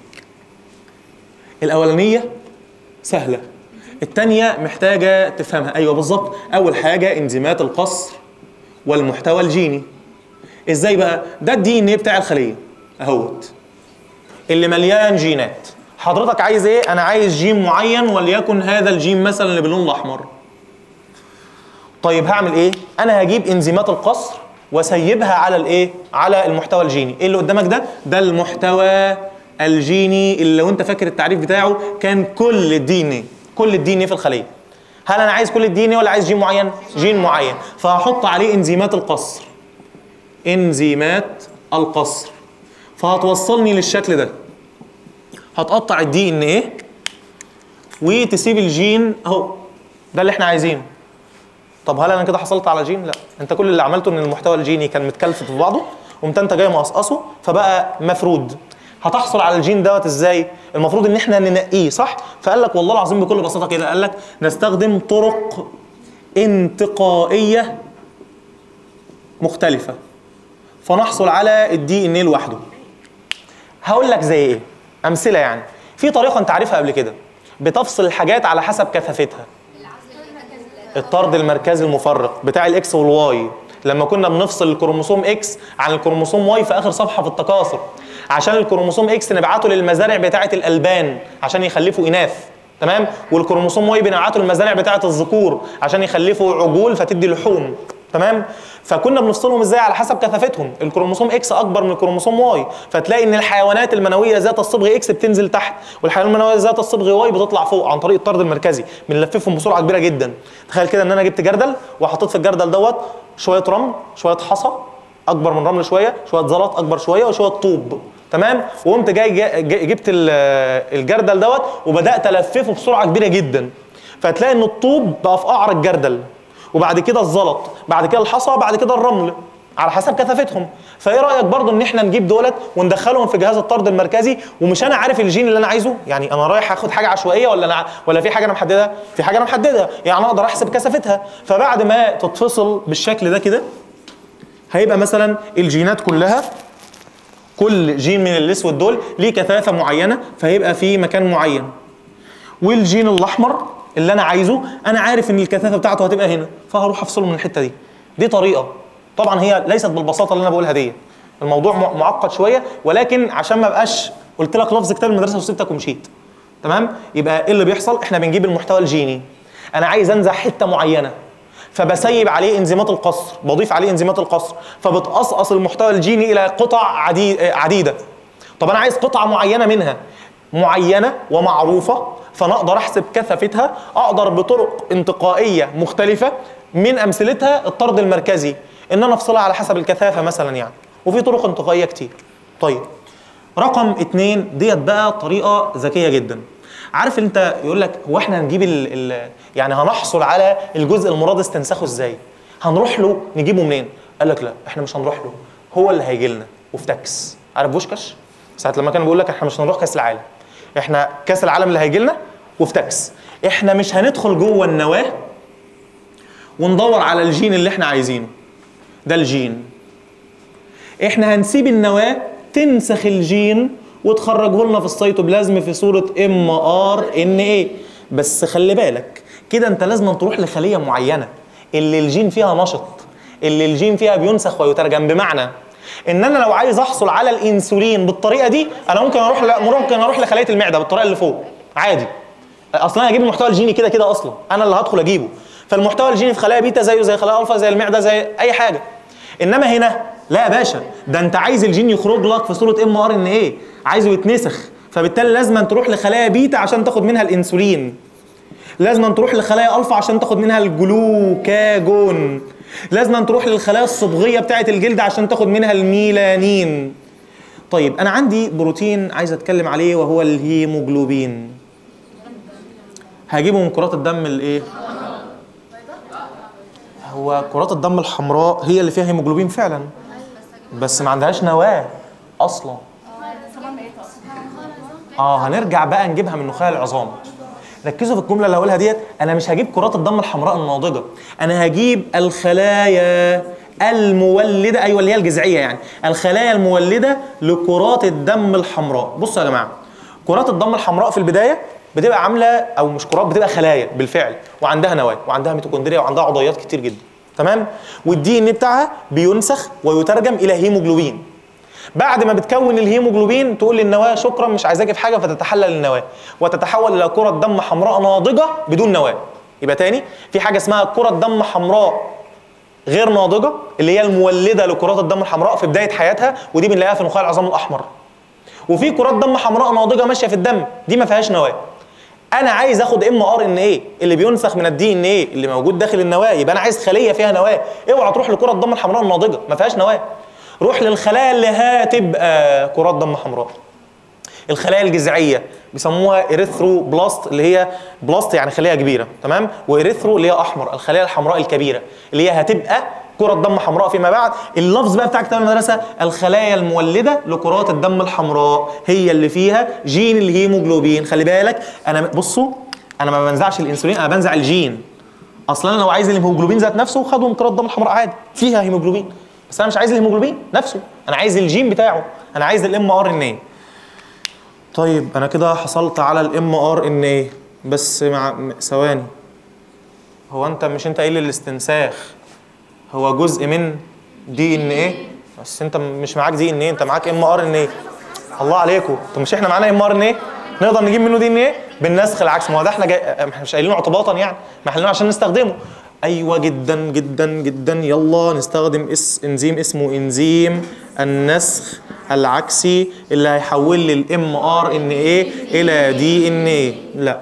الاولانيه سهله الثانيه محتاجه تفهمها ايوه بالظبط اول حاجه انزيمات القصر والمحتوى الجيني ازاي بقى ده الدي ان ايه بتاع الخليه اهوت اللي مليان جينات حضرتك عايز ايه انا عايز جين معين وليكن هذا الجين مثلا اللي باللون الاحمر طيب هعمل ايه انا هجيب انزيمات القصر واسيبها على الايه على المحتوى الجيني ايه اللي قدامك ده ده المحتوى الجيني اللي لو انت فاكر التعريف بتاعه كان كل الدي ان ايه كل الدي ان ايه في الخليه هل انا عايز كل الدي ان ايه ولا عايز جين معين جين معين فهحط عليه انزيمات القصر انزيمات القصر فهتوصلني للشكل ده هتقطع الدي ان ايه وتسيب الجين اهو ده اللي احنا عايزينه طب هل انا كده حصلت على جين لا انت كل اللي عملته ان المحتوى الجيني كان متكلفت في بعضه قمت انت جاي مقصقصه فبقى مفرود هتحصل على الجين دوت ازاي المفروض ان احنا ننقيه صح فقال لك والله العظيم بكل بساطه كده قال لك نستخدم طرق انتقائيه مختلفه فنحصل على الدي ان ايه لوحده هقول لك زي ايه امثله يعني في طريقه انت عارفها قبل كده بتفصل الحاجات على حسب كثافتها الطرد المركزي المفرق بتاع الاكس والواي لما كنا بنفصل الكروموسوم اكس عن الكروموسوم واي في اخر صفحه في التكاثر عشان الكروموسوم اكس نبعته للمزارع بتاعه الالبان عشان يخلفوا اناث تمام والكروموسوم واي بنبعته للمزارع بتاعه الذكور عشان يخلفوا عجول فتدي لحوم تمام فكنا بنفصلهم ازاي على حسب كثافتهم الكروموسوم اكس اكبر من الكروموسوم واي فتلاقي ان الحيوانات المنويه ذات الصبغ اكس بتنزل تحت والحيوانات المنويه ذات الصبغ واي بتطلع فوق عن طريق الطرد المركزي بنلففهم بسرعه كبيره جدا تخيل كده ان انا جبت جردل وحطيت في الجردل دوت شويه رمل شويه حصى اكبر من رمل شويه شويه زلط اكبر شويه وشويه طوب تمام وقمت جاي جا- جا- جبت ال- الجردل دوت وبدات الففه بسرعه كبيره جدا فتلاقي ان الطوب بقى في قعر الجردل وبعد كده الزلط بعد كده الحصى بعد كده الرمل على حسب كثافتهم فايه رايك برضو ان احنا نجيب دولت وندخلهم في جهاز الطرد المركزي ومش انا عارف الجين اللي انا عايزه يعني انا رايح اخد حاجه عشوائيه ولا انا ولا في حاجه انا محددها في حاجه انا محددها يعني اقدر احسب كثافتها فبعد ما تتفصل بالشكل ده كده هيبقى مثلا الجينات كلها كل جين من الاسود دول ليه كثافه معينه فهيبقى في مكان معين والجين الاحمر اللي انا عايزه انا عارف ان الكثافه بتاعته هتبقى هنا فهروح افصله من الحته دي دي طريقه طبعا هي ليست بالبساطه اللي انا بقولها دي الموضوع مع- معقد شويه ولكن عشان ما بقاش قلت لك لفظ كتاب المدرسه وسبتك ومشيت تمام يبقى ايه اللي بيحصل احنا بنجيب المحتوى الجيني انا عايز انزع حته معينه فبسيب عليه انزيمات القصر بضيف عليه انزيمات القصر فبتقصقص المحتوى الجيني الى قطع عدي- آه، عديده طب انا عايز قطعه معينه منها معينه ومعروفه فانا اقدر احسب كثافتها اقدر بطرق انتقائيه مختلفه من امثلتها الطرد المركزي ان انا افصلها على حسب الكثافه مثلا يعني وفي طرق انتقائيه كتير طيب رقم اتنين ديت بقى طريقه ذكيه جدا عارف انت يقول لك هو احنا هنجيب ال ال يعني هنحصل على الجزء المراد استنساخه ازاي هنروح له نجيبه منين قال لك لا احنا مش هنروح له هو اللي هيجي لنا وفي تاكس عارف بوشكاش ساعه لما كان بيقول لك احنا مش هنروح كاس العالم احنا كاس العالم اللي هيجي لنا وفي تاكس احنا مش هندخل جوه النواه وندور على الجين اللي احنا عايزينه ده الجين احنا هنسيب النواه تنسخ الجين وتخرجه لنا في السيتوبلازم في صوره ام ار ان ايه بس خلي بالك كده انت لازم تروح لخليه معينه اللي الجين فيها نشط اللي الجين فيها بينسخ ويترجم بمعنى ان انا لو عايز احصل على الانسولين بالطريقه دي انا ممكن اروح ل... ممكن اروح لخلايا المعده بالطريقه اللي فوق عادي اصلا انا هجيب المحتوى الجيني كده كده اصلا انا اللي هدخل اجيبه فالمحتوى الجيني في خلايا بيتا زيه زي خلايا الفا زي المعده زي اي حاجه انما هنا لا يا باشا ده انت عايز الجين يخرج لك في صوره ام ار ان ايه عايزه يتنسخ فبالتالي لازم أن تروح لخلايا بيتا عشان تاخد منها الانسولين لازم أن تروح لخلايا الفا عشان تاخد منها الجلوكاجون لازم أن تروح للخلايا الصبغيه بتاعه الجلد عشان تاخد منها الميلانين طيب انا عندي بروتين عايز اتكلم عليه وهو الهيموجلوبين هجيبه من كرات الدم الايه هو كرات الدم الحمراء هي اللي فيها هيموجلوبين فعلا بس ما عندهاش نواه اصلا اه هنرجع بقى نجيبها من نخاع العظام ركزوا في الجمله اللي هقولها ديت انا مش هجيب كرات الدم الحمراء الناضجه انا هجيب الخلايا المولده ايوه اللي هي الجذعيه يعني الخلايا المولده لكرات الدم الحمراء بصوا يا جماعه كرات الدم الحمراء في البدايه بتبقى عامله او مش كرات بتبقى خلايا بالفعل وعندها نواه وعندها ميتوكوندريا وعندها عضيات كتير جدا تمام والدي ان بتاعها بينسخ ويترجم الى هيموجلوبين بعد ما بتكون الهيموجلوبين تقول للنواه شكرا مش عايزاكي في حاجه فتتحلل النواه وتتحول الى كره دم حمراء ناضجه بدون نواه يبقى تاني في حاجه اسمها كره دم حمراء غير ناضجه اللي هي المولده لكرات الدم الحمراء في بدايه حياتها ودي بنلاقيها في نخاع العظام الاحمر وفي كرات دم حمراء ناضجه ماشيه في الدم دي ما فيهاش نواه انا عايز اخد ام ار ان ايه اللي بينسخ من الدي ان ايه اللي موجود داخل النواه يبقى انا عايز خليه فيها نواه اوعى تروح لكره الدم الحمراء الناضجه ما فيهاش نواه روح للخلايا اللي هتبقى كرات دم حمراء الخلايا الجذعيه بيسموها اريثرو بلاست اللي هي بلاست يعني خليه كبيره تمام واريثرو اللي هي احمر الخلايا الحمراء الكبيره اللي هي هتبقى كرة دم حمراء فيما بعد اللفظ بقى بتاع كتاب المدرسة الخلايا المولدة لكرات الدم الحمراء هي اللي فيها جين الهيموجلوبين خلي بالك انا بصوا انا ما بنزعش الانسولين انا بنزع الجين اصلا انا لو عايز الهيموجلوبين ذات نفسه خده من كرات الدم الحمراء عادي فيها هيموجلوبين بس انا مش عايز الهيموجلوبين نفسه انا عايز الجين بتاعه انا عايز الام ار ان ايه طيب انا كده حصلت على الام ار ان ايه بس مع م- ثواني هو انت مش انت قايل لي الاستنساخ هو جزء من دي ان ايه بس انت مش معاك دي ان ايه انت معاك ام ار ان ايه الله عليكم طب مش احنا معانا ام ار ان ايه نقدر نجيب منه دي ان ايه بالنسخ العكس ما هو ده احنا جاي ما احنا مش قايلينه اعتباطا يعني ما احنا قايلينه عشان نستخدمه ايوه جدا جدا جدا يلا نستخدم اس انزيم اسمه انزيم النسخ العكسي اللي هيحول لي الام ار ان ايه الى دي ان ايه لا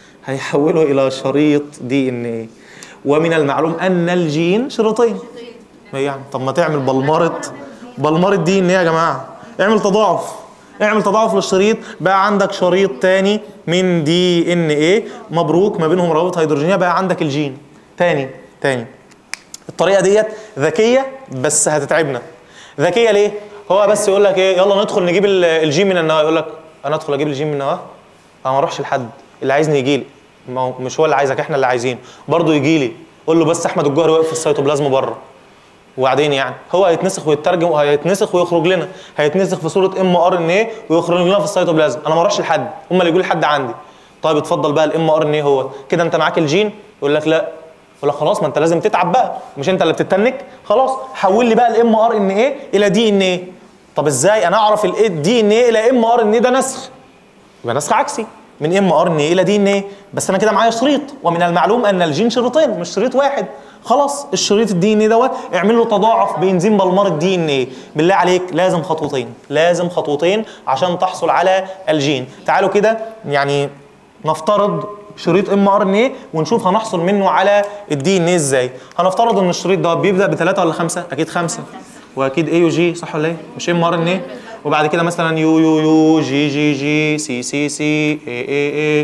هيحوله الى شريط دي ان ايه ومن المعلوم ان الجين شريطين ما يعني طب ما تعمل بلمرة بلمرة دي ان ايه يا جماعه اعمل تضاعف اعمل تضاعف للشريط بقى عندك شريط تاني من دي ان ايه مبروك ما بينهم روابط هيدروجينيه بقى عندك الجين تاني تاني الطريقه ديت ذكيه بس هتتعبنا ذكيه ليه هو بس يقول لك ايه يلا ندخل نجيب ال- الجين من النواه يقول لك انا ادخل اجيب الجين من النواه انا ما اروحش لحد اللي عايزني يجي لي ما هو مش هو اللي عايزك احنا اللي عايزين برضه يجي لي قول له بس احمد الجوهري واقف في السيتوبلازم بره وبعدين يعني هو هيتنسخ ويترجم وهيتنسخ ويخرج لنا هيتنسخ في صوره ام ار ان ايه ويخرج لنا في السيتوبلازم انا ما اروحش لحد هم اللي يقولوا لحد عندي طيب اتفضل بقى الام ار ان ايه هو كده انت معاك الجين يقول لك لا يقول لك خلاص ما انت لازم تتعب بقى مش انت اللي بتتنك خلاص حول لي بقى الام ار ان ايه الى دي ان ايه طب ازاي انا اعرف الدي ان ايه الى ام ار ان ايه ده نسخ يبقى نسخ عكسي من ام ار ان ايه الى دي ان ايه بس انا كده معايا شريط ومن المعلوم ان الجين شريطين مش شريط واحد خلاص الشريط الدي ان ايه دوت اعمل له تضاعف بانزيم بلمره دي ان ايه بالله عليك لازم خطوتين لازم خطوتين عشان تحصل على الجين تعالوا كده يعني نفترض شريط ام ار ان ايه ونشوف هنحصل منه على الدي ان ايه ازاي هنفترض ان الشريط ده بيبدا بثلاثه ولا خمسه اكيد خمسه واكيد اي وجي صح ولا ايه مش ام ار ان ايه وبعد كده مثلا يو يو يو جي جي جي سي سي سي اي اي اي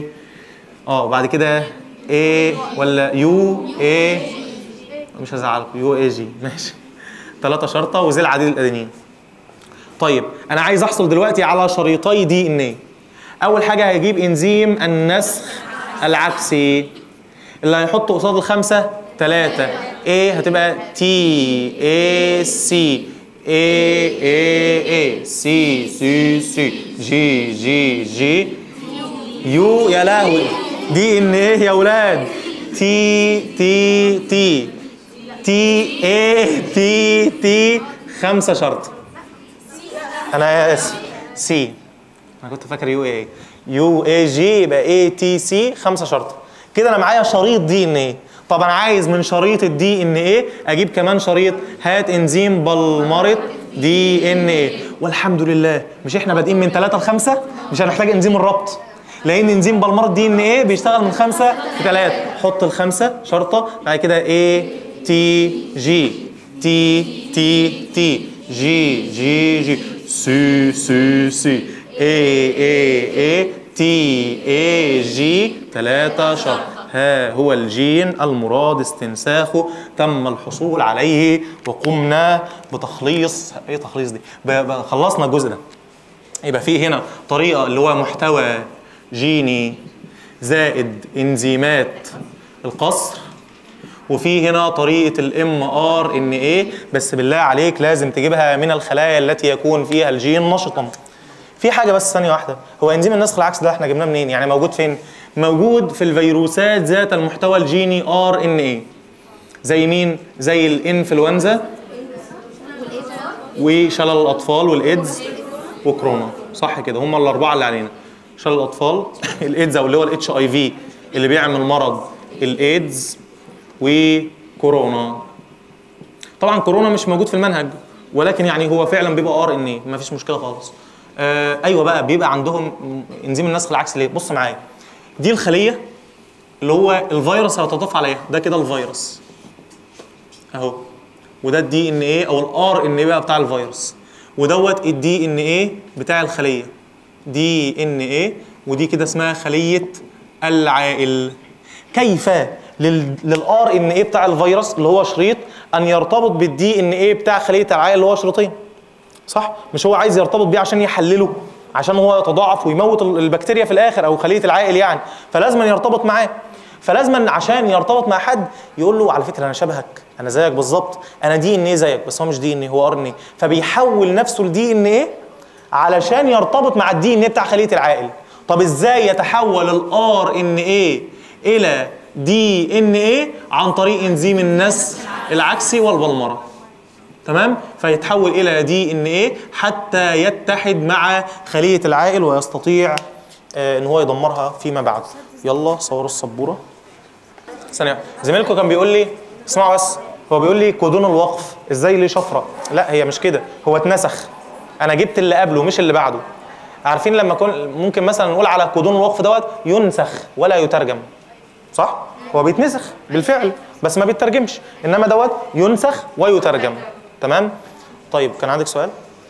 اه وبعد كده اي ولا يو اي مش هزعلكم يو اي جي ماشي ثلاثة شرطة وزي العديد الأدينين طيب أنا عايز أحصل دلوقتي على شريطي دي إن إيه أول حاجة هيجيب إنزيم النسخ العكسي اللي هيحط قصاد الخمسة ثلاثة A هتبقى تي A سي A A A سي سي سي جي جي جي يو يا لهوي دي ان ايه يا ولاد تي تي تي تي ايه تي تي خمسة شرط انا اسف سي انا كنت فاكر يو اي يو اي جي يبقى اي تي سي خمسه شرطه كده انا معايا شريط دي ان ايه طب انا عايز من شريط الدي ان ايه اجيب كمان شريط هات انزيم بلمره دي ان ايه والحمد لله مش احنا بادئين من 3 ل 5 مش هنحتاج انزيم الربط لان انزيم بلمره دي ان ايه بيشتغل من 5 ل 3 حط الخمسه شرطه بعد كده ايه تي جي تي تي تي جي جي جي سي سي سي اي اي اي تي اي جي ثلاثة شرط ها هو الجين المراد استنساخه تم الحصول عليه وقمنا بتخليص ايه تخليص دي ب- ب- خلصنا الجزء ده يبقى في هنا طريقة اللي هو محتوى جيني زائد انزيمات القصر وفي هنا طريقة الام ار ان ايه بس بالله عليك لازم تجيبها من الخلايا التي يكون فيها الجين نشطا في حاجة بس ثانية واحدة هو انزيم النسخ العكس ده احنا جبناه منين يعني موجود فين موجود في الفيروسات ذات المحتوى الجيني ار ان ايه زي مين زي الانفلونزا وشلل الاطفال والايدز وكورونا صح كده هم الاربعه اللي علينا شلل الاطفال الايدز او اللي هو الاتش اي في اللي بيعمل مرض الايدز وكورونا طبعا كورونا مش موجود في المنهج ولكن يعني هو فعلا بيبقى ار ان ايه مفيش مشكله خالص آه ايوه بقى بيبقى عندهم انزيم النسخ العكسي ليه بص معايا دي الخليه اللي هو الفيروس هيتضاف عليها ده كده الفيروس اهو وده الدي ان ايه او الار ان ايه بقى بتاع الفيروس ودوت الدي ان ايه بتاع الخليه دي ان ايه ودي كده اسمها خليه العائل كيف للار ان ايه بتاع الفيروس اللي هو شريط ان يرتبط بالدي ان ايه بتاع خليه العائل اللي هو شريطين صح مش هو عايز يرتبط بيه عشان يحلله عشان هو يتضاعف ويموت ال- البكتيريا في الاخر او خليه العائل يعني فلازم يرتبط معاه فلازم عشان يرتبط مع حد يقول له على فكره انا شبهك انا زيك بالظبط انا دي ان ايه زيك بس هو مش دي ان ايه هو ار ان ايه فبيحول نفسه لدي ان ايه علشان يرتبط مع الدي ان ايه بتاع خليه العائل طب ازاي يتحول الار ان ايه الى دي ان ايه عن طريق انزيم النسخ العكسي والبلمره تمام فيتحول الى دي ان ايه حتى يتحد مع خليه العائل ويستطيع آه، ان هو يدمرها فيما بعد يلا صوروا السبوره ثانيه زميلكم كان بيقول لي اسمعوا بس هو بيقول لي كودون الوقف ازاي ليه شفره لا هي مش كده هو اتنسخ انا جبت اللي قبله مش اللي بعده عارفين لما كون ممكن مثلا نقول على كودون الوقف دوت ينسخ ولا يترجم صح هو بيتنسخ بالفعل بس ما بيترجمش انما دوت ينسخ ويترجم تمام طيب كان عندك سؤال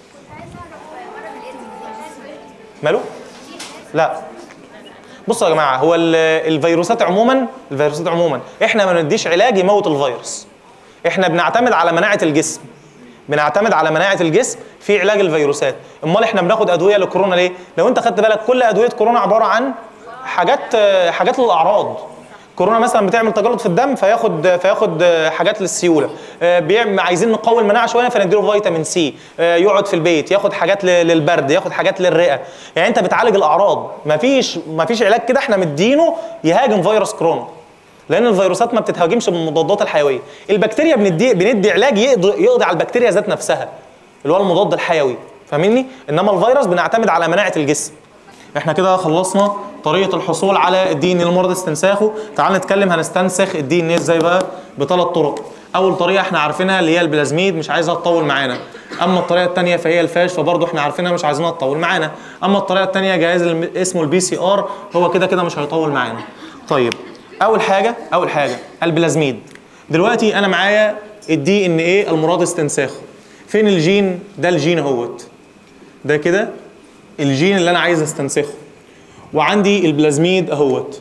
ماله لا بصوا يا جماعه هو ال- الفيروسات عموما الفيروسات عموما احنا ما نديش علاج يموت الفيروس احنا بنعتمد على مناعه الجسم بنعتمد على مناعه الجسم في علاج الفيروسات امال احنا بناخد ادويه للكورونا ليه لو انت خدت بالك كل ادويه كورونا عباره عن حاجات حاجات للاعراض كورونا مثلا بتعمل تجلط في الدم فياخد فياخد حاجات للسيوله آه، بيعمل عايزين نقوي المناعه شويه فنديله فيتامين سي آه، يقعد في البيت ياخد حاجات ل- للبرد ياخد حاجات للرئه يعني انت بتعالج الاعراض مفيش مفيش علاج كده احنا مدينه يهاجم فيروس كورونا لان الفيروسات ما بتتهاجمش بالمضادات الحيويه البكتيريا بندي بندي علاج يقضي, يقضي على البكتيريا ذات نفسها اللي هو المضاد الحيوي فاهمني انما الفيروس بنعتمد على مناعه الجسم احنا كده خلصنا طريقه الحصول على الدي ان المرض استنساخه تعال نتكلم هنستنسخ الدي ان ازاي بقى بثلاث طرق اول طريقه احنا عارفينها اللي هي البلازميد مش عايزها تطول معانا اما الطريقه الثانيه فهي الفاش فبرضه احنا عارفينها مش عايزينها تطول معانا اما الطريقه الثانيه جهاز الم- اسمه البي سي ار هو كده كده مش هيطول معانا طيب اول حاجه اول حاجه البلازميد دلوقتي انا معايا الدي ان ايه المراد استنساخه فين الجين ده الجين اهوت ده كده الجين اللي انا عايز استنسخه وعندي البلازميد اهوت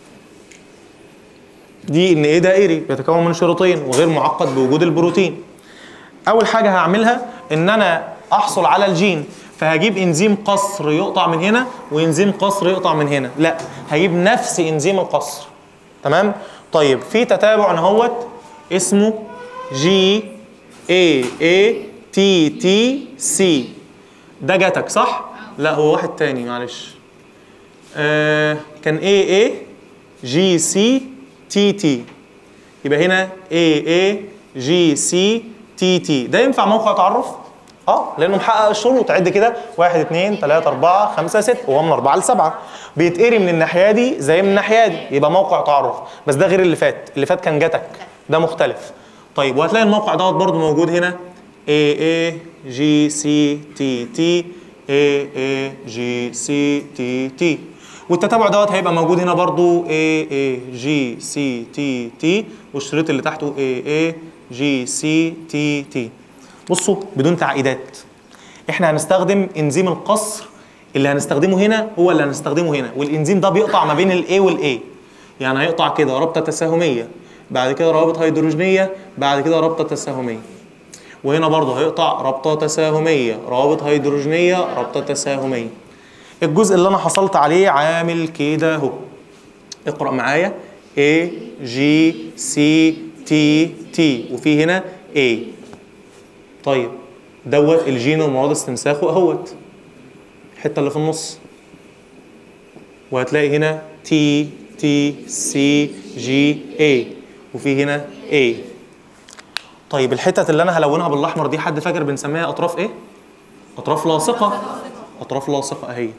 دي ان ايه دائري بيتكون من شريطين وغير معقد بوجود البروتين اول حاجه هعملها ان انا احصل على الجين فهجيب انزيم قصر يقطع من هنا وانزيم قصر يقطع من هنا لا هجيب نفس انزيم القصر تمام طيب في تتابع اهوت اسمه جي اي اي تي تي سي ده جاتك صح لا هو واحد تاني معلش آه كان اي اي جي سي تي تي يبقى هنا اي اي جي سي تي تي ده ينفع موقع تعرف اه لانه محقق الشروط عد كده 1 2 3 4 5 6 وهو من 4 ل 7 بيتقري من الناحيه دي زي من الناحيه دي يبقى موقع تعرف بس ده غير اللي فات اللي فات كان جاتك ده مختلف طيب وهتلاقي الموقع دوت برضو موجود هنا A A G C T T A A G C T T والتتابع دوت هيبقى موجود هنا برضو A A G C T T والشريط اللي تحته A A G C T T بصوا بدون تعقيدات احنا هنستخدم انزيم القصر اللي هنستخدمه هنا هو اللي هنستخدمه هنا والانزيم ده بيقطع ما بين الاي والاي يعني هيقطع كده رابطه تساهميه بعد كده روابط هيدروجينيه بعد كده رابطه تساهميه وهنا برضه هيقطع رابطه تساهميه روابط هيدروجينيه رابطه تساهميه الجزء اللي انا حصلت عليه عامل كده اهو اقرا معايا A G C T T وفي هنا A طيب دوت الجين المراد استنساخه اهوت الحته اللي في النص وهتلاقي هنا تي تي سي جي اي وفي هنا اي طيب الحتت اللي انا هلونها بالاحمر دي حد فاكر بنسميها اطراف ايه اطراف لاصقه اطراف لاصقه اهيت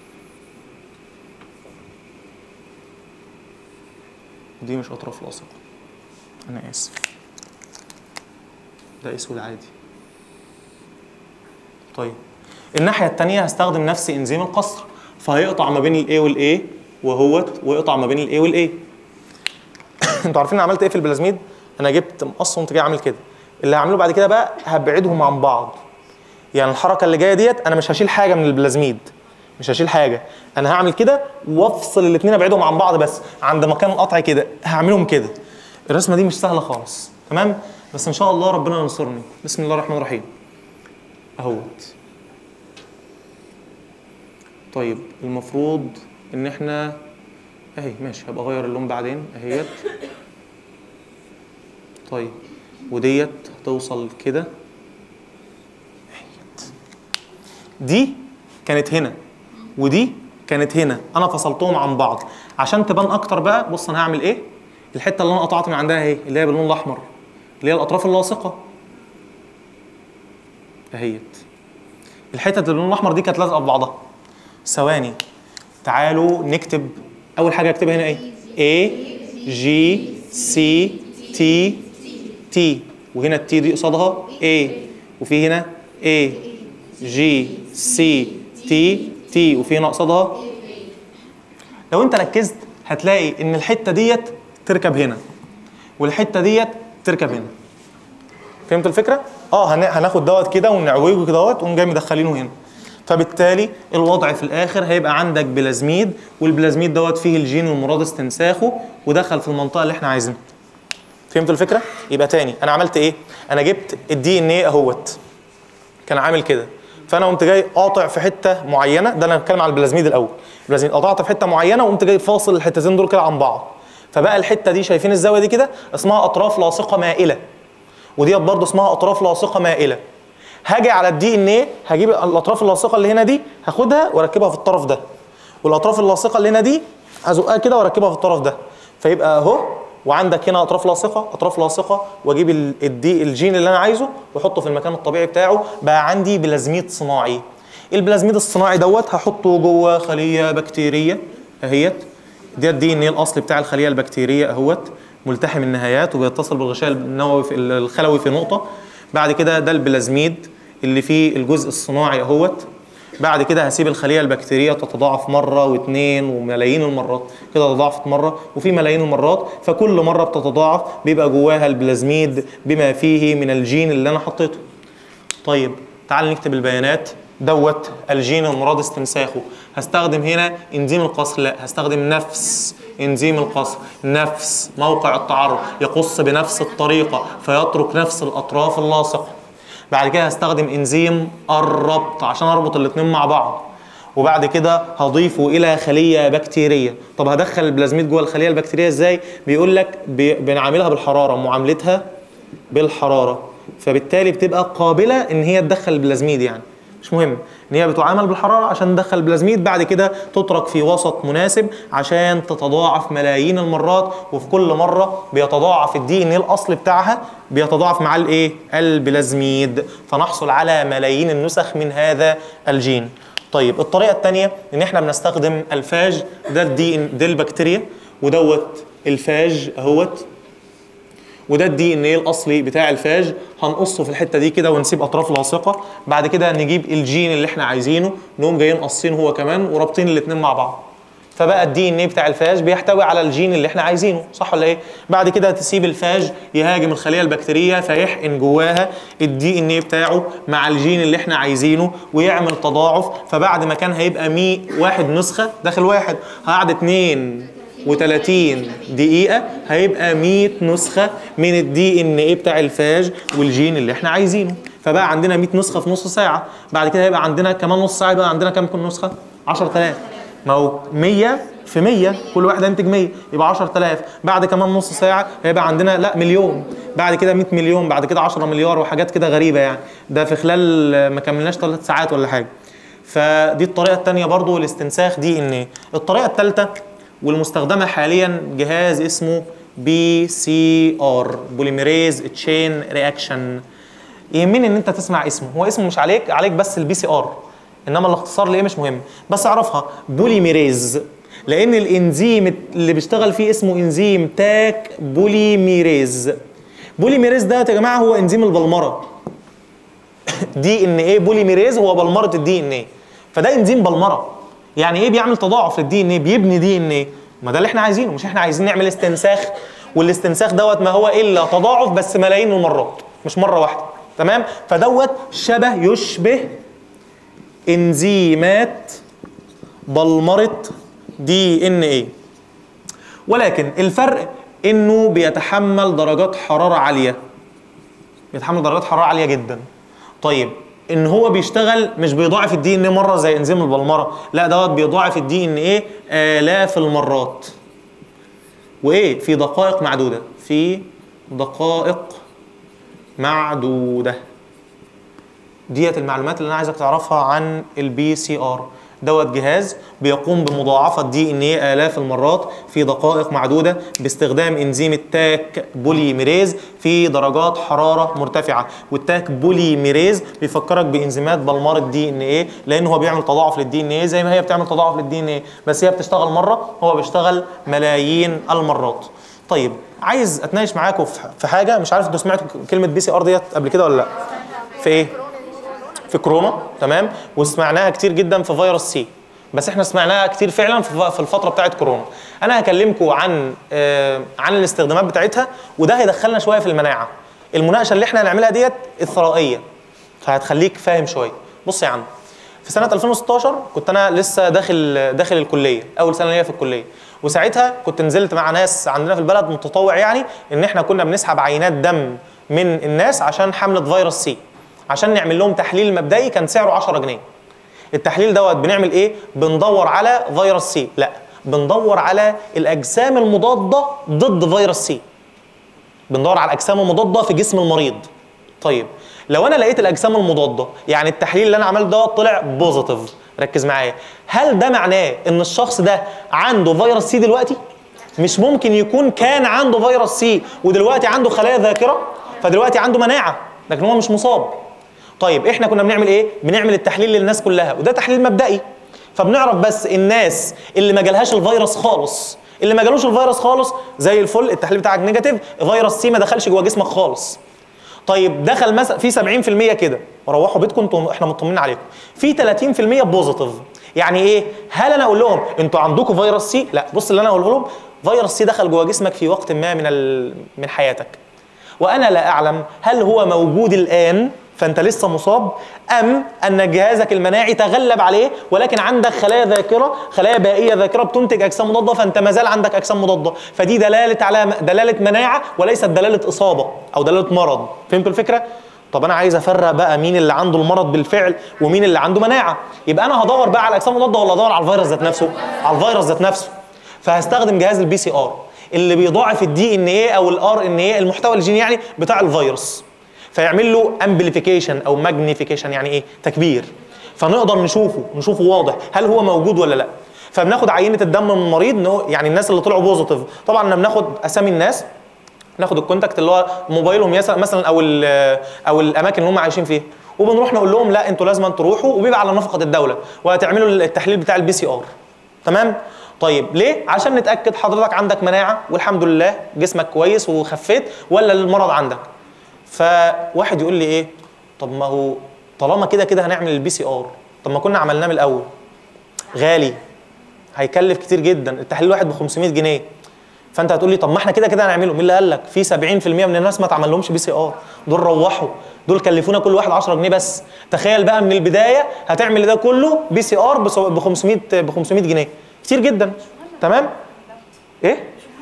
دي مش اطراف لاصقه انا اسف ده اسود عادي طيب الناحيه الثانيه هستخدم نفس انزيم القصر فهيقطع ما بين الاي والاي وهوت ويقطع ما بين الاي والاي انتوا عارفين انا عملت ايه في البلازميد انا جبت مقص وقمت جاي عامل كده اللي هعمله بعد كده بقى هبعدهم عن بعض يعني الحركه اللي جايه ديت انا مش هشيل حاجه من البلازميد مش هشيل حاجه انا هعمل كده وافصل الاثنين ابعدهم عن بعض بس عند مكان القطع كده هعملهم كده الرسمه دي مش سهله خالص تمام بس ان شاء الله ربنا ينصرني بسم الله الرحمن الرحيم اهوت طيب المفروض ان احنا اهي ماشي هبقى اغير اللون بعدين اهيت طيب وديت هتوصل كده اهيت دي كانت هنا ودي كانت هنا انا فصلتهم عن بعض عشان تبان اكتر بقى بص انا هعمل ايه الحته اللي انا قطعت من عندها اهي اللي هي باللون الاحمر اللي هي الاطراف اللاصقه اهيت الحتت اللي باللون الاحمر دي كانت لازقه في بعضها ثواني تعالوا نكتب اول حاجه اكتبها هنا ايه A G C T T وهنا التي دي قصادها A وفي هنا A G C T T وفي هنا قصادها لو انت ركزت هتلاقي ان الحته ديت تركب هنا والحته ديت تركب هنا فهمت الفكره اه هن- هناخد دوت كده ونعوجه كده دوت ونقوم جاي مدخلينه هنا فبالتالي الوضع في الاخر هيبقى عندك بلازميد والبلازميد دوت فيه الجين المراد استنساخه ودخل في المنطقه اللي احنا عايزينها فهمتوا الفكره يبقى تاني انا عملت ايه انا جبت الدي ان ايه اهوت كان عامل كده فانا قمت جاي قاطع في حته معينه ده انا بتكلم على البلازميد الاول البلازميد قطعت في حته معينه وقمت جاي فاصل الحتتين دول كده عن بعض فبقى الحته دي شايفين الزاويه دي كده اسمها اطراف لاصقه مائله وديت برضه اسمها اطراف لاصقه مائله هاجي على الدي ان ايه هجيب الاطراف اللاصقه اللي هنا دي هاخدها واركبها في الطرف ده والاطراف اللاصقه اللي هنا دي هزقها كده واركبها في الطرف ده فيبقى اهو وعندك هنا اطراف لاصقه اطراف لاصقه واجيب ال- الدي الجين اللي انا عايزه واحطه في المكان الطبيعي بتاعه بقى عندي بلازميد صناعي البلازميد الصناعي دوت هحطه جوه خليه بكتيريه اهيت دي الدي ان ايه الاصلي بتاع الخليه البكتيريه اهوت ملتحم النهايات وبيتصل بالغشاء النووي في الخلوي في نقطه بعد كده ده البلازميد اللي فيه الجزء الصناعي اهوت بعد كده هسيب الخليه البكتيريه تتضاعف مره واثنين وملايين المرات كده تضاعفت مره وفي ملايين المرات فكل مره بتتضاعف بيبقى جواها البلازميد بما فيه من الجين اللي انا حطيته طيب تعال نكتب البيانات دوت الجين المراد استنساخه هستخدم هنا انزيم القصر لا هستخدم نفس انزيم القصر نفس موقع التعرض يقص بنفس الطريقة فيترك نفس الأطراف اللاصقة بعد كده هستخدم انزيم الربط عشان اربط الاتنين مع بعض وبعد كده هضيفه الى خليه بكتيريه طب هدخل البلازميد جوه الخليه البكتيريه ازاي بيقول لك بي- بنعاملها بالحراره معاملتها بالحراره فبالتالي بتبقى قابله ان هي تدخل البلازميد يعني مش مهم ان هي بتعامل بالحراره عشان ندخل بلازميد بعد كده تترك في وسط مناسب عشان تتضاعف ملايين المرات وفي كل مره بيتضاعف الدي ان الاصل بتاعها بيتضاعف مع الايه البلازميد فنحصل على ملايين النسخ من هذا الجين طيب الطريقه الثانيه ان احنا بنستخدم الفاج ده الدي ان ده البكتيريا ودوت الفاج اهوت وده الدي ان ايه الاصلي بتاع الفاج هنقصه في الحته دي كده ونسيب اطراف لاصقه بعد كده نجيب الجين اللي احنا عايزينه نقوم جايين قاصينه هو كمان ورابطين الاثنين مع بعض فبقى الدي ان ايه بتاع الفاج بيحتوي على الجين اللي احنا عايزينه صح ولا ايه بعد كده تسيب الفاج يهاجم الخليه البكتيريه فيحقن جواها الدي ان ايه بتاعه مع الجين اللي احنا عايزينه ويعمل تضاعف فبعد ما كان هيبقى 100 واحد نسخه داخل واحد هقعد اتنين و30 دقيقة هيبقى 100 نسخة من الدي ان ايه بتاع الفاج والجين اللي احنا عايزينه فبقى عندنا 100 نسخة في نص ساعة بعد كده هيبقى عندنا كمان نص ساعة يبقى عندنا كام كل نسخة 10000 ما هو 100 في 100 كل واحد هينتج 100 يبقى 10000 بعد كمان نص ساعة هيبقى عندنا لا مليون بعد كده 100 مليون بعد كده 10 مليار وحاجات كده غريبة يعني ده في خلال ما كملناش 3 ساعات ولا حاجة فدي الطريقة الثانية برضو لاستنساخ دي ان ايه الطريقة الثالثة والمستخدمة حاليا جهاز اسمه بي سي ار بوليميريز تشين رياكشن يهمني ان انت تسمع اسمه هو اسمه مش عليك عليك بس البي سي ار انما الاختصار لايه مش مهم بس اعرفها بوليميريز لان الانزيم اللي بيشتغل فيه اسمه انزيم تاك بوليميريز بوليميريز ده يا جماعه هو انزيم البلمره دي ان ايه بوليميريز هو بلمره الدي ان ايه فده انزيم بلمره يعني ايه بيعمل تضاعف للدي ان ايه بيبني دي ان ايه ما ده اللي احنا عايزينه مش احنا عايزين نعمل استنساخ والاستنساخ دوت ما هو الا تضاعف بس ملايين المرات مش مره واحده تمام فدوت شبه يشبه انزيمات بلمره دي ان ايه ولكن الفرق انه بيتحمل درجات حراره عاليه بيتحمل درجات حراره عاليه جدا طيب ان هو بيشتغل مش بيضاعف الدي ان ايه مره زي انزيم البلمره لا دوت بيضاعف الدي ان ايه الاف المرات وايه في دقائق معدوده في دقائق معدوده ديت المعلومات اللي انا عايزك تعرفها عن البي سي ار دوت جهاز بيقوم بمضاعفة دي ان ايه آلاف المرات في دقائق معدودة باستخدام انزيم التاك بوليميريز في درجات حرارة مرتفعة والتاك بوليميريز بيفكرك بانزيمات بلمرة دي ان ايه لان هو بيعمل تضاعف للدي ان ايه زي ما هي بتعمل تضاعف للدي ان ايه بس هي بتشتغل مرة هو بيشتغل ملايين المرات طيب عايز اتناقش معاكم في- في حاجة مش عارف انتوا سمعتوا كلمة بي سي ار ديت قبل كده ولا لا في ايه في كورونا تمام وسمعناها كتير جدا في فيروس سي بس احنا سمعناها كتير فعلا في في الفتره بتاعت كورونا انا هكلمكم عن آه عن الاستخدامات بتاعتها وده هيدخلنا شويه في المناعه المناقشه اللي احنا هنعملها ديت اثرائيه فهتخليك فاهم شويه بص يا عم في سنه 2016 كنت انا لسه داخل داخل الكليه اول سنه ليا في الكليه وساعتها كنت نزلت مع ناس عندنا في البلد متطوع يعني ان احنا كنا بنسحب عينات دم من الناس عشان حمله فيروس سي عشان نعمل لهم تحليل مبدئي كان سعره 10 جنيه التحليل دوت بنعمل ايه بندور على فيروس سي لا بندور على الاجسام المضاده ضد فيروس سي بندور على الاجسام المضاده في جسم المريض طيب لو انا لقيت الاجسام المضاده يعني التحليل اللي انا عملته دوت طلع بوزيتيف ركز معايا هل ده معناه ان الشخص ده عنده فيروس سي دلوقتي مش ممكن يكون كان عنده فيروس سي ودلوقتي عنده خلايا ذاكره فدلوقتي عنده مناعه لكن هو مش مصاب طيب احنا كنا بنعمل ايه بنعمل التحليل للناس كلها وده تحليل مبدئي فبنعرف بس الناس اللي ما جالهاش الفيروس خالص اللي ما جالوش الفيروس خالص زي الفل التحليل بتاعك نيجاتيف فيروس سي ما دخلش جوه جسمك خالص طيب دخل مثلا في 70% كده روحوا بيتكم انتوا احنا مطمنين عليكم في 30% بوزيتيف يعني ايه هل انا اقول لهم انتوا عندكم فيروس سي لا بص اللي انا اقوله لهم فيروس سي دخل جوه جسمك في وقت ما من ال... من حياتك وانا لا اعلم هل هو موجود الان فانت لسه مصاب ام ان جهازك المناعي تغلب عليه ولكن عندك خلايا ذاكره خلايا بائيه ذاكره بتنتج اجسام مضاده فانت ما زال عندك اجسام مضاده فدي دلاله على دلاله مناعه وليست دلاله اصابه او دلاله مرض فهمتوا الفكره طب انا عايز افرق بقى مين اللي عنده المرض بالفعل ومين اللي عنده مناعه يبقى انا هدور بقى على الاجسام المضاده ولا ادور على الفيروس ذات نفسه على الفيروس ذات نفسه فهستخدم جهاز البي سي ار اللي بيضاعف الدي ان ايه او الار ان ايه المحتوى الجيني يعني بتاع الفيروس فيعمل له امبليفيكيشن او ماجنيفيكيشن يعني ايه تكبير فنقدر نشوفه نشوفه واضح هل هو موجود ولا لا فبناخد عينه الدم من المريض إن هو- يعني الناس اللي طلعوا بوزيتيف طبعا لما بناخد اسامي الناس ناخد الكونتاكت اللي هو موبايلهم يس- مثلا او ال- او الاماكن اللي هم عايشين فيها وبنروح نقول لهم لا انتوا لازم تروحوا وبيبقى على نفقه الدوله وهتعملوا التحليل بتاع البي سي ار تمام طيب ليه عشان نتاكد حضرتك عندك مناعه والحمد لله جسمك كويس وخفيت ولا المرض عندك فواحد يقول لي ايه طب ما هو طالما كده كده هنعمل البي سي ار طب ما كنا عملناه من الاول غالي هيكلف كتير جدا التحليل الواحد ب 500 جنيه فانت هتقول لي طب ما احنا كده كده هنعمله مين اللي قال لك في 70% من الناس ما اتعمل لهمش بي سي ار دول روحوا دول كلفونا كل واحد 10 جنيه بس تخيل بقى من البدايه هتعمل ده كله بي سي ار ب 500 ب 500 جنيه كتير جدا تمام ايه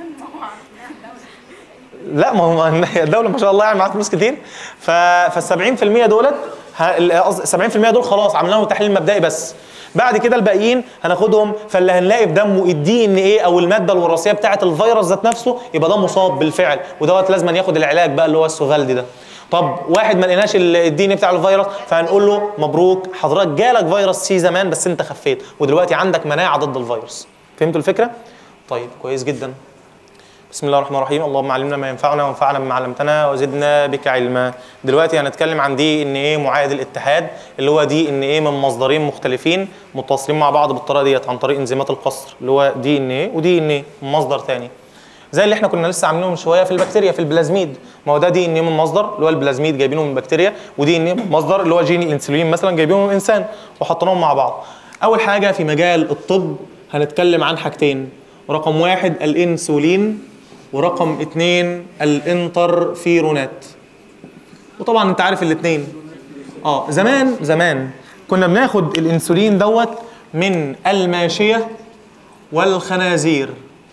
لا ما هو ما هي الدوله ما شاء الله يعني معاها فلوس كتير ف فال 70% دولت ه- ال- قصدي 70% دول خلاص عملنا لهم تحليل مبدئي بس بعد كده الباقيين هناخدهم فاللي هنلاقي في دمه الدي ان ايه او الماده الوراثيه بتاعه الفيروس ذات نفسه يبقى ده مصاب بالفعل ودوت لازم ياخد العلاج بقى اللي هو السوفالدي ده طب واحد ما لقيناش الدي ان بتاع الفيروس فهنقول له مبروك حضرتك جالك فيروس سي زمان بس انت خفيت ودلوقتي عندك مناعه ضد الفيروس فهمتوا الفكره طيب كويس جدا بسم الله الرحمن الرحيم اللهم علمنا ما ينفعنا وانفعنا بما علمتنا وزدنا بك علما دلوقتي هنتكلم عن دي ان ايه معاهد الاتحاد اللي هو دي ان ايه من مصدرين مختلفين متصلين مع بعض بالطريقه ديت عن طريق انزيمات القصر اللي هو دي ان ايه ودي ان ايه من مصدر تاني زي اللي احنا كنا لسه عاملينه من شويه في البكتيريا في البلازميد ما هو ده دي ان ايه من مصدر اللي هو البلازميد جايبينه من بكتيريا ودي ان ايه من مصدر اللي هو جين الانسولين مثلا جايبينه من انسان وحطيناهم مع بعض اول حاجه في مجال الطب هنتكلم عن حاجتين رقم واحد الانسولين ورقم اتنين الانترفيرونات وطبعا انت عارف الاتنين اه زمان زمان كنا بناخد الانسولين دوت من الماشيه والخنازير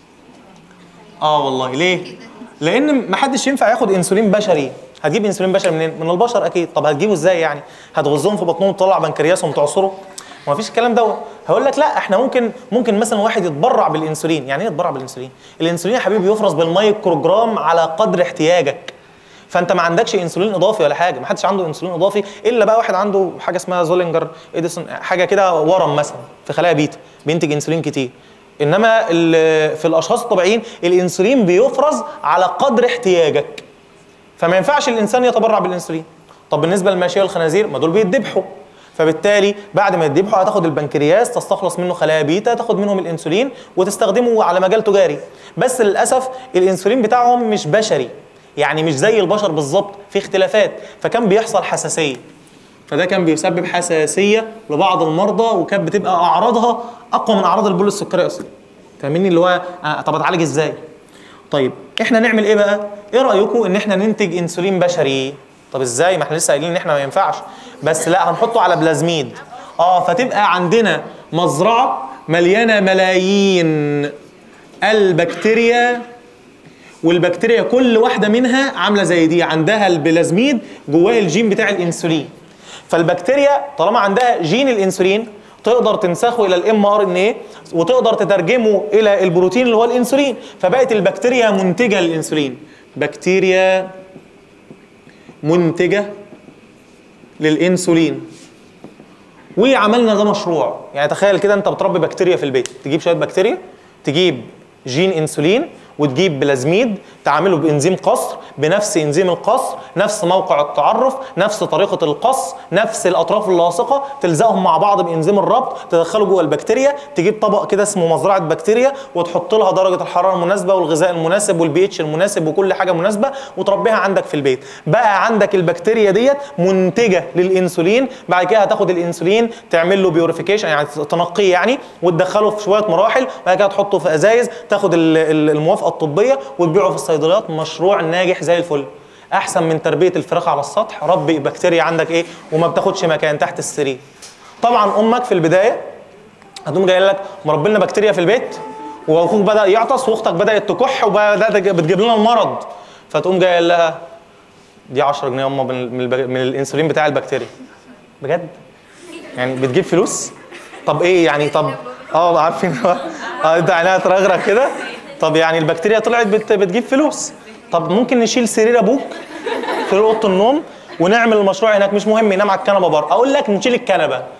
اه والله ليه لان محدش ينفع ياخد انسولين بشري هتجيب انسولين بشري منين من البشر اكيد طب هتجيبه ازاي يعني هتغزهم في بطنهم وتطلع بنكرياسهم تعصره ما فيش الكلام دوت هقول لك لا احنا ممكن ممكن مثلا واحد يتبرع بالانسولين يعني ايه يتبرع بالانسولين الانسولين يا حبيبي يفرز بالمايكروجرام على قدر احتياجك فانت ما عندكش انسولين اضافي ولا حاجه ما حدش عنده انسولين اضافي الا بقى واحد عنده حاجه اسمها زولينجر اديسون حاجه كده ورم مثلا في خلايا بيتا بينتج انسولين كتير انما ال- في الاشخاص الطبيعيين الانسولين بيفرز على قدر احتياجك فما ينفعش الانسان يتبرع بالانسولين طب بالنسبه للماشيه والخنازير ما دول بيتذبحوا فبالتالي بعد ما يتذبحوا هتاخد البنكرياس تستخلص منه خلايا بيتا تاخد منهم الانسولين وتستخدمه على مجال تجاري بس للاسف الانسولين بتاعهم مش بشري يعني مش زي البشر بالظبط في اختلافات فكان بيحصل حساسيه فده كان بيسبب حساسيه لبعض المرضى وكانت بتبقى اعراضها اقوى من اعراض البول السكري اصلا فاهميني اللي هو آه طب اتعالج ازاي طيب احنا نعمل ايه بقى ايه رايكم ان احنا ننتج انسولين بشري طب ازاي ما احنا لسه قايلين ان احنا ما ينفعش بس لا هنحطه على بلازميد اه فتبقى عندنا مزرعه مليانه ملايين البكتيريا والبكتيريا كل واحده منها عامله زي دي عندها البلازميد جواه الجين بتاع الانسولين فالبكتيريا طالما عندها جين الانسولين تقدر تنسخه الى الام ار ان ايه وتقدر تترجمه الى البروتين اللي هو الانسولين فبقت البكتيريا منتجه للانسولين بكتيريا منتجه للانسولين وعملنا ده مشروع يعني تخيل كده انت بتربي بكتيريا في البيت تجيب شويه بكتيريا تجيب جين انسولين وتجيب بلازميد تعامله بانزيم قصر بنفس انزيم القصر نفس موقع التعرف نفس طريقه القص نفس الاطراف اللاصقه تلزقهم مع بعض بانزيم الربط تدخله جوه البكتيريا تجيب طبق كده اسمه مزرعه بكتيريا وتحط لها درجه الحراره المناسبه والغذاء المناسب والبي اتش المناسب وكل حاجه مناسبه وتربيها عندك في البيت بقى عندك البكتيريا ديت منتجه للانسولين بعد كده هتاخد الانسولين تعمل له بيوريفيكيشن يعني تنقيه يعني وتدخله في شويه مراحل بعد كده تحطه في ازايز تاخد ال- ال- الموافقه الطبيه وتبيعه في الصيدليات مشروع ناجح زي الفل احسن من تربيه الفراخ على السطح ربي بكتيريا عندك ايه وما بتاخدش مكان تحت السرير طبعا امك في البدايه هتقوم جايه لك مربي لنا بكتيريا في البيت واخوك بدا يعطس واختك بدات تكح وبدات بتجيب لنا المرض فتقوم جايه لها دي 10 جنيه يا امه من, من, الب- من الانسولين بتاع البكتيريا بجد يعني بتجيب فلوس طب ايه يعني طب اه عارفين هو- اه انت عينيها ترغرغ كده طب يعني البكتيريا طلعت بت بتجيب فلوس طب ممكن نشيل سرير ابوك في اوضه النوم ونعمل المشروع هناك مش مهم ينام على الكنبه بره اقول لك نشيل الكنبه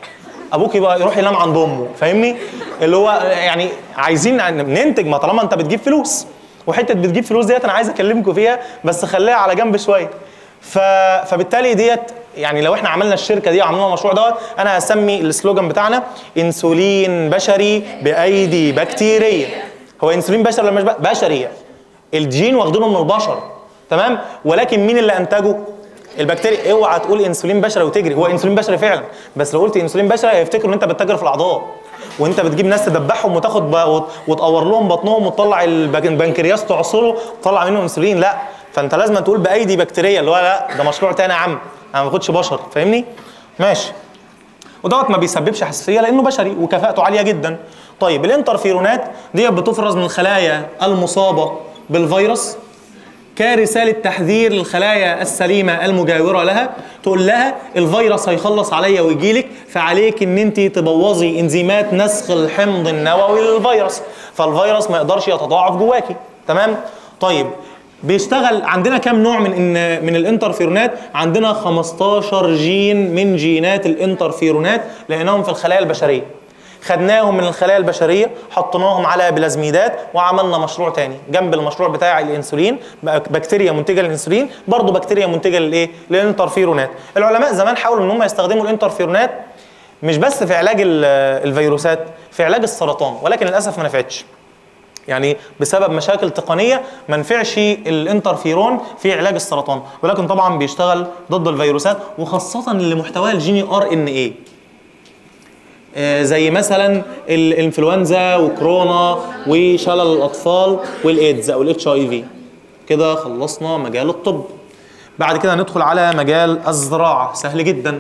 ابوك يبقى يروح ينام عند امه فاهمني اللي هو يعني عايزين ننتج ما طالما انت بتجيب فلوس وحته بتجيب فلوس ديت انا عايز اكلمكم فيها بس خليها على جنب شويه ف... فبالتالي ديت يعني لو احنا عملنا الشركه دي وعملنا المشروع دوت انا هسمي السلوجان بتاعنا انسولين بشري بايدي بكتيريه هو انسولين بشري ولا مش ب- بشري الجين واخدينه من البشر تمام ولكن مين اللي انتجه البكتيريا اوعى تقول انسولين بشري وتجري هو انسولين بشري فعلا بس لو قلت انسولين بشري هيفتكروا ان انت بتتاجر في الاعضاء وانت بتجيب ناس تدبحهم وتاخد ب... وت- وتقور لهم بطنهم وتطلع البك- البنكرياس تعصره وتطلع منه انسولين لا فانت لازم تقول بايدي بكتيريه اللي هو لا ده مشروع تاني يا عم انا ما باخدش بشر فاهمني ماشي ودوت ما بيسببش حساسيه لانه بشري وكفاءته عاليه جدا طيب الانترفيرونات دي بتفرز من الخلايا المصابه بالفيروس كرسالة تحذير للخلايا السليمة المجاورة لها تقول لها الفيروس هيخلص عليا ويجيلك فعليك ان انت تبوظي انزيمات نسخ الحمض النووي للفيروس فالفيروس ما يقدرش يتضاعف جواكي تمام طيب بيشتغل عندنا كام نوع من إن من الانترفيرونات عندنا 15 جين من جينات الانترفيرونات لقيناهم في الخلايا البشريه خدناهم من الخلايا البشريه حطيناهم على بلازميدات وعملنا مشروع تاني جنب المشروع بتاع الانسولين بك- بكتيريا منتجه للانسولين برضه بكتيريا منتجه للايه للانترفيرونات العلماء زمان حاولوا ان هم يستخدموا الانترفيرونات مش بس في علاج ال- الفيروسات في علاج السرطان ولكن للاسف ما نفعتش يعني بسبب مشاكل تقنيه ما نفعش الانترفيرون في علاج السرطان ولكن طبعا بيشتغل ضد الفيروسات وخاصه اللي محتواه الجيني ار ان ايه آه، زي مثلا الانفلونزا وكورونا وشلل الاطفال والايدز او الاتش اي في كده خلصنا مجال الطب بعد كده ندخل على مجال الزراعه سهل جدا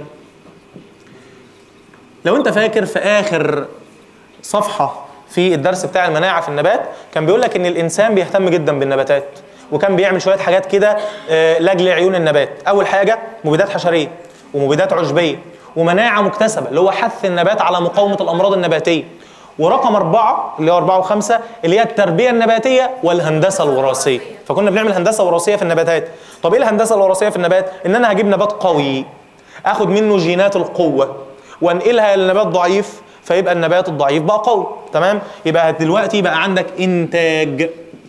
لو انت فاكر في اخر صفحه في الدرس بتاع المناعه في النبات كان بيقول لك ان الانسان بيهتم جدا بالنباتات وكان بيعمل شويه حاجات كده آه، لاجل عيون النبات اول حاجه مبيدات حشريه ومبيدات عشبيه ومناعه مكتسبه اللي هو حث النبات على مقاومه الامراض النباتيه ورقم أربعة اللي هو أربعة وخمسة اللي هي التربية النباتية والهندسة الوراثية فكنا بنعمل هندسة وراثية في النباتات طب إيه الهندسة الوراثية في النبات؟ إن أنا هجيب نبات قوي اخد منه جينات القوه وانقلها لنبات ضعيف فيبقى النبات الضعيف بقى قوي تمام يبقى دلوقتي بقى عندك انتاج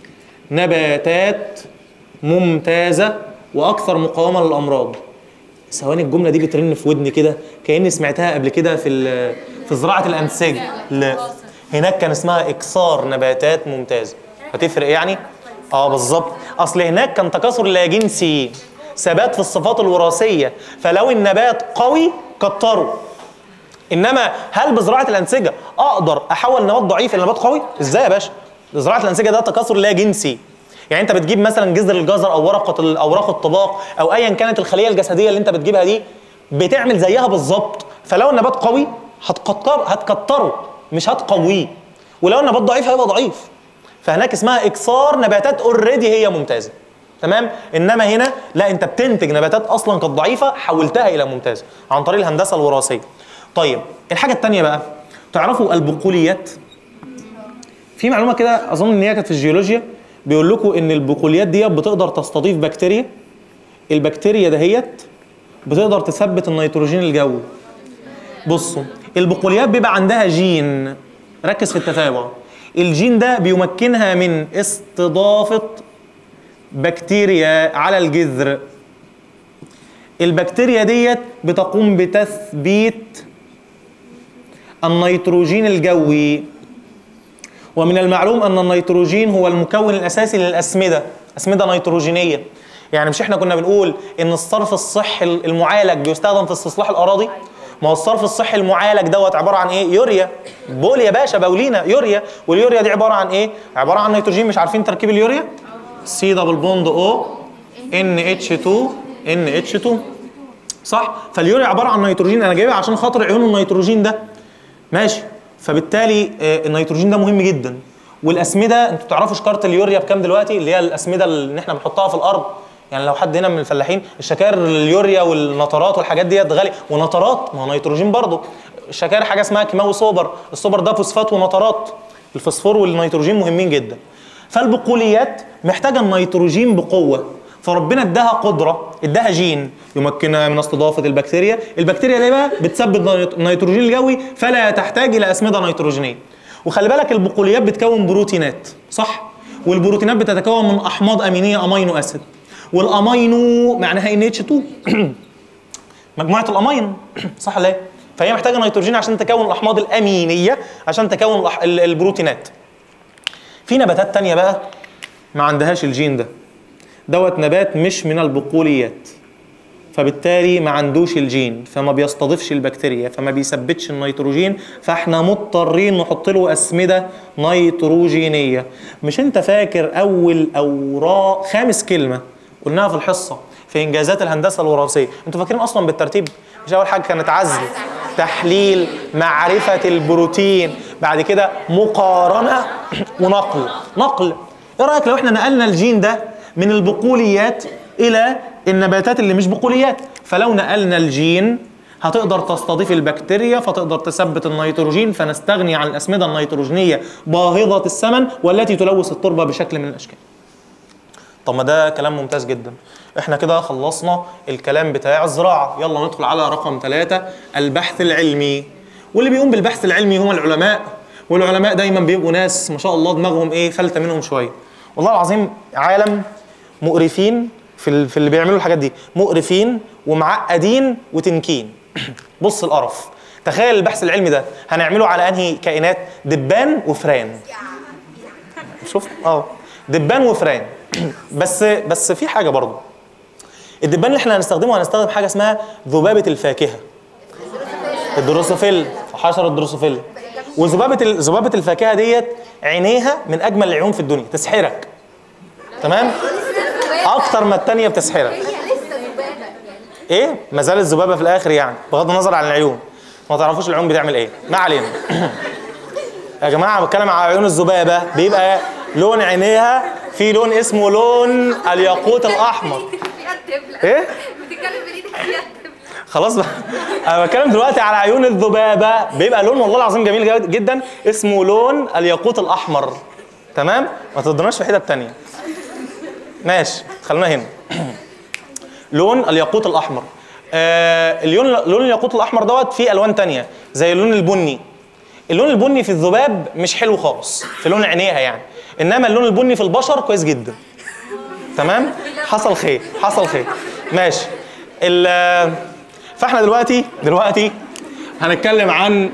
نباتات ممتازه واكثر مقاومه للامراض ثواني الجمله دي بترن في ودني كده كاني سمعتها قبل كده في ال- في زراعه الانسجه لا هناك كان اسمها اكثار نباتات ممتازه هتفرق يعني اه بالظبط اصل هناك كان تكاثر لا جنسي ثبات في الصفات الوراثيه فلو النبات قوي كتره انما هل بزراعه الانسجه اقدر احول نبات ضعيف الى نبات قوي ازاي يا باشا زراعه الانسجه ده تكاثر لا جنسي يعني انت بتجيب مثلا جذر الجزر او ورقه ال- اوراق الطباق او ايا كانت الخليه الجسديه اللي انت بتجيبها دي بتعمل زيها بالظبط فلو النبات قوي هتكتر هتكتره مش هتقويه ولو النبات ضعيف هيبقى ضعيف فهناك اسمها اكثار نباتات اوريدي هي ممتازه تمام انما هنا لا انت بتنتج نباتات اصلا كانت ضعيفه حولتها الى ممتازه عن طريق الهندسه الوراثيه طيب الحاجه الثانيه بقى تعرفوا البقوليات في معلومه كده اظن ان هي كانت في الجيولوجيا بيقول لكم ان البقوليات دي بتقدر تستضيف بكتيريا البكتيريا دهيت بتقدر تثبت النيتروجين الجوي بصوا البقوليات بيبقى عندها جين ركز في التتابع الجين ده بيمكنها من استضافة بكتيريا على الجذر البكتيريا ديت بتقوم بتثبيت النيتروجين الجوي ومن المعلوم ان النيتروجين هو المكون الاساسي للاسمده اسمده نيتروجينيه يعني مش احنا كنا بنقول ان الصرف الصحي المعالج بيستخدم في استصلاح الاراضي ما هو الصرف الصحي المعالج دوت عباره عن ايه يوريا بول يا باشا بولينا يوريا واليوريا دي عباره عن ايه عباره عن نيتروجين مش عارفين تركيب اليوريا سي دبل بوند او ان اتش 2 ان اتش 2 صح فاليوريا عباره عن نيتروجين انا جايبها عشان خاطر عيون النيتروجين ده ماشي فبالتالي آه، النيتروجين ده مهم جدا والاسمده انتوا تعرفوا شكاره اليوريا بكام دلوقتي اللي هي الاسمده اللي احنا بنحطها في الارض يعني لو حد هنا من الفلاحين الشكاير اليوريا والنطرات والحاجات ديت غاليه ونطرات ما هو نيتروجين برضه الشكاير حاجه اسمها كيماوي سوبر السوبر ده فوسفات ونطرات الفوسفور والنيتروجين مهمين جدا فالبقوليات محتاجه النيتروجين بقوه فربنا اداها قدره اداها جين يمكنها من استضافه البكتيريا البكتيريا دي بقى بتثبت نيت- النيتروجين الجوي فلا تحتاج الى اسمده نيتروجينيه وخلي بالك البقوليات بتكون بروتينات صح والبروتينات بتتكون من احماض امينيه امينو اسيد والامينو معناها ان اتش 2 مجموعه الامين صح ولا ايه فهي محتاجه نيتروجين عشان تكون الاحماض الامينيه عشان تكون الأح- ال- البروتينات في نباتات تانية بقى ما عندهاش الجين ده دوت نبات مش من البقوليات فبالتالي ما عندوش الجين فما بيستضيفش البكتيريا فما بيثبتش النيتروجين فاحنا مضطرين نحط له اسمده نيتروجينيه مش انت فاكر اول اوراق خامس كلمه قلناها في الحصه في انجازات الهندسه الوراثيه انتوا فاكرين اصلا بالترتيب مش اول حاجه كانت عزل تحليل معرفه البروتين بعد كده مقارنه ونقل نقل ايه رايك لو احنا نقلنا الجين ده من البقوليات الى النباتات اللي مش بقوليات فلو نقلنا الجين هتقدر تستضيف البكتيريا فتقدر تثبت النيتروجين فنستغني عن الاسمده النيتروجينيه باهظه الثمن والتي تلوث التربه بشكل من الاشكال طب ما ده كلام ممتاز جدا احنا كده خلصنا الكلام بتاع الزراعه يلا ندخل على رقم ثلاثة البحث العلمي واللي بيقوم بالبحث العلمي هم العلماء والعلماء دايما بيبقوا ناس ما شاء الله دماغهم ايه فلتة منهم شويه والله العظيم عالم مقرفين في ال- في اللي بيعملوا الحاجات دي مقرفين ومعقدين وتنكين بص القرف تخيل البحث العلمي ده هنعمله على انهي كائنات دبان وفران شوف اه دبان وفران بس بس في حاجه برضه الدبان اللي احنا هنستخدمه هنستخدم حاجه اسمها ذبابه الفاكهه الدروسوفيل حشره الدروسوفيل وذبابه ال- ذبابه الفاكهه ديت عينيها من اجمل العيون في الدنيا تسحرك تمام اكتر ما التانية بتسحرك ايه ما زالت الذبابه في الاخر يعني بغض النظر عن العيون ما تعرفوش العيون بتعمل ايه ما علينا يا جماعه بتكلم على عيون الذبابه بيبقى لون عينيها في لون اسمه لون الياقوت الاحمر ايه بتتكلم بايدك فيها خلاص بقى انا بتكلم دلوقتي على عيون الذبابه بيبقى لون والله العظيم جميل جد- جدا اسمه لون الياقوت الاحمر تمام ما تضرناش في حتت تانية ماشي خلونا هنا لون الياقوت الاحمر آه اللون لون الياقوت الاحمر دوت فيه الوان تانية زي اللون البني اللون البني في الذباب مش حلو خالص في لون عينيها يعني انما اللون البني في البشر كويس جدا تمام حصل خير حصل خير ماشي ال فاحنا دلوقتي دلوقتي هنتكلم عن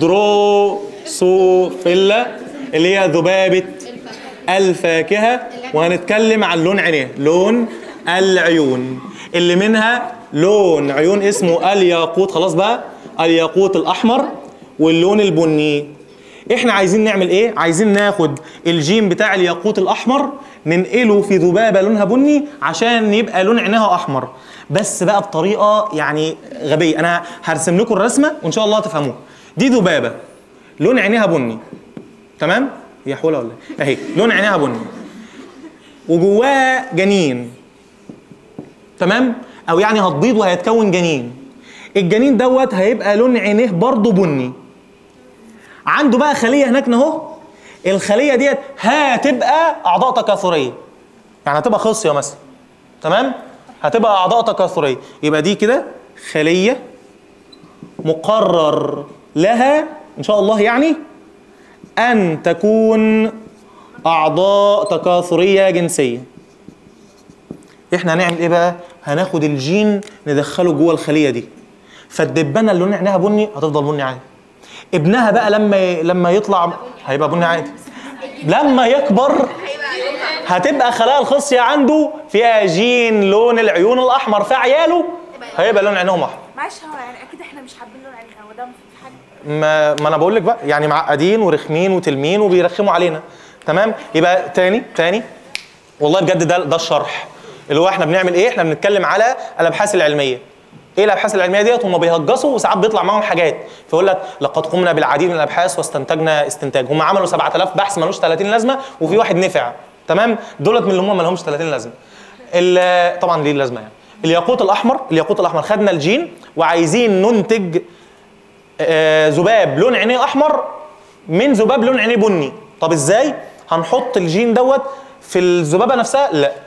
الدروسوفيلا اللي هي ذبابة الفاكهة وهنتكلم عن لون عينيها لون العيون اللي منها لون عيون اسمه الياقوت خلاص بقى الياقوت الأحمر واللون البني احنا عايزين نعمل ايه عايزين ناخد الجين بتاع الياقوت الاحمر ننقله في ذبابه لونها بني عشان يبقى لون عينها احمر بس بقى بطريقه يعني غبيه انا هرسم لكم الرسمه وان شاء الله تفهموها دي ذبابه لون عينيها بني تمام هي حوله ولا ايه اهي لون عينيها بني وجواها جنين تمام او يعني هتبيض وهيتكون جنين الجنين دوت هيبقى لون عينيه برضه بني عنده بقى خليه هناك اهو الخليه ديت هتبقى اعضاء تكاثريه يعني هتبقى خصيه مثلا تمام هتبقى اعضاء تكاثريه يبقى دي كده خليه مقرر لها ان شاء الله يعني ان تكون اعضاء تكاثريه جنسيه احنا هنعمل ايه بقى هناخد الجين ندخله جوه الخليه دي فالدبانه اللي لون عينها بني هتفضل بني عادي ابنها بقى لما لما يطلع هيبقى بني عادي لما يكبر هتبقى خلايا الخصيه عنده فيها جين لون العيون الاحمر فعياله هيبقى لون عينهم احمر معلش هو يعني اكيد احنا مش حابين لون عينيها هو ده في حاجه ما, ما انا بقول لك بقى يعني معقدين ورخمين وتلمين وبيرخموا علينا تمام يبقى تاني تاني والله بجد ده ده الشرح اللي هو احنا بنعمل ايه احنا بنتكلم على الابحاث العلميه ايه الابحاث العلميه ديت هم بيهجصوا وساعات بيطلع معاهم حاجات فيقول لك لقد قمنا بالعديد من الابحاث واستنتجنا استنتاج هم عملوا 7000 بحث ملوش 30 لازمه وفي واحد نفع تمام دولت من اللي هم ما لهمش 30 لازمه ال- طبعا ليه لازمه يعني الياقوت الاحمر الياقوت الاحمر خدنا الجين وعايزين ننتج آه، ذباب لون عينيه احمر من ذباب لون عينيه بني طب ازاي هنحط الجين دوت في الذبابه نفسها لا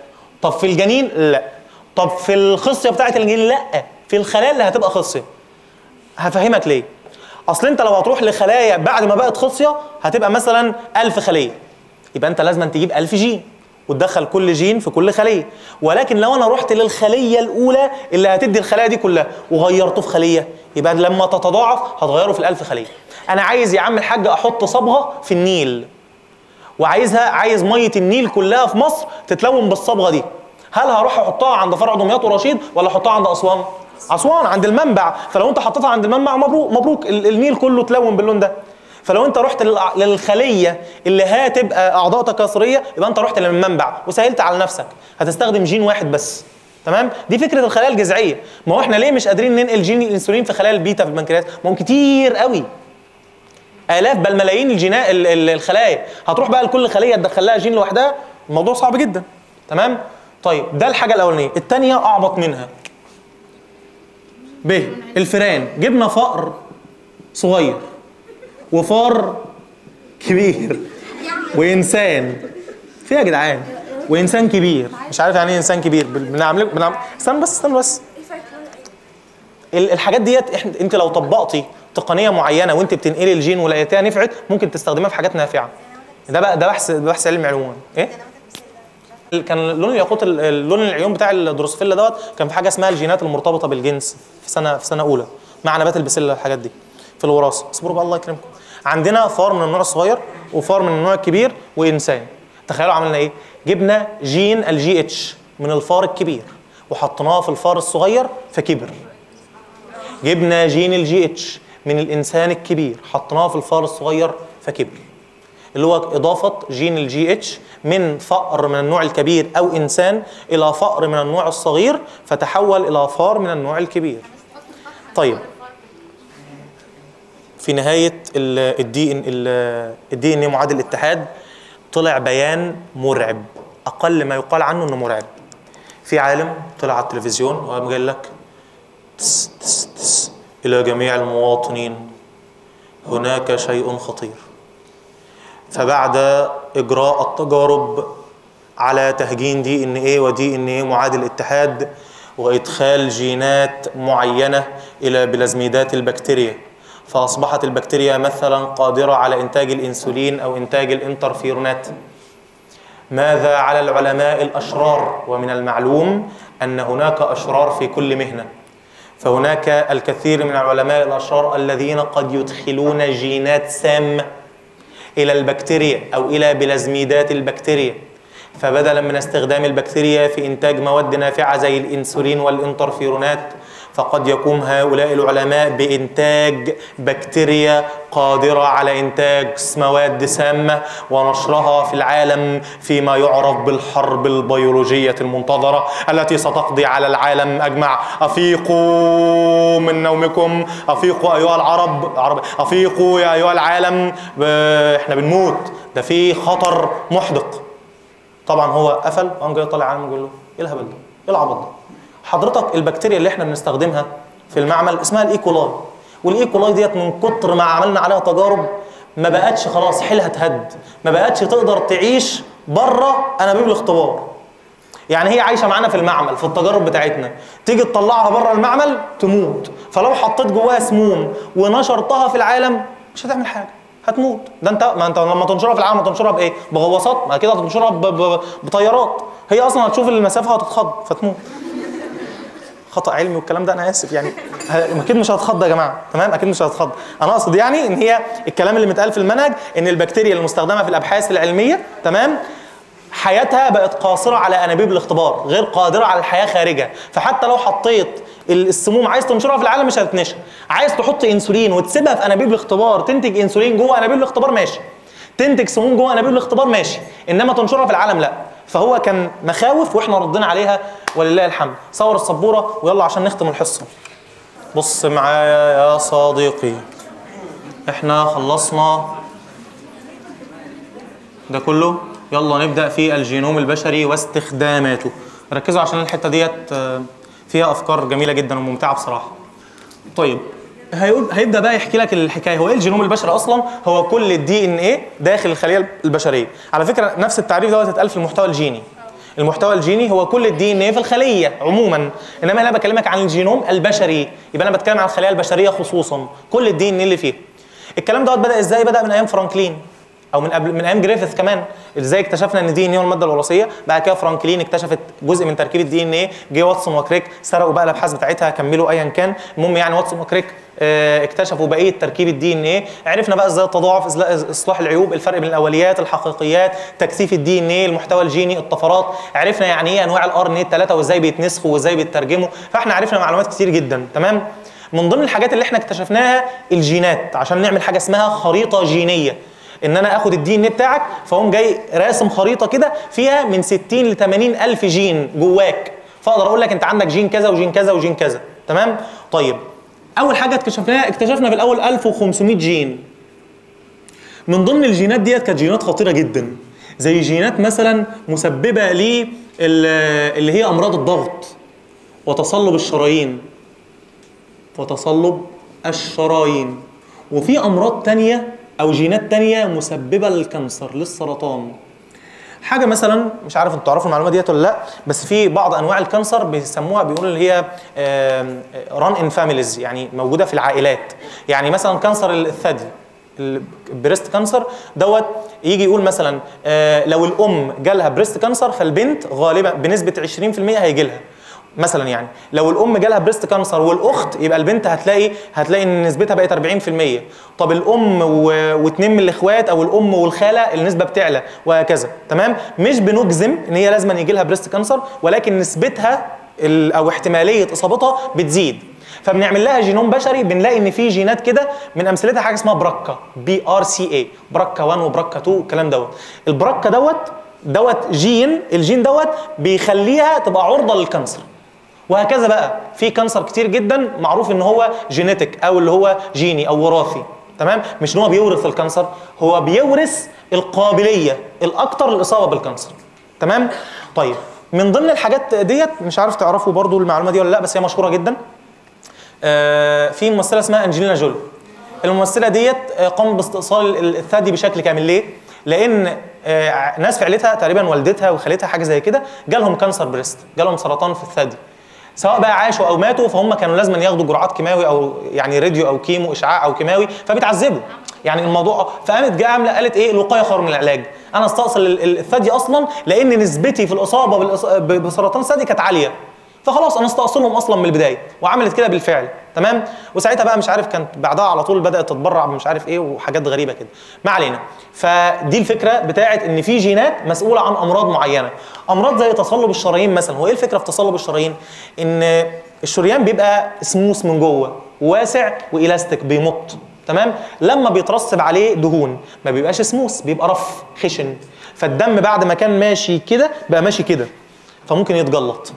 طب في الجنين لا طب في الخصيه بتاعه الجنين لا في الخلايا اللي هتبقى خصيه هفهمك ليه اصل انت لو هتروح لخلايا بعد ما بقت خصيه هتبقى مثلا 1000 خليه يبقى انت لازم تجيب 1000 جين وتدخل كل جين في كل خليه ولكن لو انا رحت للخليه الاولى اللي هتدي الخلايا دي كلها وغيرته في خليه يبقى لما تتضاعف هتغيره في الألف خليه انا عايز يا عم الحاج احط صبغه في النيل وعايزها عايز ميه النيل كلها في مصر تتلون بالصبغه دي هل هروح احطها عند فرع دمياط ورشيد ولا احطها عند اسوان اسوان عند المنبع فلو انت حطيتها عند المنبع مبروك مبروك ال- النيل كله تلون باللون ده فلو انت رحت لل- للخليه اللي هتبقى اعضاء تكاثريه يبقى انت رحت للمنبع وسهلت على نفسك هتستخدم جين واحد بس تمام دي فكره الخلايا الجذعيه ما هو احنا ليه مش قادرين ننقل جين الانسولين في خلايا البيتا في البنكرياس ما هو كتير قوي الاف بل ملايين الجينا ال- ال- الخلايا هتروح بقى لكل خليه تدخل لها جين لوحدها الموضوع صعب جدا تمام طيب ده الحاجه الاولانيه الثانيه اعبط منها ب الفئران جبنا فأر صغير وفار كبير وانسان في إيه يا جدعان وانسان كبير مش عارف يعني ايه انسان كبير بن- بنعمل بنعمل استنى بس استنى بس ايه فرق لون ال- الحاجات ديت احنا انت لو طبقتي تقنيه معينه وانت بتنقلي الجين ولقيتها نفعت ممكن تستخدمها في حاجات نافعه ده بقى ده بحث ده بحث علمي عموما ايه كان لون الياقوت ال- ال- لون العيون بتاع الدروسوفيلا دوت كان في حاجه اسمها الجينات المرتبطه بالجنس في سنه في سنه اولى مع نبات البسله الحاجات دي في الوراثه اصبروا بقى الله يكرمكم عندنا فار من النوع الصغير وفار من النوع الكبير وانسان تخيلوا عملنا ايه جبنا جين الجي اتش من الفار الكبير وحطيناه في الفار الصغير فكبر جبنا جين الجي اتش من الانسان الكبير حطيناه في الفار الصغير فكبر اللي هو اضافه جين الجي اتش من فأر من النوع الكبير او انسان الى فأر من النوع الصغير فتحول الى فار من النوع الكبير طيب في نهايه الدي ان الدي ان معادل الاتحاد طلع بيان مرعب اقل ما يقال عنه انه مرعب في عالم طلع على التلفزيون وقام قال لك تس تس تس الى جميع المواطنين هناك شيء خطير فبعد اجراء التجارب على تهجين دي ان ايه ودي ان ايه معادل اتحاد وادخال جينات معينه الى بلازميدات البكتيريا فاصبحت البكتيريا مثلا قادره على انتاج الانسولين او انتاج الانترفيرونات ماذا على العلماء الاشرار ومن المعلوم ان هناك اشرار في كل مهنه فهناك الكثير من العلماء الاشرار الذين قد يدخلون جينات سامه الى البكتيريا او الى بلازميدات البكتيريا فبدلا من استخدام البكتيريا في انتاج مواد نافعه زي الانسولين والانترفيرونات فقد يقوم هؤلاء العلماء بانتاج بكتيريا قادره على انتاج مواد سامه ونشرها في العالم فيما يعرف بالحرب البيولوجيه المنتظره التي ستقضي على العالم اجمع افيقوا من نومكم افيقوا ايها العرب عرب افيقوا يا ايها العالم ب- احنا بنموت ده في خطر محدق طبعا هو قفل وقام جاي طالع عالم يقول له ايه الهبل ده؟ ايه العبط ده؟ حضرتك البكتيريا اللي احنا بنستخدمها في المعمل اسمها الايكولاي والايكولاي ديت من كتر ما عملنا عليها تجارب ما بقتش خلاص حيلها تهد ما بقتش تقدر تعيش بره انابيب الاختبار يعني هي عايشه معانا في المعمل في التجارب بتاعتنا تيجي تطلعها بره المعمل تموت فلو حطيت جواها سموم ونشرتها في العالم مش هتعمل حاجه هتموت ده انت ما انت لما تنشرها في العالم هتنشرها بايه بغواصات ما كده هتنشرها ب- ب- بطيارات هي اصلا هتشوف المسافه هتتخض فتموت خطا علمي والكلام ده انا اسف يعني ه- اكيد مش هتخض يا جماعه تمام اكيد مش هتخض انا اقصد يعني ان هي الكلام اللي متقال في المنهج ان البكتيريا المستخدمه في الابحاث العلميه تمام حياتها بقت قاصره على انابيب الاختبار غير قادره على الحياه خارجها فحتى لو حطيت ال- السموم عايز تنشرها في العالم مش هتتنشر عايز تحط انسولين وتسيبها في انابيب الاختبار تنتج انسولين جوه انابيب الاختبار ماشي تنتج سموم جوه انابيب الاختبار ماشي انما تنشرها في العالم لا فهو كان مخاوف واحنا ردينا عليها ولله الحمد صور السبوره ويلا عشان نختم الحصه بص معايا يا صديقي احنا خلصنا ده كله يلا نبدا في الجينوم البشري واستخداماته ركزوا عشان الحته ديت آه، فيها افكار جميله جدا وممتعه بصراحه طيب هيقول هيبدا بقى يحكي لك الحكايه هو ايه الجينوم البشري اصلا هو كل الدي ان ايه داخل الخليه البشريه على فكره نفس التعريف دوت اتقال في المحتوى الجيني المحتوى الجيني هو كل الدي ان ايه في الخليه عموما انما انا بكلمك عن الجينوم البشري يبقى انا بتكلم عن الخلايا البشريه خصوصا كل الدي ان ايه اللي فيه الكلام دوت بدا ازاي بدا من ايام فرانكلين او من قبل من ايام جريفيث كمان ازاي اكتشفنا ان الدي ان ايه هو الماده الوراثيه بعد كده فرانكلين اكتشفت جزء من تركيب الدي ان ايه جه واتسون وكريك سرقوا بقى الابحاث بتاعتها كملوا ايا كان المهم يعني واتسون وكريك آه، اكتشفوا بقيه تركيب الدي ان ايه عرفنا بقى ازاي التضاعف إزاي اصلاح العيوب الفرق بين الاوليات الحقيقيات تكثيف الدي ان ايه المحتوى الجيني الطفرات عرفنا يعني ايه انواع الار ان ايه الثلاثه وازاي بيتنسخوا وازاي بيترجموا فاحنا عرفنا معلومات كتير جدا تمام من ضمن الحاجات اللي احنا اكتشفناها الجينات عشان نعمل حاجه اسمها خريطه جينيه ان انا اخد الدي ان بتاعك فاقوم جاي راسم خريطه كده فيها من 60 ل 80 الف جين جواك فاقدر اقول لك انت عندك جين كذا وجين كذا وجين كذا تمام طيب اول حاجه اكتشفناها اكتشفنا في الاول 1500 جين من ضمن الجينات ديت كانت جينات خطيره جدا زي جينات مثلا مسببه ل اللي هي امراض الضغط وتصلب الشرايين وتصلب الشرايين وفي امراض تانية او جينات تانية مسببه للكانسر للسرطان حاجه مثلا مش عارف انتوا تعرفوا المعلومه ديت ولا لا بس في بعض انواع الكانسر بيسموها بيقولوا اللي هي ران ان فاميليز يعني موجوده في العائلات يعني مثلا كانسر الثدي البريست كانسر دوت يجي يقول مثلا آه، لو الام جالها بريست كانسر فالبنت غالبا بنسبه 20% هيجي لها مثلا يعني لو الام جالها بريست كانسر والاخت يبقى البنت هتلاقي هتلاقي ان نسبتها بقت 40% طب الام و... واثنين من الاخوات او الام والخاله النسبه بتعلى وهكذا تمام مش بنجزم ان هي لازم يجي لها بريست كانسر ولكن نسبتها ال... او احتماليه اصابتها بتزيد فبنعمل لها جينوم بشري بنلاقي ان في جينات كده من امثلتها حاجه اسمها بركه بي ار سي اي بركه 1 وبركه 2 الكلام دوت البركه دوت دوت جين الجين دوت بيخليها تبقى عرضه للكانسر وهكذا بقى في كانسر كتير جدا معروف ان هو جينيتك او اللي هو جيني او وراثي تمام مش ان هو بيورث الكانسر هو بيورث القابليه الاكثر للاصابه بالكانسر تمام طيب من ضمن الحاجات ديت مش عارف تعرفوا برضو المعلومه دي ولا لا بس هي مشهوره جدا آه في ممثله اسمها انجلينا جولي الممثله ديت آه، قامت باستئصال ال- الثدي بشكل كامل ليه لان آه، ناس في عيلتها تقريبا والدتها وخالتها حاجه زي كده جالهم كانسر بريست جالهم سرطان في الثدي سواء بقى عاشوا او ماتوا فهم كانوا لازم ياخدوا جرعات كيماوي او يعني راديو او كيمو اشعاع او كيماوي فبيتعذبوا يعني الموضوع فقامت جايه عامله قالت ايه الوقايه خير من العلاج انا استأصل ال- ال- الثدي اصلا لان نسبتي في الاصابه بالإص- ب- بسرطان الثدي كانت عاليه فخلاص انا استأصلهم اصلا من البدايه وعملت كده بالفعل تمام وساعتها بقى مش عارف كانت بعدها على طول بدات تتبرع بمش عارف ايه وحاجات غريبه كده ما علينا فدي الفكره بتاعت ان في جينات مسؤوله عن امراض معينه امراض زي تصلب الشرايين مثلا هو ايه الفكره في تصلب الشرايين ان الشريان بيبقى سموث من جوه واسع والاستيك بيمط تمام لما بيترسب عليه دهون ما بيبقاش سموث بيبقى رف خشن فالدم بعد ما كان ماشي كده بقى ماشي كده فممكن يتجلط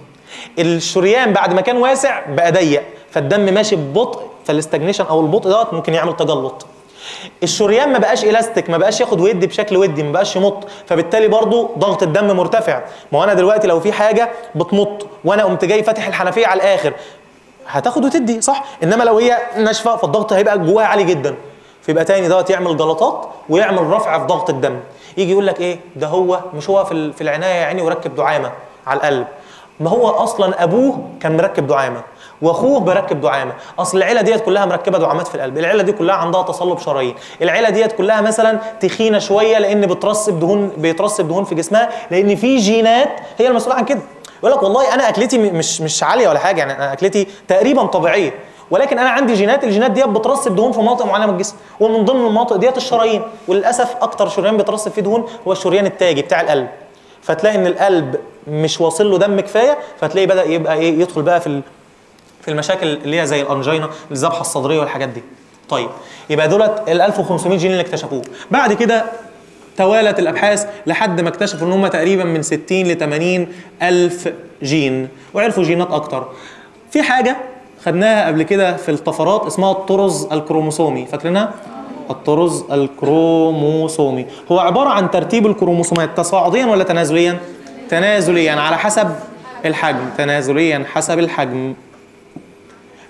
الشريان بعد ما كان واسع بقى ضيق فالدم ماشي ببطء فالاستجنيشن او البطء دوت ممكن يعمل تجلط الشريان ما بقاش الاستيك ما بقاش ياخد ودي بشكل ودي ما بقاش يمط فبالتالي برضو ضغط الدم مرتفع ما هو انا دلوقتي لو في حاجه بتمط وانا قمت جاي فاتح الحنفيه على الاخر هتاخد وتدي صح انما لو هي ناشفه فالضغط هيبقى جواها عالي جدا فيبقى تاني دوت يعمل جلطات ويعمل رفع في ضغط الدم يجي يقول لك ايه ده هو مش هو في ال- في العنايه يا عيني وركب دعامه على القلب ما هو اصلا ابوه كان مركب دعامه واخوه بركب دعامه اصل العيله ديت كلها مركبه دعامات في القلب العيله دي كلها عندها تصلب شرايين العيله ديت كلها مثلا تخينه شويه لان بترسب دهون بيترسب دهون في جسمها لان في جينات هي المسؤوله عن كده يقول لك والله انا اكلتي م- مش مش عاليه ولا حاجه يعني انا اكلتي تقريبا طبيعيه ولكن انا عندي جينات الجينات ديت بترسب دهون في مناطق معينه من الجسم ومن ضمن المناطق ديت الشرايين وللاسف اكتر شريان بيترسب فيه دهون هو الشريان التاجي بتاع القلب فتلاقي ان القلب مش واصل له دم كفايه فتلاقي بدا يبقى ايه يدخل بقى في ال- في المشاكل اللي هي زي الانجينا الذبحه الصدريه والحاجات دي طيب يبقى دولت ال 1500 جين اللي اكتشفوه بعد كده توالت الابحاث لحد ما اكتشفوا ان هم تقريبا من 60 ل 80 الف جين وعرفوا جينات اكتر في حاجه خدناها قبل كده في الطفرات اسمها الطرز الكروموسومي فاكرينها الطرز الكروموسومي هو عباره عن ترتيب الكروموسومات تصاعديا ولا تنازليا تنازليا على حسب الحجم تنازليا حسب الحجم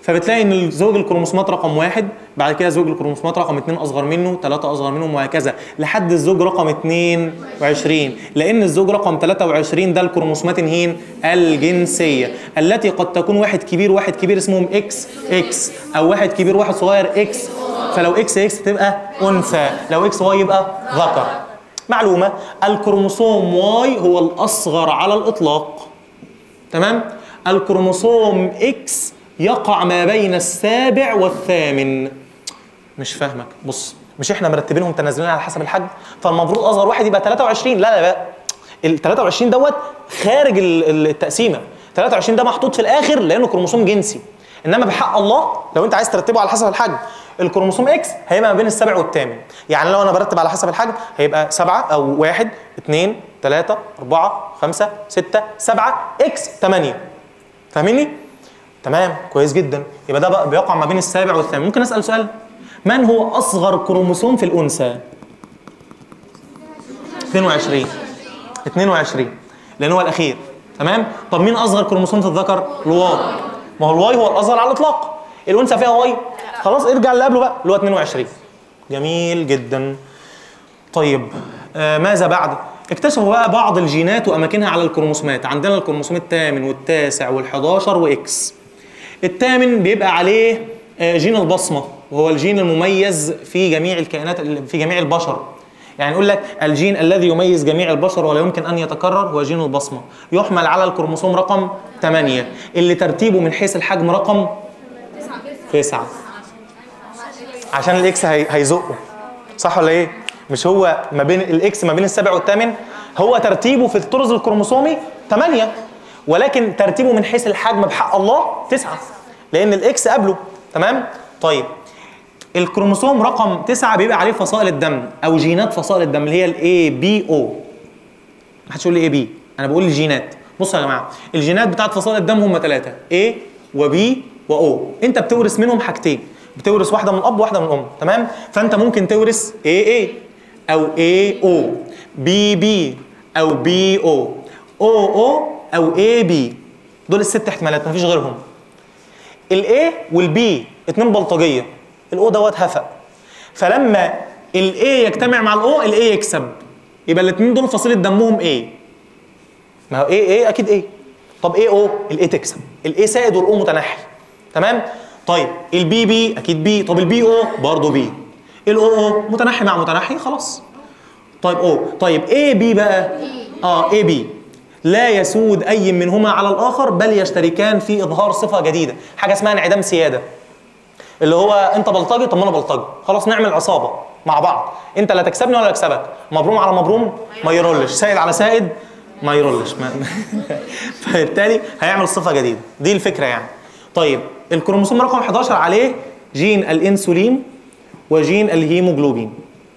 فبتلاقي ان زوج الكروموسومات رقم واحد بعد كده زوج الكروموسومات رقم اتنين اصغر منه ثلاثة اصغر منهم وهكذا لحد الزوج رقم 22 لان الزوج رقم 23 ده الكروموسومات الهين الجنسيه التي قد تكون واحد كبير واحد كبير اسمهم اكس اكس او واحد كبير واحد صغير اكس فلو اكس اكس تبقى انثى لو اكس واي يبقى ذكر معلومه الكروموسوم واي هو الاصغر على الاطلاق تمام الكروموسوم اكس يقع ما بين السابع والثامن مش فاهمك بص مش احنا مرتبينهم تنازلين على حسب الحجم فالمفروض اصغر واحد يبقى 23 لا لا لا ال 23 دوت خارج ال- ال- التقسيمه 23 ده محطوط في الاخر لانه كروموسوم جنسي انما بحق الله لو انت عايز ترتبه على حسب الحجم الكروموسوم اكس هيبقى ما بين السابع والثامن يعني لو انا برتب على حسب الحجم هيبقى سبعة او واحد اثنين ثلاثة أربعة خمسة ستة سبعة اكس ثمانية فاهميني؟ تمام كويس جدا يبقى ده بقى بيقع ما بين السابع والثامن ممكن اسال سؤال من هو اصغر كروموسوم في الانثى 22 22 لان هو الاخير تمام طب مين اصغر كروموسوم في الذكر الواي ما هو الواي هو الاصغر على الاطلاق الانثى فيها واي خلاص ارجع اللي قبله بقى اللي هو 22 جميل جدا طيب آه ماذا بعد؟ اكتشفوا بقى بعض الجينات واماكنها على الكروموسومات، عندنا الكروموسوم الثامن والتاسع وال11 واكس. الثامن بيبقى عليه آه جين البصمه وهو الجين المميز في جميع الكائنات في جميع البشر. يعني يقول لك الجين الذي يميز جميع البشر ولا يمكن ان يتكرر هو جين البصمه، يحمل على الكروموسوم رقم 8 اللي ترتيبه من حيث الحجم رقم 9 عشان الاكس هي- هيزقه صح ولا ايه؟ مش هو ما بين الاكس ما بين السابع والثامن هو ترتيبه في الطرز الكروموسومي 8 ولكن ترتيبه من حيث الحجم بحق الله 9 لان الاكس قبله تمام؟ طيب الكروموسوم رقم 9 بيبقى عليه فصائل الدم او جينات فصائل الدم اللي هي الاي بي او ما حدش يقول لي اي بي انا بقول الجينات بصوا يا جماعه الجينات بتاعت فصائل الدم هم ثلاثه A وبي واو انت بتورث منهم حاجتين بتورث واحده من الاب وواحده من الام تمام فانت ممكن تورث اي اي او اي او بي بي او بي او او او او اي بي دول الست احتمالات مفيش غيرهم الاي والبي اتنين بلطجيه الاو دوت هفق فلما الاي يجتمع مع الاو الاي يكسب يبقى الاثنين دول فصيله دمهم ايه ما هو ايه ايه اكيد ايه طب ايه او الايه تكسب الايه سائد والاو متنحي تمام طيب البي بي اكيد بي طب البي او برضه بي الاو او متنحي مع متنحي خلاص طيب او طيب ايه بي بقى اه ايه بي لا يسود اي منهما على الاخر بل يشتركان في اظهار صفه جديده حاجه اسمها انعدام سياده اللي هو انت بلطجي طب ما انا بلطجي خلاص نعمل عصابه مع بعض انت لا تكسبني ولا اكسبك مبروم على مبروم ما يرولش سائد على سائد ما يرولش ما فبالتالي هيعمل صفه جديده دي الفكره يعني طيب الكروموسوم رقم 11 عليه جين الانسولين وجين الهيموجلوبين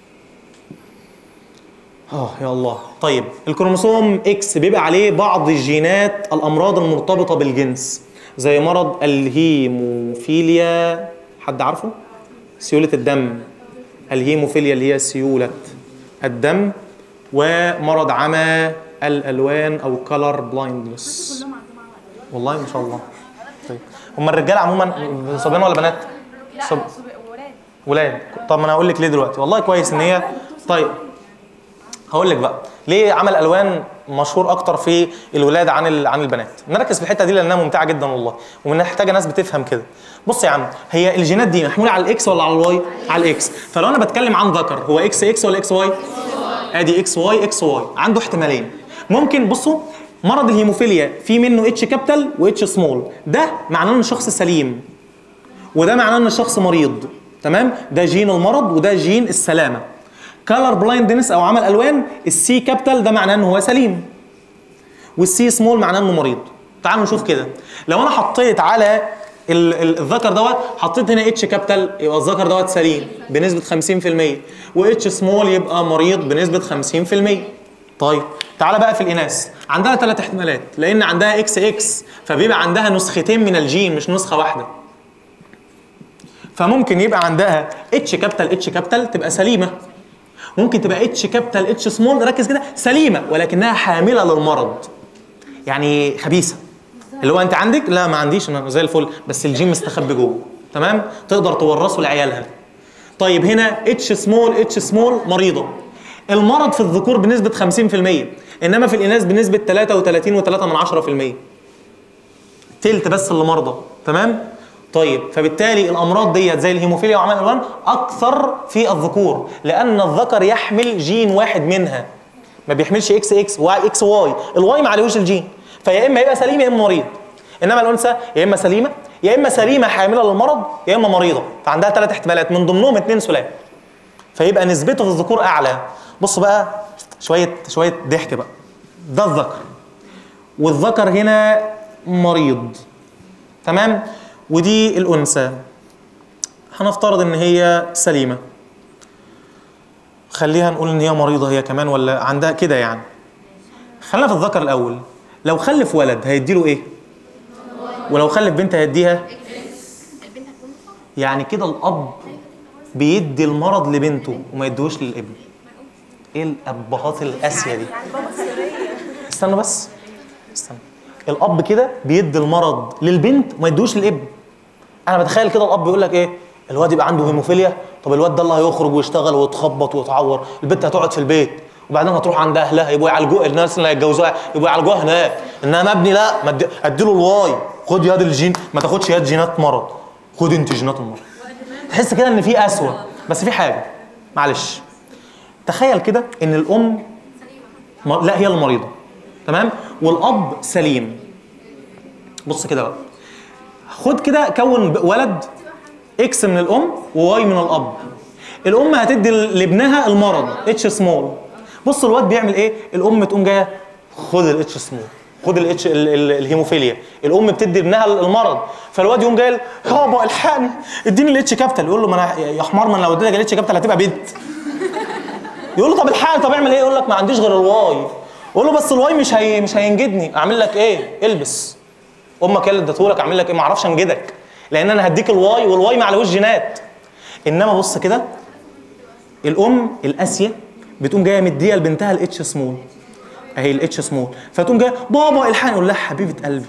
اه يا الله طيب الكروموسوم اكس بيبقى عليه بعض الجينات الامراض المرتبطه بالجنس زي مرض الهيموفيليا حد عارفه سيوله الدم الهيموفيليا اللي هي سيوله الدم ومرض عمى الالوان او كلر بلايندنس والله ما شاء الله طيب هم الرجاله عموما صبيان ولا بنات لا صب- صب- ولاد ولاد طب ما انا هقول لك ليه دلوقتي والله كويس ان هي طيب هقول لك بقى ليه عمل الوان مشهور اكتر في الولاد عن ال- عن البنات نركز في الحته دي لانها ممتعه جدا والله ومحتاجه ناس بتفهم كده بص يا عم هي الجينات دي محموله على الاكس ولا على الواي على الاكس فلو انا بتكلم عن ذكر هو اكس اكس ولا اكس واي ادي اكس واي اكس واي عنده احتمالين ممكن بصوا مرض الهيموفيليا في منه اتش كابيتال واتش سمول ده معناه ان الشخص سليم وده معناه ان الشخص مريض تمام ده جين المرض وده جين السلامه كالر بلايندنس او عمل الوان السي كابيتال ده معناه ان هو سليم والسي سمول معناه انه مريض تعالوا نشوف كده لو انا حطيت على ال- ال- الذكر دوت حطيت هنا اتش كابيتال يبقى الذكر دوت سليم بنسبه 50% واتش سمول يبقى مريض بنسبه 50% طيب تعالى بقى في الاناث عندها ثلاث احتمالات لان عندها اكس اكس فبيبقى عندها نسختين من الجين مش نسخه واحده فممكن يبقى عندها اتش كابيتال اتش كابيتال تبقى سليمه ممكن تبقى اتش كابيتال اتش سمول ركز كده سليمه ولكنها حامله للمرض يعني خبيثه اللي هو انت عندك لا ما عنديش انا زي الفل بس الجين مستخبي جوه تمام تقدر تورثه لعيالها طيب هنا اتش سمول اتش سمول مريضه المرض في الذكور بنسبه 50% انما في الاناث بنسبه 33.3 من 10% تلت بس اللي مرضى تمام طيب فبالتالي الامراض ديت زي الهيموفيليا وعمل الالوان اكثر في الذكور لان الذكر يحمل جين واحد منها ما بيحملش اكس اكس واي اكس واي الواي ما عليهوش الجين فيا اما يبقى سليم يا اما مريض انما الانثى يا اما سليمه يا اما سليمه حامله للمرض يا اما مريضه فعندها ثلاث احتمالات من ضمنهم اثنين سلام فيبقى نسبته في الذكور اعلى بص بقى شويه شويه ضحك بقى ده الذكر والذكر هنا مريض تمام ودي الانثى هنفترض ان هي سليمه خليها نقول ان هي مريضه هي كمان ولا عندها كده يعني خلينا في الذكر الاول لو خلف ولد هيديله ايه ولو خلف بنت هيديها البنت هتكون يعني كده الاب بيدي المرض لبنته وما يديهوش للابن ايه الابهات القاسيه دي استنوا بس استنى الاب كده بيدي المرض للبنت وما يديهوش للابن انا بتخيل كده الاب يقول لك ايه الواد يبقى عنده هيموفيليا طب الواد ده اللي هيخرج ويشتغل ويتخبط ويتعور البنت هتقعد في البيت وبعدين هتروح عند اهلها يبقوا يعالجوها الناس اللي هيتجوزوها يبقوا يعالجوها هناك انما ابني لا ما أدي- اديله الواي خد يد الجين ما تاخدش يد جينات مرض خد انت جينات المرض تحس كده ان في اسوأ بس في حاجه معلش تخيل كده ان الام م- لا هي المريضه تمام والاب سليم بص كده بقى خد كده كون ب- ولد اكس من الام وواي من الاب الام هتدي ل- لابنها المرض اتش سمول بص الواد بيعمل ايه الام تقوم جايه خد الاتش سمول خد الاتش ال- ال- الهيموفيليا الام بتدي ابنها المرض فالواد يقوم جاي يابا الحقني اديني الاتش كابيتال يقول له ما انا يا حمار ما انا لو اديتك الاتش كابيتال هتبقى بنت يقول له طب الحقني طب اعمل ايه يقول لك ما عنديش غير الواي يقول له بس الواي مش هي مش هينجدني اعمل لك ايه البس امك هي اللي اديتهولك اعمل لك ايه ما اعرفش انجدك لان انا هديك الواي والواي ما عليهوش جينات انما بص كده الام القاسيه بتقوم جايه مديه لبنتها الاتش سمول اهي الاتش سمول فتقوم جايه بابا الحقني يقول لها حبيبه قلبي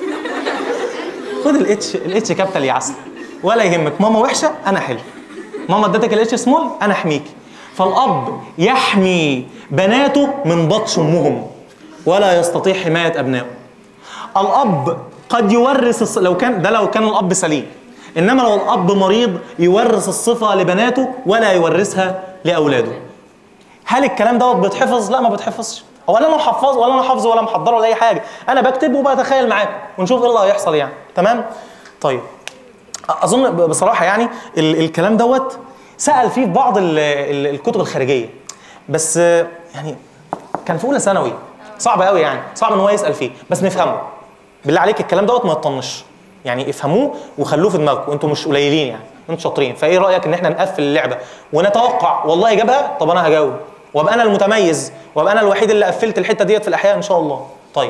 خد الاتش الاتش كابيتال يا عسل ولا يهمك ماما وحشه انا حلو ماما ادتك الاتش سمول انا احميكي فالاب يحمي بناته من بطش امهم ولا يستطيع حمايه ابنائه الاب قد يورث الص... لو كان ده لو كان الاب سليم انما لو الاب مريض يورث الصفه لبناته ولا يورثها لاولاده هل الكلام دوت بيتحفظ لا ما بيتحفظش هو لا انا محفظ ولا انا حافظه ولا محضره ولا اي حاجه انا بكتب وبتخيل معاكم ونشوف ايه اللي هيحصل يعني تمام طيب اظن ب- بصراحه يعني ال- الكلام دوت سال فيه في بعض ال- ال- الكتب الخارجيه بس آه، يعني كان في اولى ثانوي صعب قوي يعني صعب ان هو يسال فيه بس نفهمه بالله عليك الكلام دوت ما يطنش يعني افهموه وخلوه في دماغكم انتوا مش قليلين يعني انتوا شاطرين فايه رايك ان احنا نقفل اللعبه ونتوقع والله جابها طب انا هجاوب وابقى انا المتميز وابقى انا الوحيد اللي قفلت الحته ديت في الاحياء ان شاء الله طيب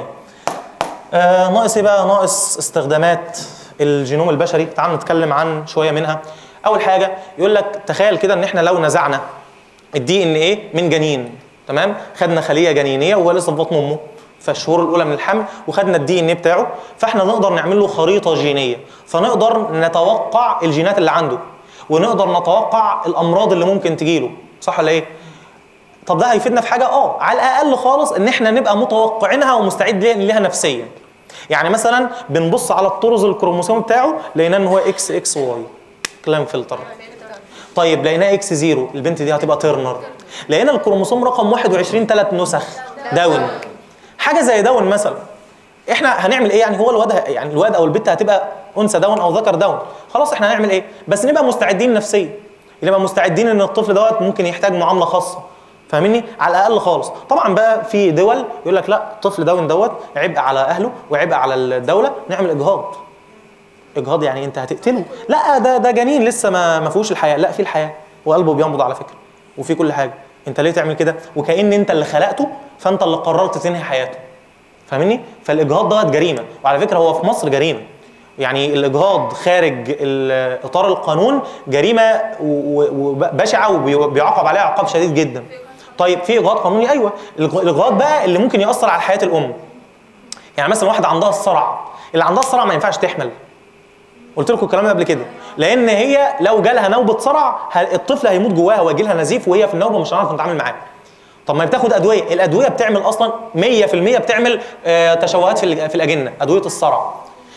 آه ناقص ايه بقى ناقص استخدامات الجينوم البشري تعال نتكلم عن شويه منها اول حاجه يقول لك تخيل كده ان احنا لو نزعنا الدي ان ايه من جنين تمام خدنا خليه جنينيه وهو لسه في بطن امه في الشهور الاولى من الحمل وخدنا الدي ان ايه بتاعه فاحنا نقدر نعمل له خريطه جينيه فنقدر نتوقع الجينات اللي عنده ونقدر نتوقع الامراض اللي ممكن تجيله صح ولا ايه طب ده هيفيدنا في حاجه اه على الاقل خالص ان احنا نبقى متوقعينها ومستعد ليها- ليها نفسيا يعني مثلا بنبص على الطرز الكروموسوم بتاعه لقينا ان هو اكس اكس واي كلام فلتر طيب لقيناه اكس زيرو البنت دي هتبقى ترنر لقينا الكروموسوم رقم 21 ثلاث نسخ داون حاجه زي داون مثلا احنا هنعمل ايه يعني هو الواد ه- يعني الواد او البنت هتبقى انثى داون او ذكر داون خلاص احنا هنعمل ايه بس نبقى مستعدين نفسيا نبقى مستعدين ان الطفل دوت ممكن يحتاج معامله خاصه فاهمني على الاقل خالص طبعا بقى في دول يقول لك لا الطفل داون دوت عبء على اهله وعبء على الدوله نعمل اجهاض اجهاض يعني انت هتقتله لا ده ده جنين لسه ما ما فيهوش الحياه لا في الحياه وقلبه بينبض على فكره وفي كل حاجه انت ليه تعمل كده وكأن انت اللي خلقته فانت اللي قررت تنهي حياته فاهمني فالاجهاض دوت جريمه وعلى فكره هو في مصر جريمه يعني الاجهاض خارج ال- اطار القانون جريمه و- وبشعه وبيعاقب عليها عقاب شديد جدا طيب في اجهاض قانوني ايوه الإج- الاجهاض بقى اللي ممكن ياثر على حياه الام يعني مثلا واحده عندها الصرع اللي عندها الصرع ما ينفعش تحمل قلت لكم الكلام ده قبل كده لان هي لو جالها نوبه صرع ه- الطفل هيموت جواها ويجي لها نزيف وهي في النوبه مش هنعرف نتعامل معاه طب ما هي بتاخد ادويه الادويه بتعمل اصلا 100% بتعمل آه، تشوهات في الج- في الاجنه ادويه الصرع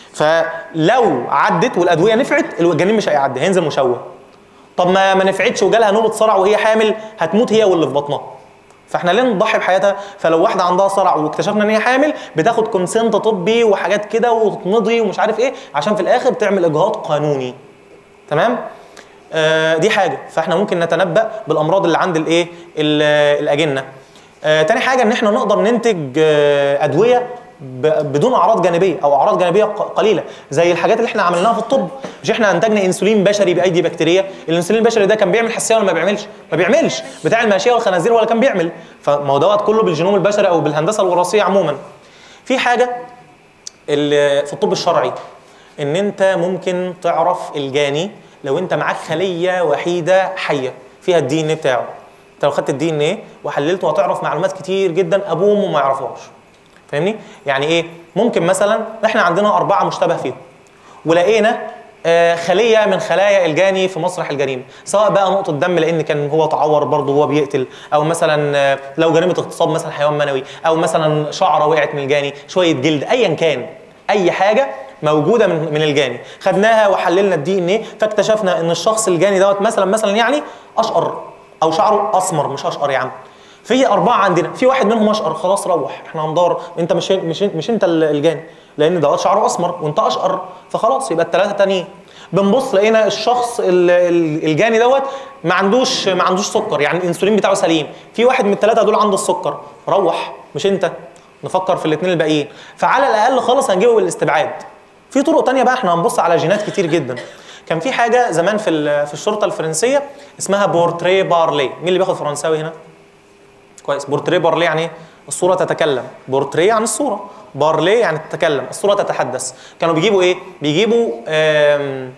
فلو عدت والادويه نفعت الجنين مش هيعدي هينزل مشوه طب ما ما نفعتش وجالها نوبه صرع وهي حامل هتموت هي واللي في بطنها فاحنا ليه نضحي بحياتها فلو واحده عندها صرع واكتشفنا ان هي حامل بتاخد كونسنت طبي وحاجات كده وتمضي ومش عارف ايه عشان في الاخر تعمل اجهاض قانوني تمام آه دي حاجه فاحنا ممكن نتنبأ بالامراض اللي عند الايه ال- الاجنه آه تاني حاجه ان احنا نقدر ننتج آه ادويه ب- بدون اعراض جانبيه او اعراض جانبيه ق- قليله زي الحاجات اللي احنا عملناها في الطب مش احنا انتجنا انسولين بشري بايدي بكتيريه الانسولين البشري ده كان بيعمل حساسيه ولا ما بيعملش ما بيعملش بتاع الماشيه والخنازير ولا كان بيعمل فما هو دوت كله بالجينوم البشري او بالهندسه الوراثيه عموما في حاجه ال- في الطب الشرعي ان انت ممكن تعرف الجاني لو انت معاك خليه وحيده حيه فيها الدي ان بتاعه انت لو خدت الدي ان ايه وحللته هتعرف معلومات كتير جدا ابوه وامه ما يعرفوهاش فاهمني يعني ايه ممكن مثلا احنا عندنا اربعه مشتبه فيهم ولقينا آه، خليه من خلايا الجاني في مسرح الجريمه سواء بقى نقطه دم لان كان هو تعور برضه وهو بيقتل او مثلا آه، لو جريمه اغتصاب مثلا حيوان منوي او مثلا شعره وقعت من الجاني شويه جلد ايا كان اي حاجه موجوده من من الجاني خدناها وحللنا الدي ان ايه فاكتشفنا ان الشخص الجاني دوت مثلا مثلا يعني اشقر او شعره اسمر مش اشقر يا عم في اربعه عندنا في واحد منهم اشقر خلاص روح احنا هندور انت مش مش مش انت الجاني لان دوت شعره اسمر وانت اشقر فخلاص يبقى الثلاثه تانيين بنبص لقينا الشخص ال- ال- الجاني دوت ما عندوش ما عندوش سكر يعني الانسولين بتاعه سليم في واحد من الثلاثه دول عنده السكر روح مش انت نفكر في الاثنين الباقيين فعلى الاقل خالص هنجيبه بالاستبعاد في طرق تانية بقى احنا هنبص على جينات كتير جدا كان في حاجه زمان في ال- في الشرطه الفرنسيه اسمها بورتري بارلي مين اللي بياخد فرنساوي هنا كويس بورتري بارلي يعني ايه الصوره تتكلم بورتري يعني الصوره بارلي يعني تتكلم الصوره تتحدث كانوا بيجيبوا ايه بيجيبوا آم،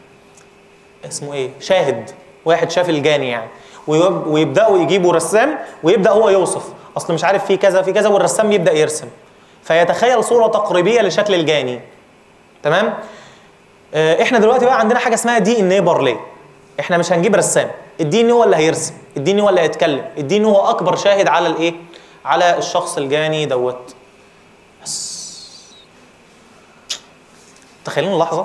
اسمه ايه شاهد واحد شاف الجاني يعني ويب- ويبداوا يجيبوا رسام ويبدا هو يوصف اصل مش عارف في كذا في كذا والرسام يبدا يرسم فيتخيل صوره تقريبيه لشكل الجاني تمام آه، احنا دلوقتي بقى عندنا حاجه اسمها دي ان ايه بارلي احنا مش هنجيب رسام الدي ان هو اللي هيرسم الدي ان هو اللي هيتكلم الدي ان هو اكبر شاهد على الايه على الشخص الجاني دوت بس تخيلون اللحظه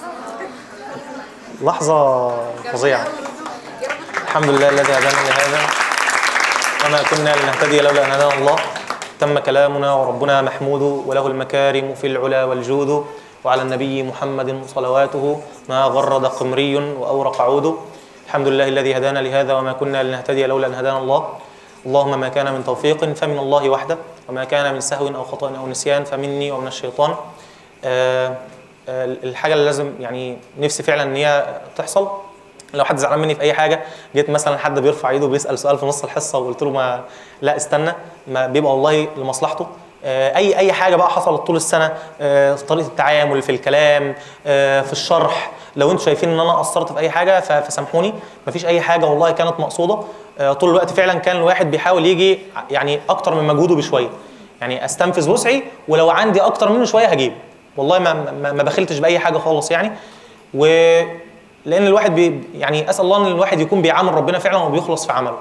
لحظه فظيعه الحمد لله الذي هدانا لهذا وما كنا لنهتدي لولا ان هدانا الله تم كلامنا وربنا محمود وله المكارم في العلا والجود وعلى النبي محمد صلواته ما غرد قمري واورق عود الحمد لله الذي هدانا لهذا وما كنا لنهتدي لولا ان هدانا الله اللهم ما كان من توفيق فمن الله وحده وما كان من سهو او خطا او نسيان فمني ومن الشيطان آه، آه، الحاجه اللي لازم يعني نفسي فعلا ان هي تحصل لو حد زعلان مني في اي حاجه جيت مثلا حد بيرفع ايده بيسال سؤال في نص الحصه وقلت له ما لا استنى ما بيبقى والله لمصلحته آه، اي اي حاجه بقى حصلت طول السنه آه، في طريقه التعامل في الكلام آه، في الشرح لو انتوا شايفين ان انا قصرت في اي حاجه ف- فسامحوني مفيش اي حاجه والله كانت مقصوده آه، طول الوقت فعلا كان الواحد بيحاول يجي يعني اكتر من مجهوده بشويه يعني استنفذ وسعي ولو عندي اكتر منه شويه هجيبه والله ما ما, ما بخلتش باي حاجه خالص يعني و لان الواحد بي يعني اسال الله ان الواحد يكون بيعامل ربنا فعلا وبيخلص في عمله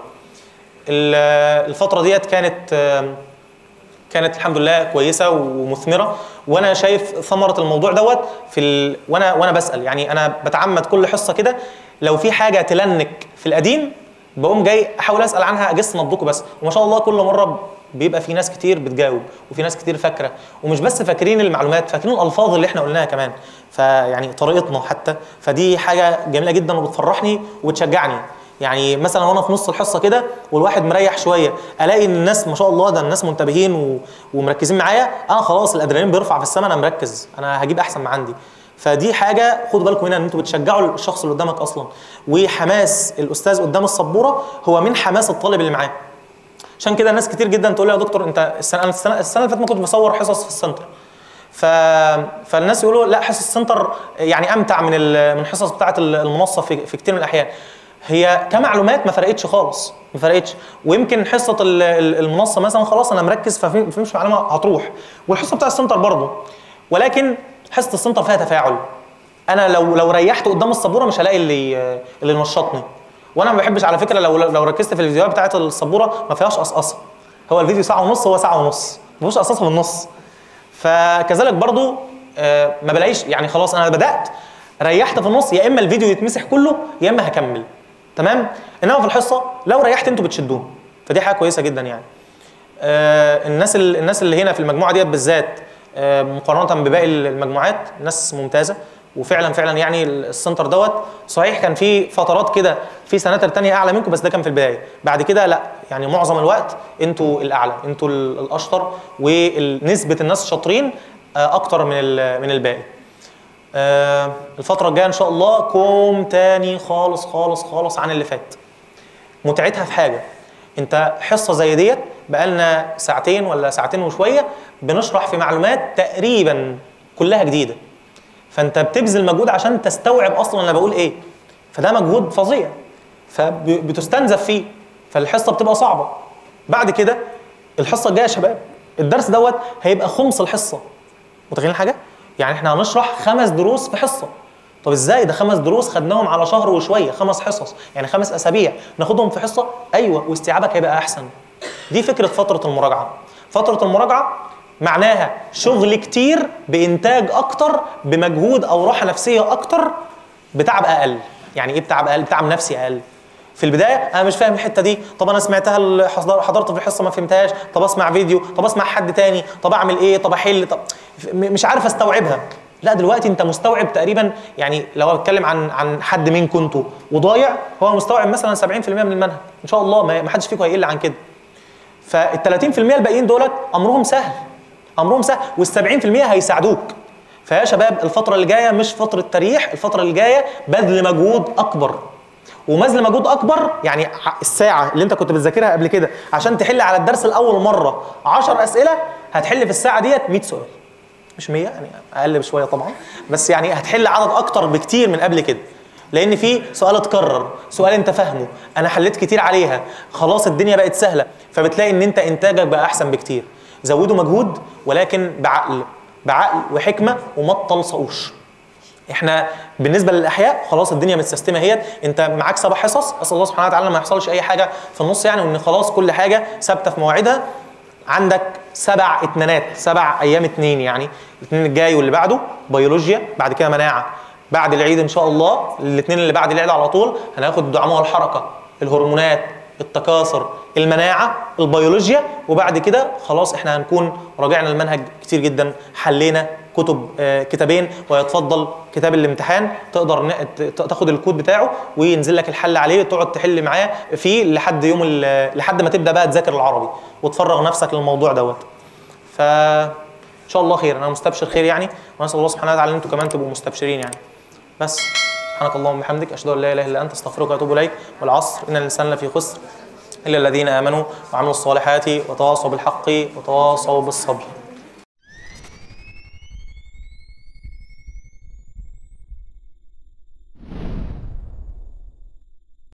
ال- الفتره ديت كانت آم، كانت الحمد لله كويسه ومثمره وانا شايف ثمره الموضوع دوت في ال... وانا وانا بسال يعني انا بتعمد كل حصه كده لو في حاجه تلنك في القديم بقوم جاي احاول اسال عنها اجس نبضكم بس وما شاء الله كل مره بيبقى في ناس كتير بتجاوب وفي ناس كتير فاكره ومش بس فاكرين المعلومات فاكرين الالفاظ اللي احنا قلناها كمان فيعني طريقتنا حتى فدي حاجه جميله جدا وبتفرحني وبتشجعني يعني مثلا وانا في نص الحصه كده والواحد مريح شويه الاقي ان الناس ما شاء الله ده الناس منتبهين و... ومركزين معايا انا خلاص الادرينالين بيرفع في السماء انا مركز انا هجيب احسن ما عندي فدي حاجه خدوا بالكم منها ان انتوا بتشجعوا الشخص اللي قدامك اصلا وحماس الاستاذ قدام السبوره هو من حماس الطالب اللي معاه عشان كده ناس كتير جدا تقول لي يا دكتور انت السنه انا السنه, السنة اللي فاتت ما كنت بصور حصص في السنتر ف... فالناس يقولوا لا حصص السنتر يعني امتع من ال... من الحصص بتاعه المنصه في... في كتير من الاحيان هي كمعلومات ما فرقتش خالص ما فرقتش ويمكن حصه ال- ال- المنصه مثلا خلاص انا مركز ففي فيش معلومه هتروح والحصه بتاع السنتر برضه ولكن حصه السنتر فيها تفاعل انا لو لو ريحت قدام السبوره مش هلاقي اللي اللي نشطني وانا ما بحبش على فكره لو لو ركزت في الفيديوهات بتاعت السبوره ما فيهاش قصقصه هو الفيديو ساعه ونص هو ساعه ونص ما فيهوش قصقصه في النص فكذلك برضو آه، ما بلاقيش يعني خلاص انا بدات ريحت في النص يا اما الفيديو يتمسح كله يا اما هكمل تمام انما في الحصه لو ريحت انتوا بتشدوه فدي حاجه كويسه جدا يعني آه، الناس ال- الناس اللي هنا في المجموعه ديت بالذات آه، مقارنه بباقي المجموعات ناس ممتازه وفعلا فعلا يعني السنتر دوت صحيح كان في فترات كده في سناتر تانية اعلى منكم بس ده كان في البدايه بعد كده لا يعني معظم الوقت انتوا الاعلى انتوا ال- الاشطر ونسبه الناس الشاطرين آه، اكتر من ال- من الباقي آه، الفتره الجايه ان شاء الله كوم تاني خالص خالص خالص عن اللي فات متعتها في حاجه انت حصه زي ديت بقالنا ساعتين ولا ساعتين وشويه بنشرح في معلومات تقريبا كلها جديده فانت بتبذل مجهود عشان تستوعب اصلا انا بقول ايه فده مجهود فظيع فبتستنزف فيه فالحصه بتبقى صعبه بعد كده الحصه الجايه يا شباب الدرس دوت هيبقى خمس الحصه متخيلين حاجه يعني احنا هنشرح خمس دروس في حصه طب ازاي ده خمس دروس خدناهم على شهر وشويه خمس حصص يعني خمس اسابيع ناخدهم في حصه ايوه واستيعابك هيبقى احسن دي فكره فتره المراجعه فتره المراجعه معناها شغل كتير بانتاج اكتر بمجهود او راحه نفسيه اكتر بتعب اقل يعني ايه بتعب اقل بتعب نفسي اقل في البدايه انا مش فاهم الحته دي طب انا سمعتها ال- حضر- حضرت في الحصه ما فهمتهاش طب اسمع فيديو طب اسمع حد تاني طب اعمل ايه طب احل طب م- مش عارف استوعبها لا دلوقتي انت مستوعب تقريبا يعني لو اتكلم عن عن حد منكم انتوا وضايع هو مستوعب مثلا 70% من المنهج ان شاء الله ما ما حدش فيكم هيقل عن كده فال 30% الباقيين دولت امرهم سهل امرهم سهل وال 70% هيساعدوك فيا شباب الفترة اللي جاية مش فترة تريح الفترة اللي جاية بذل مجهود أكبر وبذل مجهود أكبر يعني ع- الساعة اللي أنت كنت بتذاكرها قبل كده عشان تحل على الدرس الأول مرة 10 أسئلة هتحل في الساعة ديت 100 سؤال مش 100 يعني أقل بشوية طبعا بس يعني هتحل عدد أكتر بكتير من قبل كده لان في سؤال اتكرر سؤال انت فاهمه انا حليت كتير عليها خلاص الدنيا بقت سهله فبتلاقي ان انت انتاجك بقى احسن بكتير زودوا مجهود ولكن بعقل بعقل وحكمه وما تطلصقوش احنا بالنسبه للاحياء خلاص الدنيا متسيستمه اهيت انت معاك سبع حصص اسال الله سبحانه وتعالى ما يحصلش اي حاجه في النص يعني وان خلاص كل حاجه ثابته في مواعيدها عندك سبع اتنينات سبع ايام اتنين يعني الاثنين الجاي واللي بعده بيولوجيا بعد كده مناعه بعد العيد ان شاء الله الاثنين اللي بعد العيد على طول هناخد دعامه الحركه الهرمونات التكاثر المناعه البيولوجيا وبعد كده خلاص احنا هنكون راجعنا المنهج كتير جدا حلينا كتب آه، كتابين ويتفضل كتاب الامتحان تقدر ن- ت- تاخد الكود بتاعه وينزل لك الحل عليه تقعد تحل معاه فيه لحد يوم ال- لحد ما تبدا بقى تذاكر العربي وتفرغ نفسك للموضوع دوت ف ان شاء الله خير انا مستبشر خير يعني ونسال الله سبحانه وتعالى ان انتم كمان تبقوا مستبشرين يعني بس سبحانك اللهم وبحمدك اشهد ان لا اله الا انت استغفرك واتوب اليك والعصر ان الانسان لفي خسر الا الذين امنوا وعملوا الصالحات وتواصوا بالحق وتواصوا بالصبر